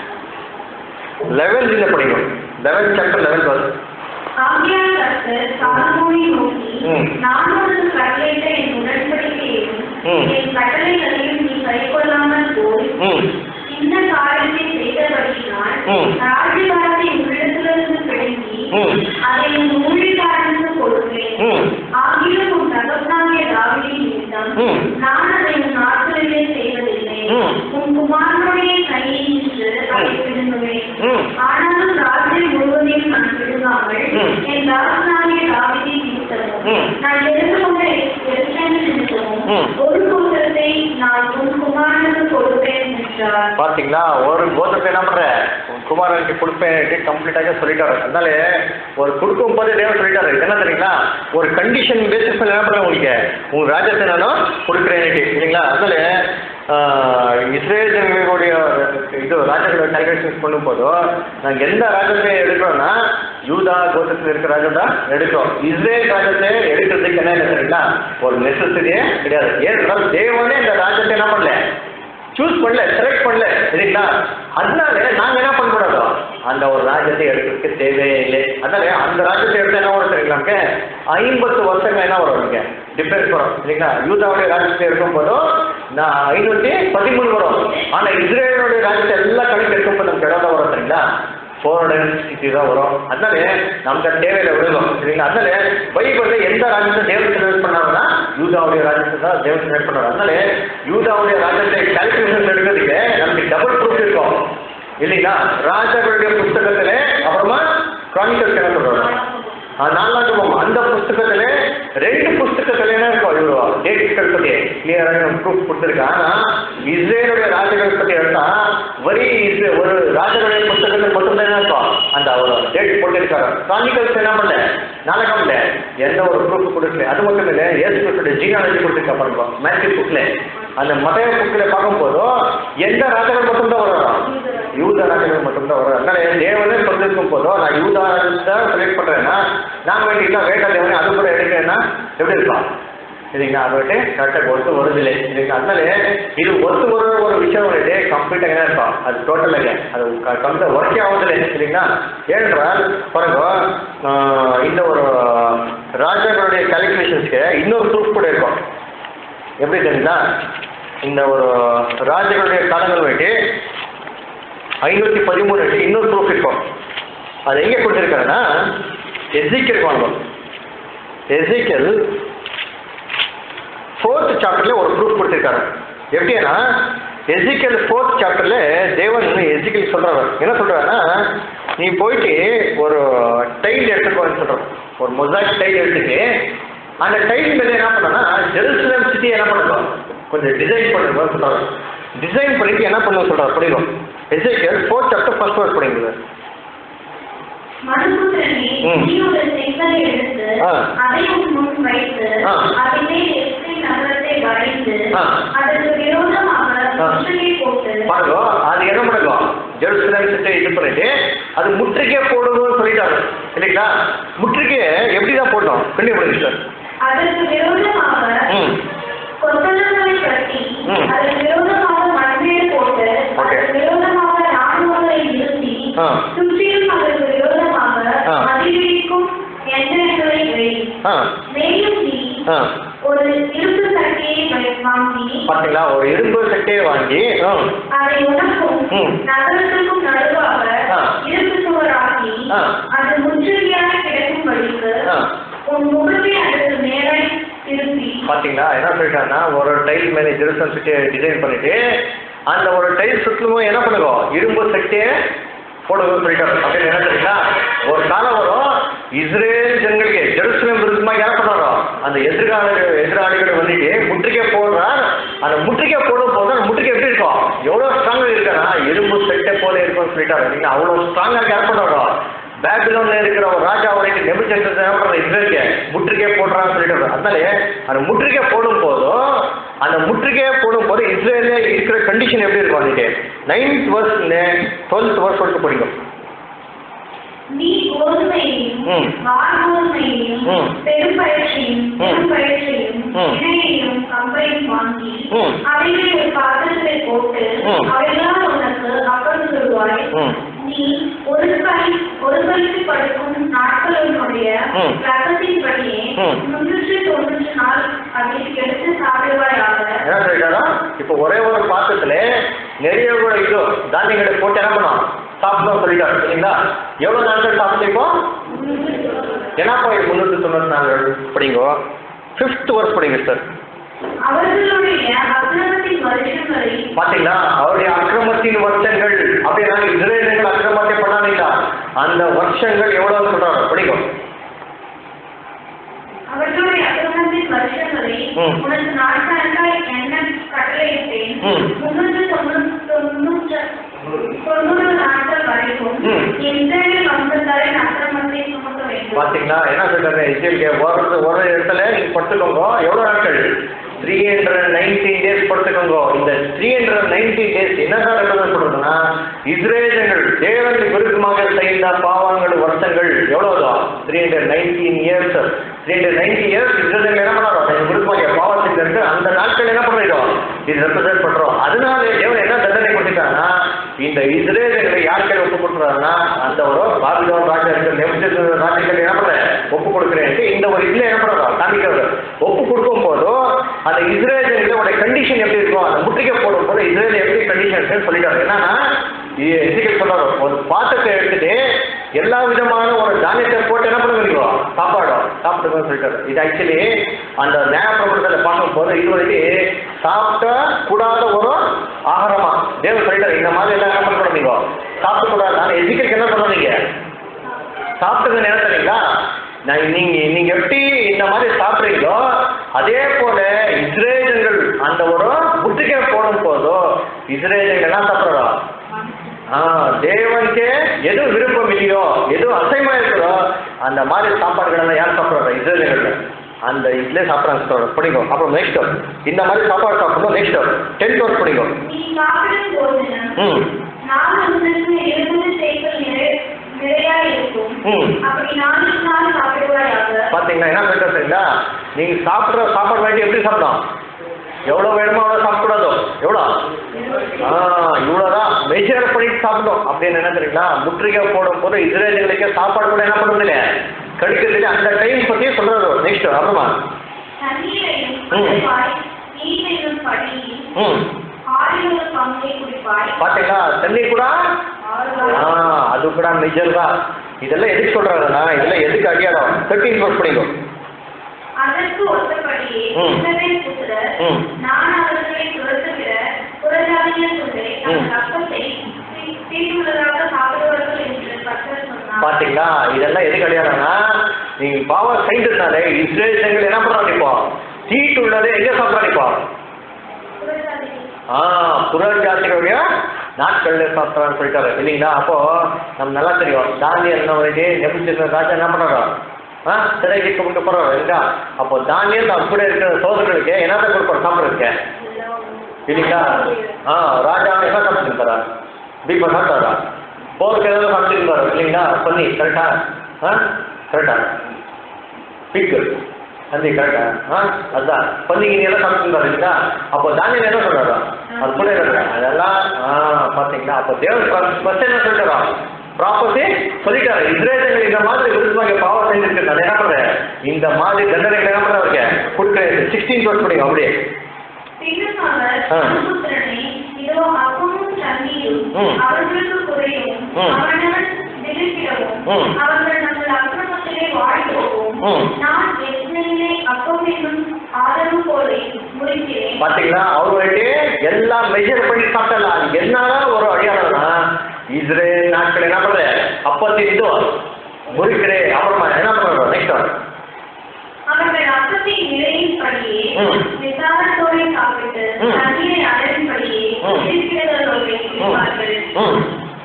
Speaker 1: 11th இந்த படிக்கும் 11th chapter 11th verse.
Speaker 2: ஆகையால் கர்த்தர் சாலமோனை நோக்கி,
Speaker 1: ம்.
Speaker 2: நான் உனக்கு கட்டளையிட்ட என் உடன்படிக்கையையும்,
Speaker 1: ம்.
Speaker 2: என் கட்டளைகளையும் நீ கைக்கொள்ளாமல் போய்,
Speaker 1: ம்
Speaker 2: இந்த காரியத்தை செய்தபடியினால்,
Speaker 1: ம்.
Speaker 2: ராஜ்யபாரத்தை உன்னிடத்திலிருந்து பிடுங்கி,
Speaker 1: ம்.
Speaker 2: அதை உன் ஊழியக்காரனுக்கு கொடுப்பேன்.
Speaker 1: ம்
Speaker 2: ஆகிலும் உன் தகப்பனாகிய தாவீதின் நிமித்தம்,
Speaker 1: ம்.
Speaker 2: நான் அதை உன் நாட்களிலே செய்வதில்லை.
Speaker 1: ம்.
Speaker 2: உன் குமாரனுடைய கையில் நின்று அதை
Speaker 1: ம்.
Speaker 2: பிடுங்குவேன்.
Speaker 1: ம்
Speaker 2: ஆனாலும் ராஜ்யம் முழுவதையும் நான் பிடுங்காமல்,
Speaker 1: ம்.
Speaker 2: என் தாசனாகிய தாவீதின் நிமித்தமும்,
Speaker 1: ம்.
Speaker 2: நான் எடுத்துக்கொண்ட எருசலேமின் நிமித்தமும்,
Speaker 1: ம்.
Speaker 2: ஒரு கோத்திரத்தை நான் உன் குமாரனுக்கு கொடுப்பேன் என்றார்.
Speaker 1: பாத்தீங்களா ஒரு கோத்திரத்தை என்ன பண்ற உன் குமாரனுக்கு கொடுப்பேன் கம்ப்ளீட்டாக சொல்லிட்டாரு அதனால ஒரு கொடுக்கும் போது தேவன் சொல்லிட்டாரு என்ன தெரியுங்களா ஒரு கண்டிஷன் பேசிஸ் என்ன பண்றேன் உங்களுக்கு உங்க ராஜ்யத்தை நானும் கொடுக்குறேன் இல்லைங்களா அதனால ஆஹ், இஸ்ரேல் ஜனங்களுடைய இது ராஜாக்களோட கால்குலேஷன்ஸ் பண்ணும் போதோ நாங்கள் எந்த ராஜ்யத்தை எடுக்கிறோம்னா யூதா கோத்திரத்தில் இருக்கிற ராஜ்யம் தான் எடுக்கிறோம் இஸ்ரேல் ராஜ்யத்தை எடுக்கிறதுக்கு என்ன இல்லை தெரியுங்களா ஒரு நெசசரியே கிடையாது ஏனென்றால் தேவனே இந்த ராஜ்யத்தை என்ன பண்ணல சூஸ் பண்ணல செலக்ட் பண்ணல சரிங்களா அதனால நாங்க என்ன பண்ணக்கூடாதோ அந்த ஒரு ராஜ்யத்தை எடுக்கிறதுக்கு தேவையே இல்லை அதனால அந்த ராஜ்யத்தை எடுத்தா என்ன வரும் தெரியுங்களாங்க ஐம்பத்து வருஷங்கள் என்ன வரும் நீங்க டிஃபரன்ஸ் வரும் சரிங்களா யூதாவுடைய ராஜ்யத்தை எடுக்கும் போதும் நான் ஐநூற்றி பதிமூணு வரும் ஆனா இஸ்ரேலுடைய ராஜ்யத்தை எல்லாம் கணக்கு எடுக்கும் போது நமக்கு இடம் வரும் சரிங்களா ஃபோர் ஹண்ட்ரட் சிக்ஸ்டி தான் வரும் அதனால நமக்கு அது தேவையில்லை விடுதோம் சரிங்களா அதனால பைபிளில் எந்த ராஜ்யத்தை தேவன் செலக்ட் பண்ணாருன்னா யூதாவுடைய ராஜ்யத்தை தான் தேவன் செலக்ட் பண்ணாரு அதனால யூதாவுடைய ராஜ்யத்தை கால்குலேஷன் எடுக்கிறதுக்கு நமக்கு டபுள் ப்ரூஃப் இருக்கும் இல்லைங்களா ராஜாக்களுடைய புஸ்தகத்துல அப்புறமா கிரானிக்கல்ஸ் என்ன சொல்றாங்க நாலாவது அந்த புஸ்தகத்துல ரெண்டு புஸ்தகத்துல என்ன இருக்கும் இவரு டேட்டுகள் பத்தி கிளியராக ப்ரூஃப் கொடுத்துருக்கேன் ஆனா இஸ்ரேலுடைய ராஜாக்கள் பத்தி எடுத்தா வரி இஸ்ரே- ஒரு ராஜாக்களுடைய புஸ்தகத்தில் மட்டும்தான் என்ன இருக்கும் அந்த அவர் டேட் போட்டிருக்காரு கிரானிக்கல்ஸ் என்ன பண்ணல நாடகம்ல எந்த ஒரு ப்ரூஃப் கொடுக்கல அது மட்டும் இல்ல ஏசு கிறிஸ்துடைய ஜீனாலஜி கொடுத்துருக்கா பாருங்க மேத்யூ புக்ல அந்த மதய புக்கில் பார்க்கும்போது எந்த ராஜாக்கள் மட்டும்தான் வரும் யூத ராஜாக்கள் மட்டும்தான் வரும் அதனால தேவனே சொல்லிருக்கும் போதும் நான் யூதா தான் செலக்ட் பண்ணுறேன்னா நான் வேண்டியதான் வேட்ட தேவனே அது கூட எடுக்கிறேன்னா எப்படி இருக்கலாம் சரிங்களா அது வந்துட்டு கரெக்டாக ஒத்து வருதில்லை சரிங்களா அதனால இது ஒத்து வர ஒரு விஷயம் வந்துட்டு கம்ப்ளீட்டாக என்ன இருக்கும் அது டோட்டலாக அது கம்ப்ளீட்டாக ஒர்க்கே ஆகுதில்லை சரிங்களா ஏனென்றால் பாருங்க ஆஹ், இந்த ஒரு ராஜாக்களுடைய கால்குலேஷன்ஸ்க்கு இன்னொரு ப்ரூஃப் கூட இருக்கும் எப்படி தெரியுங்களா இந்த ஒரு ராஜாக்களுடைய காலங்கள் வந்துட்டு ஐநூற்றி பதிமூணு இன்னொரு ப்ரூஃப் இருக்கும் அது எங்கே கொடுத்துருக்காங்கன்னா எஸ்இக்கல் வாங்க எஸ்இக்கல் ஃபோர்த் சாப்டர்ல ஒரு ப்ரூஃப் கொடுத்துருக்காரு எப்படின்னா எசிக்கல் ஃபோர்த் சாப்டர்ல தேவன் எசிக்கல் சொல்றாரு என்ன சொல்றாருன்னா நீ போயிட்டு ஒரு டைல் எடுத்துக்கோன்னு சொல்றாரு ஒரு மொசாக் டைல் எடுத்துட்டு அந்த டைல் மேல என்ன பண்ணனா ஜெருசலம் சிட்டி என்ன பண்ணுவோம் கொஞ்சம் டிசைன் பண்ணுங்க சொல்றாரு டிசைன் பண்ணிட்டு என்ன பண்ணுவோம் சொல்றாரு படிக்கும் Ezekiel fourth chapter first word படிங்க
Speaker 2: மனுபுத்திரனே,
Speaker 1: ம்.
Speaker 2: நீ ஒரு செங்கலை எடுத்து,
Speaker 1: ஆ.
Speaker 2: அதை உன் முன் வைத்து,
Speaker 1: ஆ.
Speaker 2: அதிலே எஸ்ரேல் நகரத்தை வரைந்து,
Speaker 1: ஆ.
Speaker 2: அதற்கு விரோதமாக
Speaker 1: ஆ.
Speaker 2: முற்றுகை போட்டு,
Speaker 1: பாருங்க அது என்ன பண்ணுங்க ஜெருசலம் சிட்டி இது பண்ணிட்டு அது முற்றுகை போடுவோம்னு சொல்லிட்டாரு இல்லைங்களா முற்றுகை எப்படி தான் போடணும் கண்டுபிடிங்க சார்
Speaker 2: அதற்கு விரோதமாக
Speaker 1: ம்
Speaker 2: கொத்தளங்களை கட்டி,
Speaker 1: ம்.
Speaker 2: அதற்கு விரோதமாக மண்மேடு போட்டு,
Speaker 1: ஓகே.
Speaker 2: அதற்கு விரோதமாக ராணுவங்களை நிறுத்தி,
Speaker 1: ஆ.
Speaker 2: சுற்றிலும் அதற்கு விரோதமாக
Speaker 1: ஆ.
Speaker 2: மதிலிருக்கும் எந்திரங்களை வை.
Speaker 1: ஆ
Speaker 2: மேலும் நீ
Speaker 1: ஆ
Speaker 2: ஒரு இரும்பு சட்டியை வை- வாங்கி
Speaker 1: பார்த்தீங்களா ஒரு இரும்பு சட்டையை வாங்கி ஆ
Speaker 2: அதை உனக்கும்
Speaker 1: ம்.
Speaker 2: நகரத்துக்கும் நடுவாக
Speaker 1: ஆ.
Speaker 2: இரும்பு சுவராக்கி
Speaker 1: ஆ.
Speaker 2: அது முற்றுகையாக கிடக்கும்படிக்கு
Speaker 1: ஆ.
Speaker 2: உன் முகத்தை அதற்கு மேலே திருப்பி
Speaker 1: பார்த்தீங்களா என்ன சொல்லிட்டாங்கன்னா ஒரு டைல் மேலே ஜெருசலம் சிட்டியை டிசைன் பண்ணிட்டு அந்த ஒரு டைல் சுற்றலும் என்ன பண்ணுங்க இரும்பு சட்டையை போடுவோம் சொல்லிட்டாரு அப்படின்னு என்ன தெரியுங்களா ஒரு காலம் வரும் இஸ்ரேல் ஜனங்களுக்கு ஜெருசலம் விருத்தமாக என்ன பண்ணுறாரோ அந்த எதிர்கால எதிராளிகள் வந்துட்டு முற்றுகை போடுறார் அந்த முற்றுகை போடும் போது அந்த முற்றுகை எப்படி இருக்கும் எவ்வளோ ஸ்ட்ராங்காக இருக்கானா இரும்பு சட்டை போல இருக்கும்னு சொல்லிட்டாரு நீங்கள் அவ்வளோ ஸ்ட்ராங்காக யார் பண்ணுறாரோ பேபிலோன்ல இருக்கிற ஒரு ராஜா வரைக்கும் நெபுச்சந்திரன் என்ன பண்ற இஸ்ரேலுக்கு முற்றுகை போடுறான்னு சொல்லிட்டு அதனால அந்த முற்றுகை போடும் போதும் அந்த முற்றுகையை போடும் போது இஸ்ரேல இருக்கிற கண்டிஷன் எப்படி இருக்கும் அன்னைக்கு நைன்த் வர்ஸ் டுவெல்த் வர்ஸ் வரைக்கும் படிக்கும்
Speaker 2: நீ கோதுமையையும்
Speaker 1: ம்.
Speaker 2: வார்கோதுமையையும்
Speaker 1: ம்.
Speaker 2: பெரும்பயிற்சியும்
Speaker 1: ம்.
Speaker 2: பெரும்பயிற்சியும்
Speaker 1: ம்.
Speaker 2: இணையையும் கம்பையும் வாங்கி
Speaker 1: ம்.
Speaker 2: அவைகளை ஒரு பாத்திரத்தை போட்டு
Speaker 1: ம்.
Speaker 2: அவைகளால் உனக்கு அப்பம் சொல்வாய்
Speaker 1: ம்.
Speaker 2: நீ ஒரு கை ஒரு கழித்து படுக்கும் நாட்களினுடைய
Speaker 1: ம்.
Speaker 2: ரகத்தின்படியே
Speaker 1: ம்.
Speaker 2: முன்னூற்றி தொண்ணூற்றி நாள் அதை எடுத்து சாப்பிடுவாயாக
Speaker 1: என்ன சொல்லிட்டாரா இப்போ ஒரே ஒரு பாத்திரத்துல நிறைய கூட இது தானியங்களை போட்டு என்ன பண்ணோம் சாப்பிட்டோம் சொல்லிட்டாரு சரிங்களா எவ்வளோ நாட்கள் சாப்பிட்டு இப்போ என்ன போய் முந்நூற்றி தொண்ணூற்றி நாலு படிங்கோ ஃபிஃப்த் வர்ஸ் படிங்க சார்
Speaker 2: அவர்களுடைய அக்கிரமத்தின் வருஷங்களை
Speaker 1: பாத்தீங்களா அவருடைய அக்கிரமத்தின் வருஷங்கள் அப்படின்னா இஸ்ரேலுக்கு அக்கிரமத்தை பண்ணாதீங்களா அந்த வருஷங்கள் எவ்வளவு சொல்றாரு படிக்கும்
Speaker 2: அவர்களுடைய அக்கிரமத்தின் வருஷங்களை
Speaker 1: ம்.
Speaker 2: உனக்கு நாட்கணக்காய் என்ன கட்டளையிட்டேன்
Speaker 1: ம்.
Speaker 2: முன்னூற்று தொண்ணூறு தொண்ணூற்று தொண்ணூறு நாட்கள் வரைக்கும்
Speaker 1: ம்.
Speaker 2: எந்த வம்சத்தாரின் அக்கிரமத்தை சுமக்க வேண்டும்
Speaker 1: பாத்தீங்களா என்ன சொல்றாங்க இஸ்ரேலுக்கு ஒரு ஒரு இடத்துல நீங்க படுத்துக்கோங்க எவ்வளவு நாட்கள் த்ரீ ஹண்ட்ரட் நைன்டீன் டேஸ் படுத்துக்கோங்க இந்த த்ரீ ஹண்ட்ரட் நைன்டீன் டேஸ் என்ன சார் ரெப்ரசன்ட் பண்ணுறதுன்னா இஸ்ரேலர்கள் தேவனுக்கு விருப்பமாக செய்த பாவங்கள் வருஷங்கள் எவ்வளவு three hundred nineteen years three hundred ninety years Israel என்ன பண்ணுறோம் தனக்கு விருப்பமாக பாவத்துக்கு இருந்து அந்த நாட்கள் என்ன பண்ணிடும் இது ரெப்ரசன்ட் பண்றோம் அதனால தேவன் என்ன தண்டனை கொடுத்துட்டாங்கன்னா இந்த இஸ்ரேலர்களை யார் கையில் ஒப்பு கொடுக்குறாங்கன்னா அந்த ஒரு பாபிலோன் ராஜா இருக்கிற நெபுச்சந்திரன் ராஜ்யங்கள் என்ன பண்ற ஒப்பு கொடுக்குறேன் இந்த ஒரு இதுல என்ன பண்றோம் காமிக்கிறது ஒப்பு கொடுக்கும் போதும் அந்த இஸ்ரேலர்களோட கண்டிஷன் எப்படி இருக்கும் அந்த முற்றுகை போடும் போது இஸ்ரேல் எப்படி கண்டிஷன் இருக்குன்னு சொல்லிட்டாரு என்னன்னா எசிக்கல் சொல்றாரு ஒரு பாத்திரத்தை எடுத்துட்டு எல்லா விதமான ஒரு தானியத்தை போட்டு என்ன பண்ணுவீங்க சாப்பாடும் சாப்பிட்டுக்கோன்னு சொல்லிட்டாரு இது ஆக்சுவலி அந்த நியாயப்பிரபலத்தில் பார்க்கும்போது இது வரைக்கும் சாப்பிட்ட கூடாத ஒரு ஆகாரமா தேவன் சொல்லிட்டாரு இந்த மாதிரி எல்லாம் என்ன பண்ணக்கூடாது நீங்க சாப்பிடக்கூடாது ஆனால் எசிக்கலுக்கு என்ன பண்ணுவீங்க சாப்பிட்டது என்ன தெரியுங்களா நான் நீங்க நீங்க எப்படி இந்த மாதிரி சாப்பிட்றீங்களோ அதே போல இஸ்ரேலர்கள் அந்த ஒரு முற்றுகை போடும் போதோ இஸ்ரேலர்கள் என்ன சாப்பிட்றோம் ஆ தேவனுக்கு எது விருப்பம் இல்லையோ எது அசைமா இருக்கிறோ அந்த மாதிரி சாப்பாடுகள் எல்லாம் யார் சாப்பிட்றாங்க இஸ்ரேலர்கள் அந்த இதுல சாப்பிட்றாங்க படிங்க அப்புறம் நெக்ஸ்ட் இந்த மாதிரி சாப்பாடு சாப்பிடணும் நெக்ஸ்ட் டென்த் ஒர்க் படிங்க
Speaker 2: நீ சாப்பிடும் போது
Speaker 1: ம்
Speaker 2: நாலு உங்களுக்கு எழுபது சேக்கல் நிறை நிறையா இருக்கும்
Speaker 1: ம்
Speaker 2: அப்படி நாளுக்கு நாள் சாப்பிடுவாயாக
Speaker 1: பார்த்தீங்களா என்ன சொல்லிட்டு சரிங்களா நீங்கள் சாப்பிட்ற சாப்பாடு வாங்கி எப்படி சாப்பிடலாம் எவ்வளோ வேணுமோ அவ்வளோ சாப்பிடக்கூடாதோ எவ்வளோ ஆ இவ்வளோதான் மெஜர் பண்ணிட்டு சாப்பிட்டோம் அப்படின்னு என்ன தெரியுங்களா முற்றுகை போடும் போது இஸ்ரேலுகளுக்கு சாப்பாடு கூட என்ன பண்ணுறது இல்லையா கடிக்கிறது இல்லையா அந்த டைம் பற்றி சொல்கிறாரு நெக்ஸ்ட் அப்புறமா
Speaker 2: தண்ணீரையும்
Speaker 1: ம்.
Speaker 2: குடிப்பாய் நீரையும் படியில்
Speaker 1: ம்
Speaker 2: ஆறில் ஒரு பங்கை குடிப்பாய்
Speaker 1: பார்த்தீங்களா தண்ணி கூட ஆ அது கூட மெஜர் தான் இதெல்லாம் எதுக்கு சொல்கிறாருன்னா இதெல்லாம் எதுக்கு அடியாடம் தேர்ட்டீன் க்ளோஸ் பண்ணிக்கோ
Speaker 2: அதற்கு ஒத்தபடியே
Speaker 1: ம்.
Speaker 2: இஸ்ரவேல் புத்திரர்
Speaker 1: ம்.
Speaker 2: நான் அவர்களை துரத்துகிற புறஜாதியர் சொல்லை
Speaker 1: ம்.
Speaker 2: தன் ரத்தத்தை தீ- தீட்டுள்ளதாக சாப்பிடுவார்கள் என்று கர்த்தர் சொன்னார்
Speaker 1: பாத்தீங்களா இதெல்லாம் எதுக்கு அடையாளம்னா நீங்க பாவம் செய்ததுனால இஸ்ரேல் ஜனங்கள் என்ன பண்றாங்க இப்போ தீட்டு உள்ளது எங்க சாப்பிட்றாங்க இப்போ
Speaker 2: புறஜாதியர்
Speaker 1: ஆ புறல் ஜாதிகளுடைய நாட்கள்ல சாப்பிட்றான்னு சொல்லிட்டாரு இல்லைங்களா அப்போ நம்ம நல்லா தெரியும் தானியல் என்ன வந்து நெபிச்சிருந்த ராஜா என்ன பண்றாரோ ஆ சிறைக்கு கொண்டு போறாரு இல்லைங்களா அப்போ தானியல் நம்ம கூட இருக்கிற சோதர்களுக்கு என்னத்தை கொடுப்பாரு சாப்பிட்றதுக்கு இல்லைங்களா ஆ ராஜா என்ன சாப்பிட்டுருக்காரா பீப்பா சாப்பிட்டாரா போருக்கு ஏதாவது சாப்பிட்டுருக்காரு இல்லைங்களா பண்ணி கரெக்டா ஆ கரெக்டா பிக்கு அந்தி கரெக்டா ஆ அதுதான் பன்னிக்கு எல்லாம் சாப்பிட்டுருக்காரு இல்லைங்களா அப்போ தானியம் என்ன சொல்றாரா அது கூட இருக்கிற அதெல்லாம் ஆ பார்த்தீங்களா அப்போ தேவன் ஃபர்ஸ்ட் என்ன சொல்லிட்டாரா ப்ராப்பர்ட்டி சொல்லிட்டாரு இஸ்ரேலர்கள் இந்த மாதிரி விருதுவாங்க பாவம் செஞ்சிருக்காரு என்ன பண்றேன் இந்த மாதிரி தண்டனைகள் என்ன பண்றவங்க கொடுக்குறேன் சிக்ஸ்டீன் டுவெல் படிங்க அப்படியே
Speaker 2: பின்னும் அவர்
Speaker 1: ஆ.
Speaker 2: மனுபுத்திரனே, இதோ அப்பமும் தண்ணீரும்
Speaker 1: ம்.
Speaker 2: அவர்களுக்கு குறையும்
Speaker 1: ம்.
Speaker 2: அவர்கள் திடுக்கிடவும்
Speaker 1: ம்.
Speaker 2: அவர்கள் தங்கள் அக்கிரமத்திலே வாழ்வோம்
Speaker 1: ம்.
Speaker 2: நான் எத்தனையிலே அப்பம் என்னும் ஆதரவு போலே முறிக்கிறேன்
Speaker 1: பாத்தீங்களா அவர்கிட்ட எல்லாம் மெஜர் பண்ணி சாப்பிடலாம் அது என்னதான் ஒரு அடையாளம்னா இஸ்ரேல் நாட்கள் என்ன பண்ற அப்பத்தி இது முறிக்கிறே அப்புறமா என்ன பண்றோம் நெக்ஸ்ட்
Speaker 2: அவர்கள் அப்பத்தை நிறையின்படியே
Speaker 1: ம்.
Speaker 2: விசாரத்தோடு சாப்பிட்டு
Speaker 1: ம்.
Speaker 2: தண்ணீரை அளவின்படியே
Speaker 1: ம்.
Speaker 2: இருக்கிறதோடு இருப்பார்கள்
Speaker 1: ம்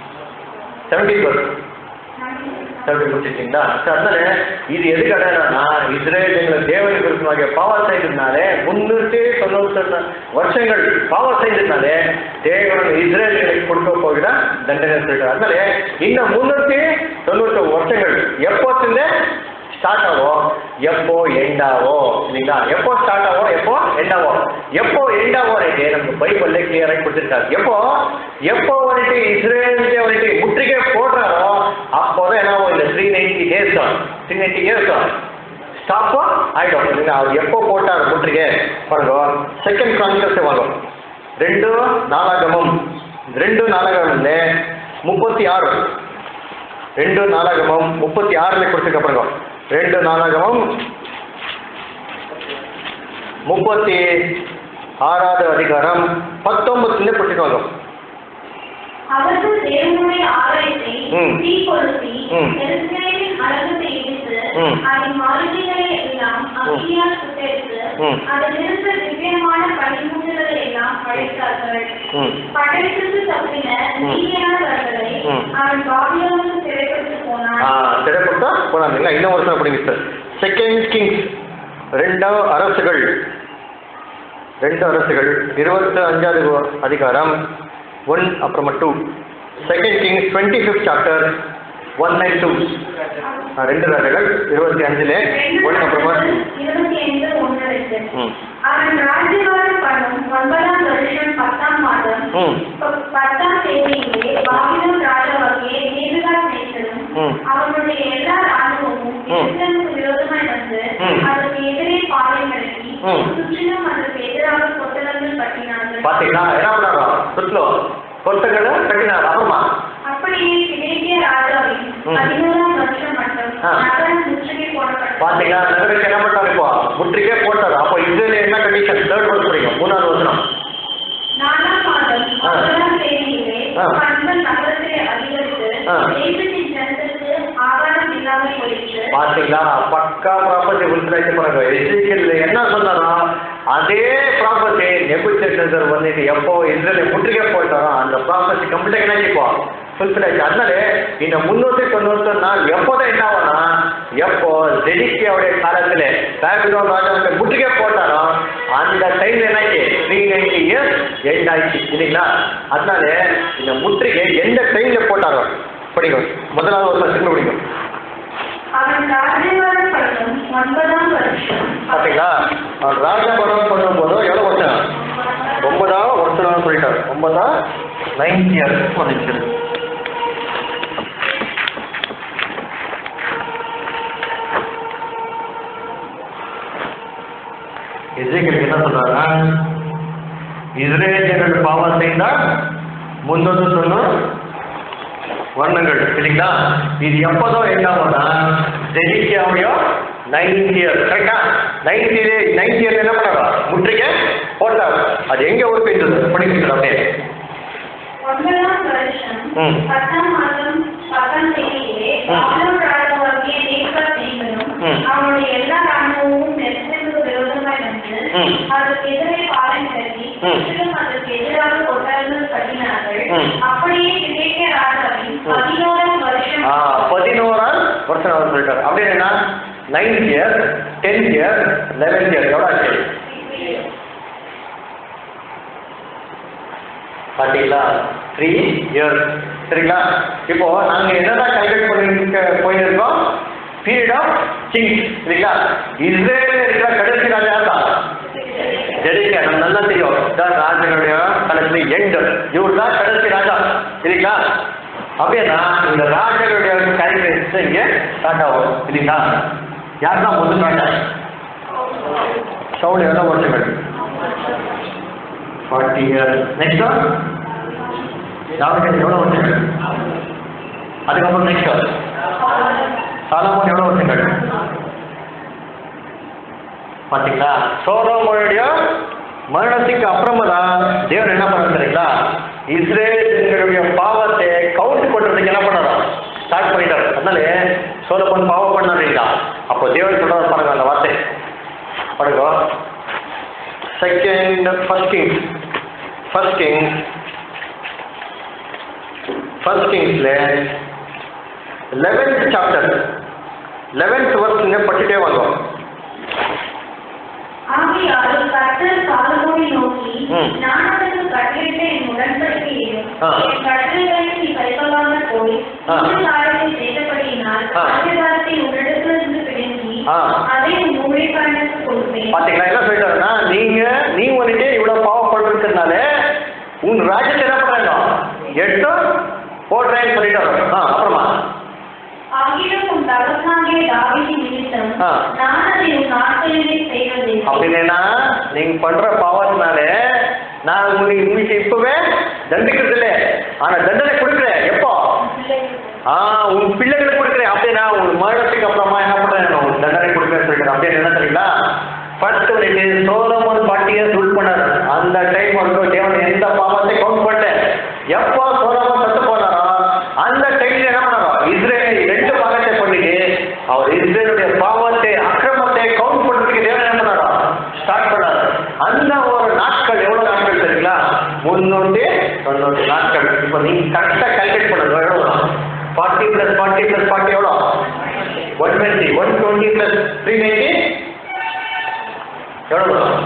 Speaker 1: செவன்டி பர்சன்ட் செவன்டி முடிச்சிட்டீங்களா அதனால இது எதுக்கு அடையாளம்னா இஸ்ரேல் எங்களை தேவன் குறிப்பாக பாவம் செய்ததுனாலே முன்னூற்றி தொண்ணூத்தி வருஷங்கள் பாவம் செய்ததுனாலே தேவன் இஸ்ரேல்களுக்கு கொடுக்க போகிற தண்டனை சொல்லிட்டு அதனால இந்த முன்னூற்றி தொண்ணூற்றி வருஷங்கள் எப்போத்துலேருந்து ஸ்டார்ட் ஆகும் எப்போ எண்ட் ஆகும் இல்லைங்களா எப்போ ஸ்டார்ட் ஆகும் எப்போ எண்ட் ஆகும் எப்போ எண்ட் ஆகும் வந்துட்டு நமக்கு பைபிள்ல கிளியராக கொடுத்துருக்காரு எப்போ எப்போ வந்துட்டு இஸ்ரேலுக்கு வந்துட்டு முற்றுகை போடுறாரோ அப்போதான் என்ன ஆகும் இந்த த்ரீ நைன்டி டேஸ் தான் த்ரீ நைன்டி இயர்ஸ் தான் ஸ்டாப்போ ஆயிடும் இல்லைங்களா அவர் எப்போ போட்டார் முற்றுகை பாருங்க செகண்ட் கான்செப்ட் வாங்க ரெண்டு நாளாகமம் ரெண்டு நாளாகமம்ல முப்பத்தி ஆறு ரெண்டு நாளாகமம் முப்பத்தி ஆறுல கொடுத்துருக்க பாருங்க ரெண்டு நாளாகமம் முப்பத்தி ஆறாவது அதிகாரம் பத்தொன்பத்துல கொடுத்துருக்காங்க
Speaker 2: அவர்கள் தேவனுடைய ஆலயத்தை
Speaker 1: ம்.
Speaker 2: தீ கொளுத்தி
Speaker 1: ம்.
Speaker 2: எருசலேமின் அழகத்தை இடித்து
Speaker 1: ம்.
Speaker 2: அதன் மாளிகைகளை எல்லாம் அக்கினியால் சுட்டெடுத்து
Speaker 1: ம்.
Speaker 2: அதில் இருந்த திவ்யமான பனிமுட்டுகளை எல்லாம் படைத்தார்கள்
Speaker 1: ம்
Speaker 2: படைத்துக்கு தப்பின
Speaker 1: ம்.
Speaker 2: நீதியானவர்களை
Speaker 1: ம்.
Speaker 2: அவன் பாபிலோனுக்கு சிறைப்பட்டு
Speaker 1: ஆ
Speaker 2: போனான்
Speaker 1: திரைப்பட்டா போனாங்களா இன்னும் வருஷம் அப்படிங்க சார் செகண்ட் கிங்ஸ் ரெண்டாவது அரசுகள் ரெண்டு அரசுகள் இருபத்தி அஞ்சாவது அதிகாரம் ஒன் அப்புறமா two second Kings twenty fifth chapter one nine two ரெண்டு ராஜர்கள் இருபத்தி அஞ்சுல ஒன் அப்புறமா
Speaker 2: இருபத்தி ஐந்து ஒன்று ரெண்டு
Speaker 1: ம்
Speaker 2: அவன் ராஜ்யபாரம் பண்ணும் ஒன்பதாம் வருஷம் பத்தாம் மாதம்
Speaker 1: ம்
Speaker 2: ப- பத்தாம் தேதியிலே பாபிலோன் ராஜாவாகிய நேபுகாத்நேசரும்
Speaker 1: ம்.
Speaker 2: அவனுடைய எல்லா ராணுவமும்
Speaker 1: ம்.
Speaker 2: எருசலேமுக்கு விரோதமாய் வந்து
Speaker 1: ம்.
Speaker 2: அதற்கு எதிரே பாதை நடத்தி
Speaker 1: ம்.
Speaker 2: சுற்றிலும் அதற்கு எதிராக கொத்தளங்கள் கட்டினார்கள்
Speaker 1: பாத்தீங்களா என்ன பண்ணாரோ சுற்றுலோ கொத்தங்களை கட்டினார் அப்புறமா
Speaker 2: அப்படியே கிழக்கிய ராஜாவின்
Speaker 1: ம்.
Speaker 2: பதினோராம் வருஷம் மட்டும்
Speaker 1: ஆ.
Speaker 2: நகரம் முற்றுகை போடப்பட்டது
Speaker 1: பாத்தீங்களா நகருக்கு என்ன பண்ணாரு இப்போ முற்றுகே போட்டாரு அப்போ இதுல என்ன கண்டிஷன் தேர்ட் வருஷம் படிக்கும் மூணாவது வருஷம்
Speaker 2: நாலாம் மாதம்
Speaker 1: ஆ.
Speaker 2: ஒன்பதாம் தேதியிலே
Speaker 1: ஆ.
Speaker 2: பண்பன் நகரத்தை அதிகரித்து
Speaker 1: ஆ.
Speaker 2: தேசத்தின் ஜனத்திற்கு ஆகாரம் இல்லாமல் போயிற்று
Speaker 1: பாத்தீங்களா பக்கா ப்ராப்பர்ட்டி உள்பிராய்ச்சி பண்ணுங்க எஜுக்கேட்ல என்ன சொன்னாரோ அதே ப்ராப்பர்ட்டி நெபுச்சேட்டர் வந்துட்டு எப்போ இஸ்ரேல முற்றுகை போயிட்டாரோ அந்த ப்ராப்பர்ட்டி கம்ப்ளீட் என்ன இப்போ ஃபுல்ஃபில் ஆச்சு அதனால இந்த முன்னூத்தி தொண்ணூத்தி நாள் எப்போதான் என்ன ஆகும்னா எப்போ ஜெடிக்கியாவுடைய காலத்துல பேபிலோன் ராஜாவுக்கு முற்றுகை போட்டாரோ அந்த டைம் என்னாச்சு த்ரீ நைன்டி இயர்ஸ் எண்ட் ஆயிடுச்சு இல்லைங்களா அதனால இந்த முற்றுகை எந்த டைம்ல போட்டாரோ படிக்கும் முதலாவது ஒரு திரும்ப படிக்கும்
Speaker 2: அவன் ராஜ்யவாரம் பண்ணும் ஒன்பதாம் வருஷம்
Speaker 1: பார்த்தீங்களா அவர் ராஜபுரம் பண்ணும்போது எவ்வளோ வருஷம் ஒன்பதாம் வருஷம் சொல்லிட்டார் ஒன்பதாம் நைன்த் இயர் வந்துச்சு எஜேக்கியலுக்கு என்ன சொல்றாருன்னா இஸ்ரேல் ஜனங்கள் பாவம் செய்தால் முன்னொன்று சொன்னோம் வர்ணங்கள் இல்லைங்களா இது எப்போதோ என்னாகும்னா ஜெயிக்காவையோ நைன்த் இயர் கரெக்டா நைன்த் இயர் நைன்த் இயர் என்ன பண்ணாரா முற்றுகை போட்டார் அது எங்க ஒரு பேசுறது படிக்கிறது அப்படியே
Speaker 2: ஒன்பதாம் வருஷம்
Speaker 1: ம்.
Speaker 2: பத்தாம் மாதம் பத்தாம் தேதியிலே
Speaker 1: ம்.
Speaker 2: ஆலோன் ராஜாவாகிய நேக்கா என்பவனும்
Speaker 1: ம்.
Speaker 2: அவனுடைய எல்லா ராணுவமும் நெருப்புக்கு விரோதமாய் வந்து
Speaker 1: ம்.
Speaker 2: அதற்கு எதிரே பாலம் கட்டி
Speaker 1: ம்.
Speaker 2: முற்றிலும் அதற்கு எதிராக கொட்டார்கள் கட்டினார்கள்
Speaker 1: ம்.
Speaker 2: அப்படியே கிழக்கே ராஜாவின்
Speaker 1: ம்.
Speaker 2: பதினோராம் வருஷம்
Speaker 1: ஆ பதினோராம் வருஷம் அவர் சொல்லிட்டார் அப்படி என்ன ninth year tenth year eleventh year எவ்வளோ ஆச்சு பார்த்தீங்களா த்ரீ இயர்ஸ் சரிங்களா இப்போ நாங்கள் என்னதான் கால்குலேட் பண்ணி போயிருக்கோம் பீரியட் ஆஃப் கிங்ஸ் சரிங்களா இஸ்ரேலில் இருக்கிற கடைசி ராஜா தான் ஜெடிக்க நம்ம நல்லா தெரியும் இதான் ராஜனுடைய கடைசி எண்ட் இவர் தான் கடைசி ராஜா சரிங்களா அப்படின்னா இந்த ராஜனுடைய கால்குலேஷன் இங்கே ஸ்டார்ட் ஆகும் இல்லைங்களா யார் தான் முதல் ராஜா சவுண்ட் எவ்வளோ வருஷங்கள் ஃபார்ட்டி இயர்ஸ் நெக்ஸ்ட் தாவீது எவ்வளோ வருஷங்கள் அதுக்கப்புறம் நெக்ஸ்ட் சாலமோன் எவ்வளோ வருஷங்கள் பார்த்தீங்களா சோலோமோனுடைய மரணத்துக்கு அப்புறமா தான் தேவன் என்ன பண்ண தெரியுங்களா இஸ்ரேலுடைய பாவத்தை கவுண்ட் பண்ணுறதுக்கு என்ன பண்ணாரோ ஸ்டார்ட் பண்ணிட்டார் அதனால சோலமோன் பாவம் பண்ணாருங்களா அப்போ தேவன் சொல்றாரு பாருங்க அந்த வார்த்தை பாருங்க second first king first king ஃபர்ஸ்ட் கிங்ஸ்ல லெவன்த் சாப்டர் லெவன்த் வர்ஸ்ங்க படிச்சுட்டே வந்தோம்
Speaker 2: ஆகையால் கர்த்தர் சாலமோனை நோக்கி
Speaker 1: ம்.
Speaker 2: நான் உனக்கு கட்டளையிட்ட என் உடன்படிக்கையையும்
Speaker 1: ஆ.
Speaker 2: என் கட்டளைகளையும் நீ கைக்கொள்ளாமல் போய்
Speaker 1: ஆ.
Speaker 2: இந்த காரியத்தை செய்தபடியினால்
Speaker 1: ஆ.
Speaker 2: ஆசீர்வாதத்தை உன்னிடத்திலிருந்து பிடுங்கி
Speaker 1: ஆ.
Speaker 2: அதை உன் ஊழியக்காரனுக்கு கொடுப்பேன்
Speaker 1: பாத்தீங்களா என்ன சொல்லிட்டாருன்னா நீங்க நீ வந்துட்டு இவ்வளவு பாவப்படுறதுனால உன் ராஜ்யத்தை என்ன பண்றாங்க எடுத்து போடுறேன்னு சொல்லிட்டாரு ஆ அப்புறமா
Speaker 2: ஆகிலும் உன் தகப்பனாகிய தாவீதின் நிமித்தம்
Speaker 1: ஆ.
Speaker 2: நான் அதை உன் நாட்களிலே செய்வதில்லை
Speaker 1: அப்படின்னா நீங்க பண்ற பாவத்தினால நான் உங்களுக்கு உங்களுக்கு இப்பவே தண்டிக்கிறது இல்லை ஆனா தண்டனை கொடுக்குறேன் எப்போ ஆ உன் பிள்ளைகளுக்கு கொடுக்குறேன் அப்படின்னா உன் மரணத்துக்கு அப்புறமா என்ன பண்றேன் உன் தண்டனை கொடுக்குறேன்னு சொல்லிக்கிறேன் அப்படின்னு என்ன தெரியுங்களா ஃபர்ஸ்ட் வந்துட்டு சோலமன் பாட்டியை ரூல் பண்ணார் அந்த டைம் வந்து தேவன் எந்த பாவத்தை கவுண்ட் பண்ணல எப்போ சோலமன் சத்து போனாரோ அந்த டைம்ல என்ன பண்ணாரோ இஸ்ரேல் ரெண்டு பாகத்தை பண்ணிட்டு அவர் இஸ்ரேலுடைய பாவத்தை அக்கிரமத்தை கவுண்ட் பண்றதுக்கு தேவன் என்ன பண்ணாரோ ஸ்டார்ட் பண்ணார் அந்த ஒரு நாட்கள் எவ்வளவு நாட்கள் தெரியுங்களா முன்னூத்தி தொண்ணூறு நாட்கள் இப்போ நீங்க கரெக்டாக கால்குலேட் பண்ணுங்க எவ்வளோ வரும் forty plus forty plus forty எவ்வளோ one twenty one twenty plus three ninety எவ்வளோ வரும்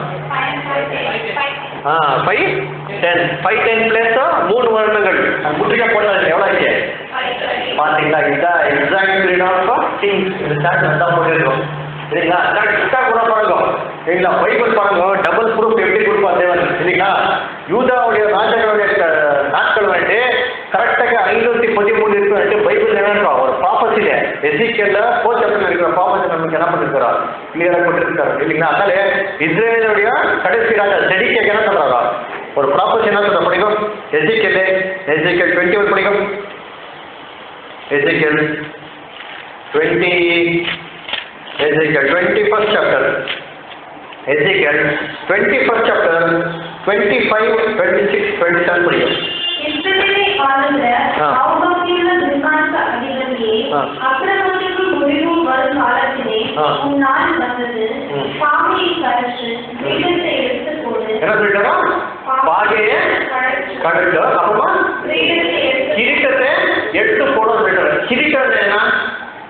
Speaker 1: ah five ten five ten plus மூணு வருடங்கள் முற்றுகை போட்டது எவ்வளோ ஆச்சு பார்த்தீங்களா இதுதான் எக்ஸாக்ட் பீரியட் ஆஃப் திங்ஸ் இந்த சார்ட் தான் போட்டிருக்கோம் சரிங்களா கரெக்டாக கூட பாருங்க சரிங்களா பைபிள் பாருங்க டபுள் ப்ரூஃப் எப்படி கொடுப்பா தேவன் சரிங்களா யூதாவுடைய ராஜாக்களுடைய க- நாட்கள் வந்துட்டு கரெக்டாக ஐநூற்றி பதிமூணு இருக்கு வந்துட்டு பைபிள் என்ன ஒரு ப்ராப்பர்ட்டியில் எசிக்கல்ல ஃபோர்த் சாப்டர்ல இருக்கிற ப்ராப்பர்ட்டி நமக்கு என்ன பண்ணிருக்கிறார் கிளியராக போட்டிருக்காரு இல்லைங்களா அதனால இஸ்ரேலுடைய கடைசி ராஜா செடிக்க என்ன சொல்றாரா ஒரு ப்ராப்பர்ட்டி என்ன சொல்ற படிக்கும் எசிக்கல் எசிக்கல் டுவெண்ட்டி ஒன் படிக்கும் Ezekiel 20, Ezekiel 21st chapter. Ezekiel 21st chapter, 25, 26, 27 படிக்கும்
Speaker 2: இஸ்ரவேலை ஆளுகிற
Speaker 1: ஆ.
Speaker 2: சௌபாக்கியமுள்ள துர்காந்த அதிபதியே,
Speaker 1: ஆ.
Speaker 2: அக்கிரமத்திற்கு முடிவும் வரும் காலத்திலே
Speaker 1: ஆ.
Speaker 2: உன் நாள் வந்தது.
Speaker 1: ம்.
Speaker 2: பாவியை கழற்று, கிரீடத்தை எடுத்துப் போடு.
Speaker 1: என்ன சொல்லிட்டாரா பாகைய
Speaker 2: கழற்று.
Speaker 1: கடற்று அப்புறமா
Speaker 2: கிரீடத்தை எடுத்துப்
Speaker 1: கிரீட்டத்தை எடுத்து போட சொல்லிட்டாரு கிரீட்டம் என்ன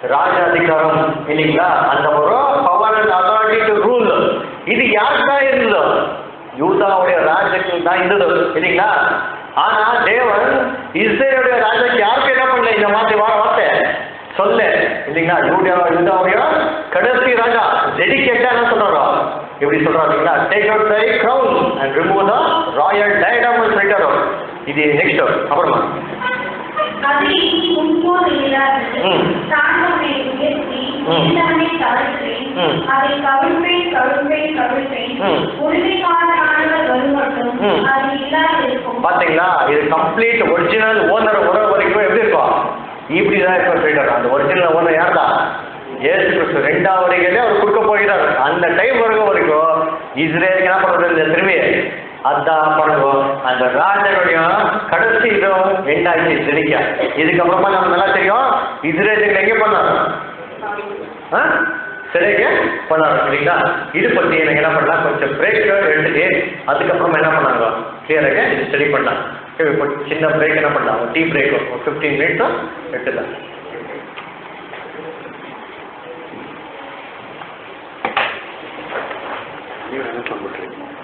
Speaker 1: ராஜாதிகாரம் இல்லைங்களா அந்த ஒரு power and authority to rule இது யாருக்கு தான் இருந்தது யூதாவுடைய ராஜ்யத்துக்கு தான் இருந்தது இல்லைங்களா ஆனா தேவன் இஸ்ரேலுடைய ராஜாக்கு யாருக்கு என்ன பண்ணல இந்த மாதிரி வா வார்த்தை சொல்ல இல்லைங்களா யூடியா யூதாவுடைய கடைசி ராஜா டெடிகேட்டா என்ன சொல்றாரோ எப்படி சொல்றாரு இல்லைங்களா take out thy crown and remove the royal diadem சொல்லிட்டாரோ இது நெக்ஸ்ட் அப்புறமா
Speaker 2: அது இனி முன்போது இல்லாதது.
Speaker 1: ம்.
Speaker 2: தாழ்ந்தவனை உயர்த்தி,
Speaker 1: ம்.
Speaker 2: இல்லாமை தாழ்த்துவேன்.
Speaker 1: ம்.
Speaker 2: அதை கவிழ்ப்பேன், கவிழ்ப்பேன், கவிழ்ப்பேன்.
Speaker 1: ம்.
Speaker 2: உரிமைக்காரனானவர் வருமட்டும்
Speaker 1: ம்.
Speaker 2: அது இல்லாதிருக்கும்.
Speaker 1: பாத்தீங்களா இது கம்ப்ளீட் ஒரிஜினல் ஓனர் வர வரைக்கும் எப்படி இருக்கும் இப்படி தான் இருக்கும் சொல்லிட்டாரு அந்த ஒரிஜினல் ஓனர் யார் தான் ஏசு கிறிஸ்து ரெண்டாவது வரைக்கும் அவர் கொடுக்க போகிறார் அந்த டைம் வரைக்கும் வரைக்கும் இஸ்ரேலுக்கு என்ன பண்றது இந்த திரும்பி அதான் பண்ணுவோம் அந்த ராஜனுடைய கடைசி இதுவும் எண்டாச்சு தெரிவிக்க இதுக்கப்புறமா நம்ம நல்லா தெரியும் இஸ்ரேலுக்கு எங்கே பண்ணாரு ஆ சரிங்க பண்ணாரு சரிங்களா இது பற்றி எனக்கு என்ன பண்ணலாம் கொஞ்சம் பிரேக் எடுத்துட்டு அதுக்கப்புறமா என்ன பண்ணாங்க கிளியராக இது ஸ்டடி பண்ணலாம் சரி, இப்போ சின்ன பிரேக் என்ன பண்ணலாம் டீ பிரேக் ஒரு ஃபிஃப்டீன் மினிட்ஸும் எடுத்துக்கலாம் நீங்க என்ன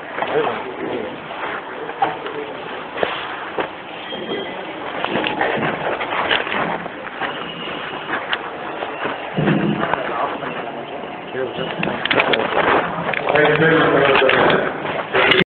Speaker 1: சொல்றீங்க